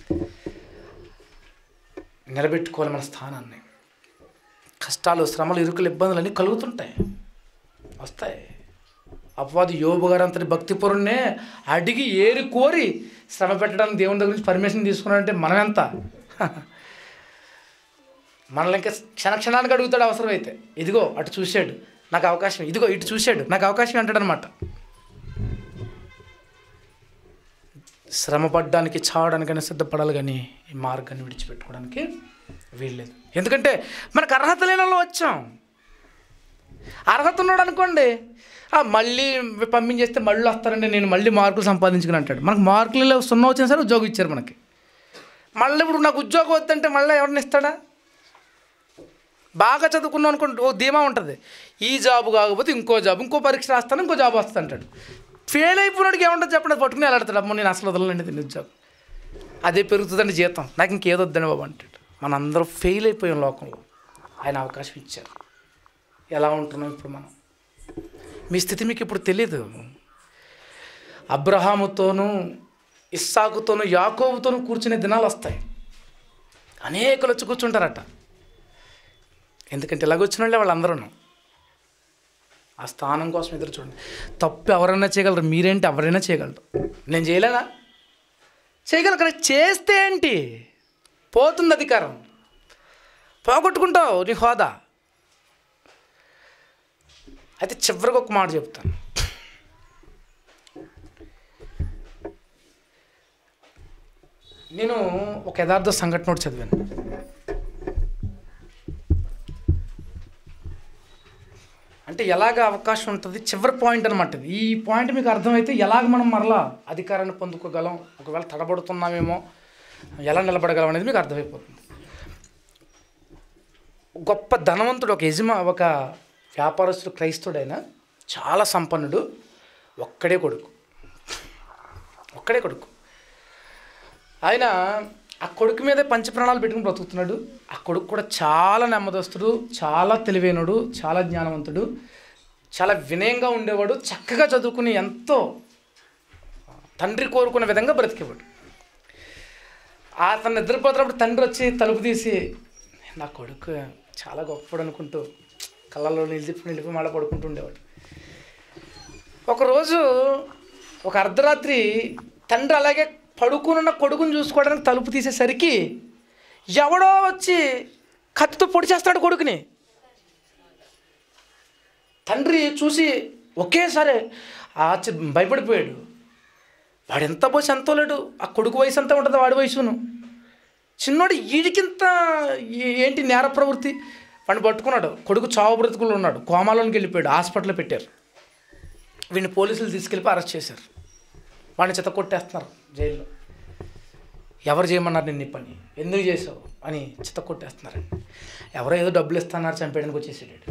నిలబెట్టుకోవాలి మన స్థానాన్ని కష్టాలు శ్రమలు ఇరుకులు ఇబ్బందులు అన్నీ కలుగుతుంటాయి వస్తాయి అపవాది యోబు గారు అంతటి భక్తిపరుణ్ణే అడిగి ఏరి కోరి శ్రమ పెట్టడానికి దేవుని దగ్గర నుంచి పర్మిషన్ తీసుకున్నాడంటే మనం ఎంత మనల్ని ఇంకా క్షణ క్షణానికి అడుగుతాడు అవసరమైతే ఇదిగో అటు చూశాడు నాకు అవకాశం ఇదిగో ఇటు చూశాడు నాకు అవకాశం అంటాడనమాట శ్రమ పడ్డానికి చావడానికైనా సిద్ధపడాలి కానీ ఈ మార్గాన్ని విడిచిపెట్టుకోవడానికి వీల్లేదు ఎందుకంటే మనకు అర్హత లేని వాళ్ళు వచ్చాం అర్హత ఉన్నాడు అనుకోండి ఆ, మళ్ళీ పంపించేస్తే మళ్ళీ వస్తారండి నేను మళ్ళీ మార్కులు సంపాదించుకుని అంటాడు మనకు మార్కులు లేవు, సున్నా వచ్చినా సరే ఉద్యోగం ఇచ్చారు మనకి మళ్ళీ ఇప్పుడు నాకు ఉద్యోగం వద్దంటే మళ్ళీ ఎవరిని ఇస్తాడా బాగా చదువుకున్నాం అనుకుంటే ఓ ధీమా ఉంటుంది ఈ జాబ్ కాకపోతే ఇంకో జాబ్ ఇంకో పరీక్ష రాస్తాను ఇంకో జాబ్ వస్తుంది అంటాడు ఫెయిల్ అయిపోయినాడికి ఏముంటుంది చెప్పండి అది పట్టుకుని వెళ్ళాడతాడు అమ్మో నేను అసలు వదలండి దీని ఉద్యోగం అదే పెరుగుతుందండి జీతం నాకు ఇంకేదో వద్దని బాబు అంటాడు మన అందరూ ఫెయిల్ అయిపోయాం లోకంలో ఆయన అవకాశం ఇచ్చారు ఎలా ఉంటున్నాం ఇప్పుడు మనం మీ స్థితి మీకు ఇప్పుడు తెలీదు అబ్రహాముతోనూ ఇస్సాకుతోనూ యాకోబుతోనూ కూర్చునే దినాలు వస్తాయి అనేకలు వచ్చి కూర్చుంటారట ఎందుకంటే ఇలాగొచ్చిన వాళ్ళే వాళ్ళందరూ ఆ స్థానం కోసం ఎదురు చూడండి తప్పు ఎవరైనా చేయగలరు మీరేంటి ఎవరైనా చేయగలరు నేను చేయలేనా చేయగలరు కానీ చేస్తే ఏంటి పోతుంది అధికారం పోగొట్టుకుంటావు నీ హోదా అయితే చివరికి ఒక మాట చెప్తాను నేను ఒక యథార్థ సంఘటన ఒకటి చదివాను అంటే ఎలాగ అవకాశం ఉంటుంది చివరి పాయింట్ అనమాట ఇది ఈ పాయింట్ మీకు అర్థమైతే ఎలాగ మనం మరలా అధికారాన్ని పొందుకోగలం ఒకవేళ తడబడుతున్నామేమో ఎలా నిలబడగలం అనేది మీకు అర్థమైపోతుంది గొప్ప ధనవంతుడు ఒక యజమా ఒక వ్యాపారస్తుడు క్రైస్తవుడైన చాలా సంపన్నుడు ఒక్కడే కొడుకు ఒక్కడే కొడుకు ఆయన ఆ కొడుకు మీదే పంచప్రాణాలు పెట్టుకుని బ్రతుకుతున్నాడు ఆ కొడుకు కూడా చాలా నెమ్మదస్తుడు చాలా తెలివైనడు చాలా జ్ఞానవంతుడు చాలా వినయంగా ఉండేవాడు చక్కగా చదువుకుని ఎంతో తండ్రి కోరుకున్న విధంగా బ్రతికేవాడు అతను నిద్రపోతున్నప్పుడు తండ్రి వచ్చి తలుపు తీసి నా కొడుకు చాలా గొప్పడు అనుకుంటూ కళ్ళలో నిలిపి నిలిపి మళ్ళీ పడుకుంటూ ఉండేవాడు ఒకరోజు ఒక అర్ధరాత్రి తండ్రి అలాగే పడుకునున్న కొడుకుని చూసుకోవడానికి తలుపు తీసేసరికి ఎవడో వచ్చి కత్తితో పొడి చేస్తాడు కొడుకుని తండ్రి చూసి ఒకేసారి ఆశ్చర్య భయపడిపోయాడు వాడు ఎంత పోసి ఎంతో లేడు ఆ కొడుకు వయసు ఎంత ఉంటుంది వాడి వయసును చిన్నోడు ఈడికింత ఏ- ఏంటి నేర ప్రవృత్తి వాడిని పట్టుకున్నాడు కొడుకు చావు బ్రతుకులు ఉన్నాడు కోమాలోనికి వెళ్ళిపోయాడు హాస్పిటల్లో పెట్టారు వీడిని పోలీసులు తీసుకెళ్ళి అరెస్ట్ చేశారు వాడిని చిత్త కొట్టేస్తున్నారు జైల్లో ఎవరు చేయమన్నారు నిన్ను ఈ పని ఎందుకు చేసావు అని చిత్త కొట్టేస్తున్నారండి ఎవరో ఏదో డబ్బులు ఇస్తున్నారు చంపేయడానికి వచ్చేసాడు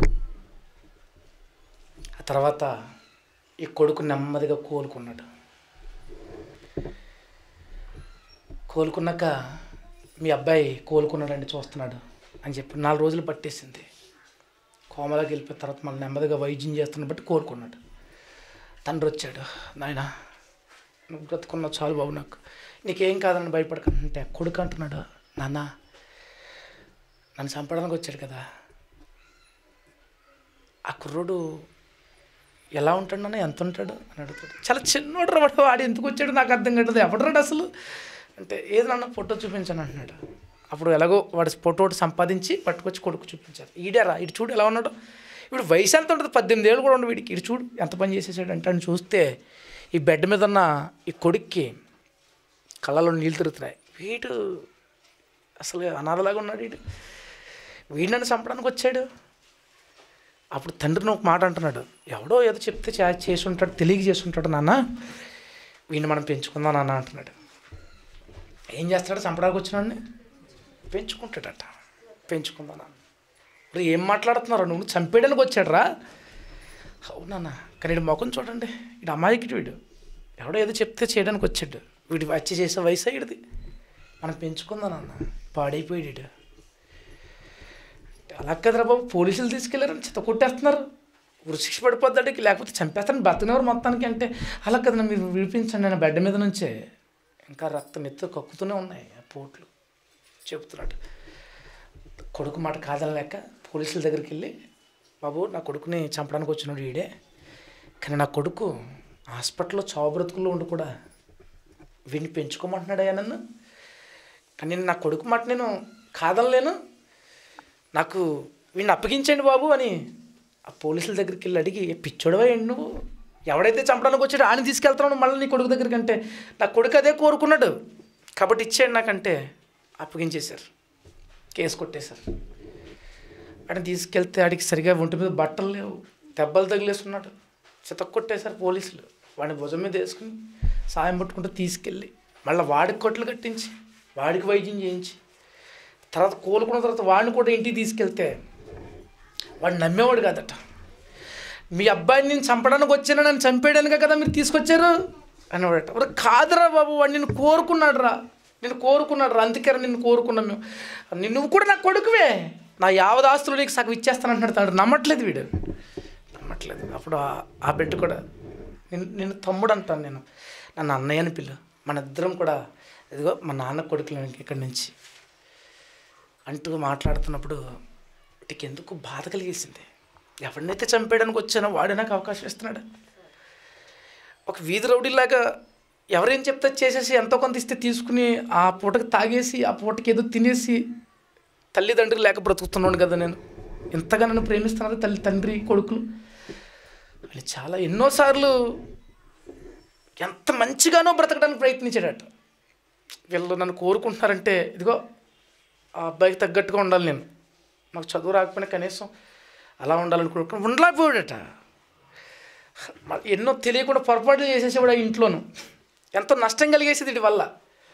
ఆ తర్వాత ఈ కొడుకు నెమ్మదిగా కోలుకున్నాడు కోలుకున్నాక మీ అబ్బాయి కోలుకున్నాడండి చూస్తున్నాడు అని చెప్పి నాలుగు రోజులు పట్టేసింది కోమలోకి వెళ్ళిపోయిన తర్వాత మళ్ళీ నెమ్మదిగా వైద్యం చేస్తున్న బట్టి కోలుకున్నాడు తండ్రి వచ్చాడు నాయన నువ్వు బ్రతుకున్నావు చాలు బాబు నాకు నీకేం కాదని భయపడకంటే కొడుకు అంటున్నాడు నాన్న నన్ను చంపడానికి వచ్చాడు కదా ఆ కుర్రోడు ఎలా ఉంటాడు నాన్న ఎంత ఉంటాడు అని అడుగుతాడు చాలా చిన్నోడు రా వాడు వాడు ఎందుకు వచ్చాడు నాకు అర్థం కావట్లేదు ఎవడరాడు అసలు అంటే ఏది నాన్న ఫోటో చూపించాను అంటున్నాడు అప్పుడు ఎలాగో వాడు ఫోటో ఒకటి సంపాదించి పట్టుకొచ్చి కొడుకు చూపించారు ఈడేరా ఇటు చూడు ఎలా ఉన్నాడు ఇప్పుడు వయసు ఎంత ఉంటుంది పద్దెనిమిది ఏళ్ళు కూడా ఉండవు వీడికి ఇటు చూడు ఎంత పని చేసేసాడు అంటే అని చూస్తే ఈ బెడ్ మీద ఉన్న ఈ కొడుక్కి కళ్ళలో నీళ్ళు తిరుగుతున్నాయి వీడు అసలు అనాథలాగా ఉన్నాడు వీడు వీడు నన్ను చంపడానికి వచ్చాడు అప్పుడు తండ్రిని ఒక మాట అంటున్నాడు ఎవడో ఏదో చెప్తే చే చేసి ఉంటాడు తెలియక చేసి ఉంటాడు నాన్న వీడిని మనం పెంచుకుందాం నాన్న అంటున్నాడు ఏం చేస్తాడు చంపడానికి వచ్చినాడిని పెంచుకుంటాడట పెంచుకుందాం నాన్న ఇప్పుడు ఏం మాట్లాడుతున్నారు నువ్వు చంపేయడానికి వచ్చాడు రా అవునన్నా కానీ వీడి ముఖం చూడండి వీడు అమాయకుడు వీడు ఎవడో ఏదో చెప్తే చేయడానికి వచ్చాడు వీడు వచ్చి చేసే వయసు వీడిది మనం పెంచుకుందాం నాన్న పాడైపోయాడు వీడు అలా కదరా బాబు పోలీసులు తీసుకెళ్లారని చిత్త కొట్టేస్తున్నారు శిక్ష పడిపోద్దాడికి లేకపోతే చంపేస్తాను బతికినవారు మొత్తానికి అంటే అలా కదా మీరు విడిపించండి నేను బెడ్ మీద నుంచే ఇంకా రక్తం ఎత్తు కక్కుతూనే ఉన్నాయి ఆ పోట్లు చెప్తున్నాడు కొడుకు మాట కాదనలేక పోలీసుల దగ్గరికి వెళ్ళి బాబు నా కొడుకుని చంపడానికి వచ్చినాడు వీడే కానీ నా కొడుకు హాస్పిటల్లో చావు బ్రతుకుల్లో ఉండి కూడా వీడిని పెంచుకోమంటున్నాడయ్యా నన్ను కానీ నేను నా కొడుకు మాట నేను కాదనలేను నాకు వీడిని అప్పగించండి బాబు అని ఆ పోలీసుల దగ్గరికి వెళ్ళి అడిగి "ఏ పిచ్చోడవా ఏంటి నువ్వు ఎవడైతే చంపడానికి వచ్చాడో ఆయన తీసుకెళ్తున్నాడు మళ్ళీ నీ కొడుకు దగ్గరికి అంటే నా కొడుకు అదే కోరుకున్నాడు కాబట్టి ఇచ్చేయండి నాకంటే అప్పగించేశారు కేసు కొట్టేశారు అక్కడ తీసుకెళ్తే ఆడికి సరిగా ఒంటి మీద బట్టలు లేవు దెబ్బలు తగిలేస్తున్నాడు చితక కొట్టేశారు పోలీసులు వాడిని భుజం మీద వేసుకుని సాయం పట్టుకుంటూ తీసుకెళ్ళి మళ్ళీ వాడికి కొట్లు కట్టించి వాడికి వైద్యం చేయించి తర్వాత కోలుకున్న తర్వాత వాడిని కూడా ఇంటికి తీసుకెళ్తే వాడు నమ్మేవాడు కాదట మీ అబ్బాయిని నేను చంపడానికి వచ్చాను నన్ను చంపేయడానికే కదా మీరు తీసుకొచ్చారు అనేవాడట ఒరే కాదురా బాబు వాడు నిన్ను కోరుకున్నాడు రా నేను కోరుకున్నాడు రా అందుకే నిన్ను కోరుకున్నాం మేము ని- నువ్వు కూడా నా కొడుకువే నా యావద ఆస్తులు నీకు సగం ఇచ్చేస్తాను అంటున్నాడు తండ్రి నమ్మట్లేదు వీడు నమ్మట్లేదు అప్పుడు ఆ- ఆ బిడ్డ కూడా నేను నేను తమ్ముడు అంటాను నేను నన్ను అన్నయ్య అని పిల్లు మన ఇద్దరం కూడా ఇదిగో మా నాన్న కొడుకులు ఇక్కడి నుంచి అంటూ మాట్లాడుతున్నప్పుడు వీటికి ఎందుకు బాధ కలిగేసింది ఎవరినైతే చంపేయడానికి వచ్చానో వాడే నాకు అవకాశం ఇస్తున్నాడు ఒక వీధి రౌడీలాగా ఎవరేం చెప్తే చేసేసి ఎంతో కొంత ఇస్తే తీసుకుని ఆ పూటకి తాగేసి ఆ పూటకి ఏదో తినేసి తల్లిదండ్రులు లేక బ్రతుకుతున్నాను కదా నేను ఇంతగా నన్ను ప్రేమిస్తున్నారు తల్లి తండ్రి కొడుకులు అని చాలా ఎన్నోసార్లు ఎంత మంచిగానో బ్రతకడానికి ప్రయత్నించాడట వీళ్ళు నన్ను కోరుకుంటున్నారంటే ఇదిగో ఆ అబ్బాయికి తగ్గట్టుగా ఉండాలి నేను నాకు చదువు రాకపోయినా కనీసం అలా ఉండాలనుకుంటున్నాను ఉండలేకపోయాడట మ- ఎన్నో తెలియకుండా పొరపాట్లు చేసేసేవాడు ఆ ఇంట్లోనూ ఎంతో నష్టం కలిగేసేది వీటి వల్ల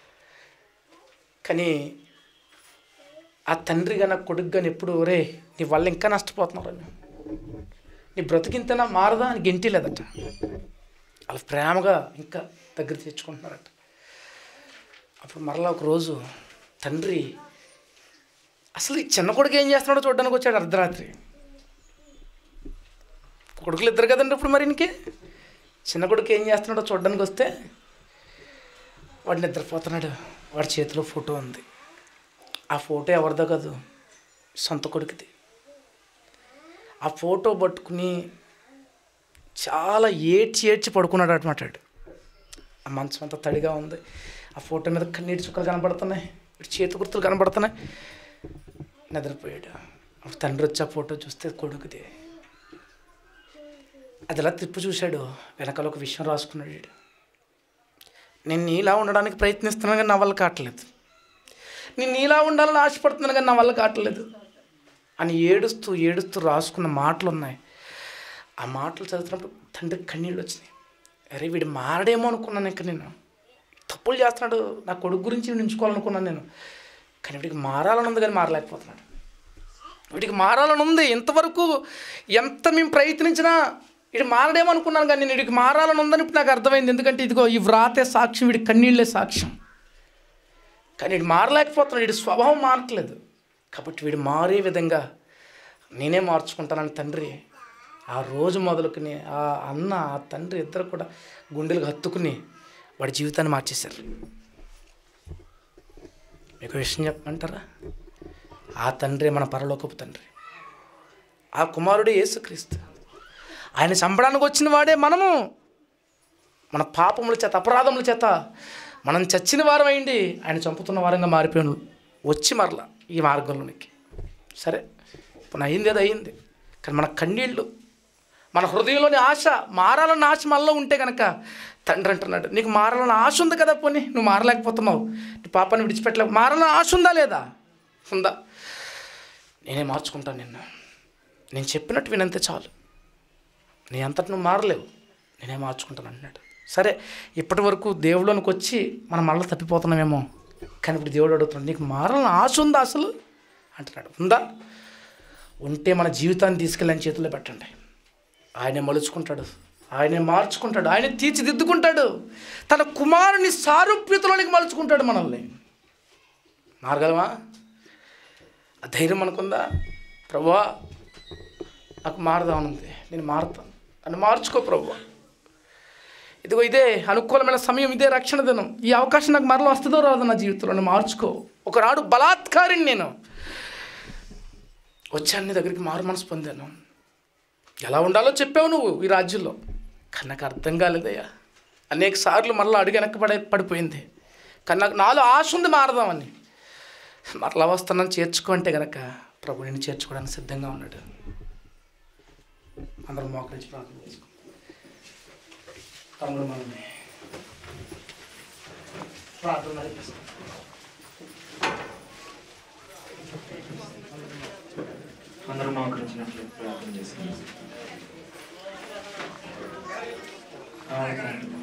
కానీ ఆ తండ్రిగా నా కొడుకు కానీ ఎప్పుడు రే నీ వల్ల ఇంకా నష్టపోతున్నారు అని నీ బ్రతికింతనా మారదా అని గెంటిలేదట వాళ్ళు ప్రేమగా ఇంకా దగ్గర తెచ్చుకుంటున్నారట అప్పుడు మరలా ఒక రోజు తండ్రి అసలు ఈ చిన్న కొడుకు ఏం చేస్తున్నాడో చూడడానికి వచ్చాడు అర్ధరాత్రి కొడుకులు ఇద్దరు కదండి ఇప్పుడు మరి ఇంకే చిన్న కొడుకు ఏం చేస్తున్నాడో చూడడానికి వస్తే వాడు నిద్రపోతున్నాడు వాడి చేతిలో ఫోటో ఉంది ఆ ఫోటో ఎవరిదో కాదు సొంత కొడుకుది ఆ ఫోటో పట్టుకుని చాలా ఏడ్చి ఏడ్చి పడుకున్నాడు అనమాట వాడు. ఆ మంచం అంతా తడిగా ఉంది ఆ ఫోటో మీద కన్నీటి చుక్కలు కనబడుతున్నాయి ఇటు చేతి గుర్తులు కనబడుతున్నాయి నిద్రపోయాడు అప్పుడు తండ్రి వచ్చి ఆ ఫోటో చూస్తే కొడుకుది అది ఎలా తిప్పి చూశాడు వెనకాల ఒక విషయం రాసుకున్నాడు వీడు నేను నీలా ఉండడానికి ప్రయత్నిస్తున్నాను కానీ నా వల్ల కావట్లేదు నేను నీలా ఉండాలని ఆశపడుతున్నాను కానీ నా వల్ల కావట్లేదు అని ఏడుస్తూ ఏడుస్తూ రాసుకున్న మాటలు ఉన్నాయి ఆ మాటలు చదువుతున్నప్పుడు తండ్రికి కన్నీళ్ళు వచ్చినాయి అరే వీడు మారడేమో అనుకున్నాను ఇంకా నేను తప్పులు చేస్తున్నాడు నా కొడుకు గురించి వీడిని ఉంచుకోవాలనుకున్నాను నేను కానీ వీడికి మారాలని ఉంది కానీ మారలేకపోతున్నాడు వీడికి మారాలని ఉంది ఇంతవరకు ఎంత మేము ప్రయత్నించినా వీడు మారడేమో అనుకున్నాను కానీ నేను వీడికి మారాలని ఉందని ఇప్పుడు నాకు అర్థమైంది ఎందుకంటే ఇదిగో ఈ వ్రాతే సాక్ష్యం వీడి కన్నీళ్ళే సాక్ష్యం కానీ వీడు మారలేకపోతున్నాడు వీడి స్వభావం మారట్లేదు కాబట్టి వీడు మారే విధంగా నేనే మార్చుకుంటానని తండ్రి ఆ రోజు మొదలుకుని ఆ అన్న ఆ తండ్రి ఇద్దరు కూడా గుండెలకు హత్తుకుని వాడి జీవితాన్ని మార్చేశారు మీకు విషయం చెప్పమంటారా ఆ తండ్రి మన పరలోకపు తండ్రి ఆ కుమారుడే యేసుక్రీస్తు ఆయన చంపడానికి వచ్చిన వాడే మనము మన పాపముల చేత అపరాధముల చేత మనం చచ్చిన వారం అయింది ఆయన చంపుతున్న వారంగా మారిపోయాను వచ్చి మరలా ఈ మార్గంలోనికి సరే ఇప్పుడు అయింది అది అయింది కానీ మన కన్నీళ్ళు మన హృదయంలోని ఆశ మారాలన్న ఆశ మనలో ఉంటే కనుక తండ్రి అంటున్నాడు నీకు మారాలన్న ఆశ ఉంది కదా పోనీ నువ్వు మారలేకపోతున్నావు నీ పాపాన్ని విడిచిపెట్టలేవు మారాలన్న ఆశ ఉందా లేదా ఉందా నేనే మార్చుకుంటాను నిన్ను నేను చెప్పినట్టు వినంతే చాలు నీ అంతటి నువ్వు మారలేవు నేనే మార్చుకుంటాను అన్నాడు సరే ఇప్పటి వరకు దేవుళ్ళలోనికి వచ్చి మనం మళ్ళీ తప్పిపోతున్నామేమో కానీ ఇప్పుడు దేవుడు అడుగుతున్నాడు నీకు మారాలని ఆశ ఉందా అసలు అంటున్నాడు ఉందా ఉంటే మన జీవితాన్ని తీసుకెళ్ళి ఆయన చేతిలో పెట్టండి ఆయనే మలుచుకుంటాడు ఆయనే మార్చుకుంటాడు ఆయనే తీర్చిదిద్దుకుంటాడు తన కుమారుని సారూప్యతలోనికి మలుచుకుంటాడు మనల్ని మారగలమా ఆ ధైర్యం మనకుందా ప్రభువా నాకు మారదామనుంది నేను మారుతాను నన్ను మార్చుకో ప్రభు ఇదిగో ఇదే అనుకూలమైన సమయం ఇదే రక్షణ దినం ఈ అవకాశం నాకు మరలా వస్తుందో రాదో నా జీవితంలో నన్ను మార్చుకో ఒకనాడు బలాత్కారిని నేను వచ్చాను నీ దగ్గరికి మారు మనసు పొందాను ఎలా ఉండాలో చెప్పావు నువ్వు ఈ రాజ్యంలో కానీ నాకు అర్థం కాలేదయ్యా అనేక సార్లు మరలా అడుగు వెనకబడే పడిపోయింది కానీ నాకు నాలో ఆశ ఉంది మారదామని మరలా వస్తున్నాను చేర్చుకో అంటే గనక ప్రభు నేను చేర్చుకోవడానికి సిద్ధంగా ఉన్నాడు అందరం మోకరించి ప్రార్థన చేసుకో తమ్ముడు మనల్ని ప్రార్థన నడిపిస్తాం అందరూ మోకరించినట్లు ప్రార్థన చేసుకుందాం. ఆ, తండ్రి.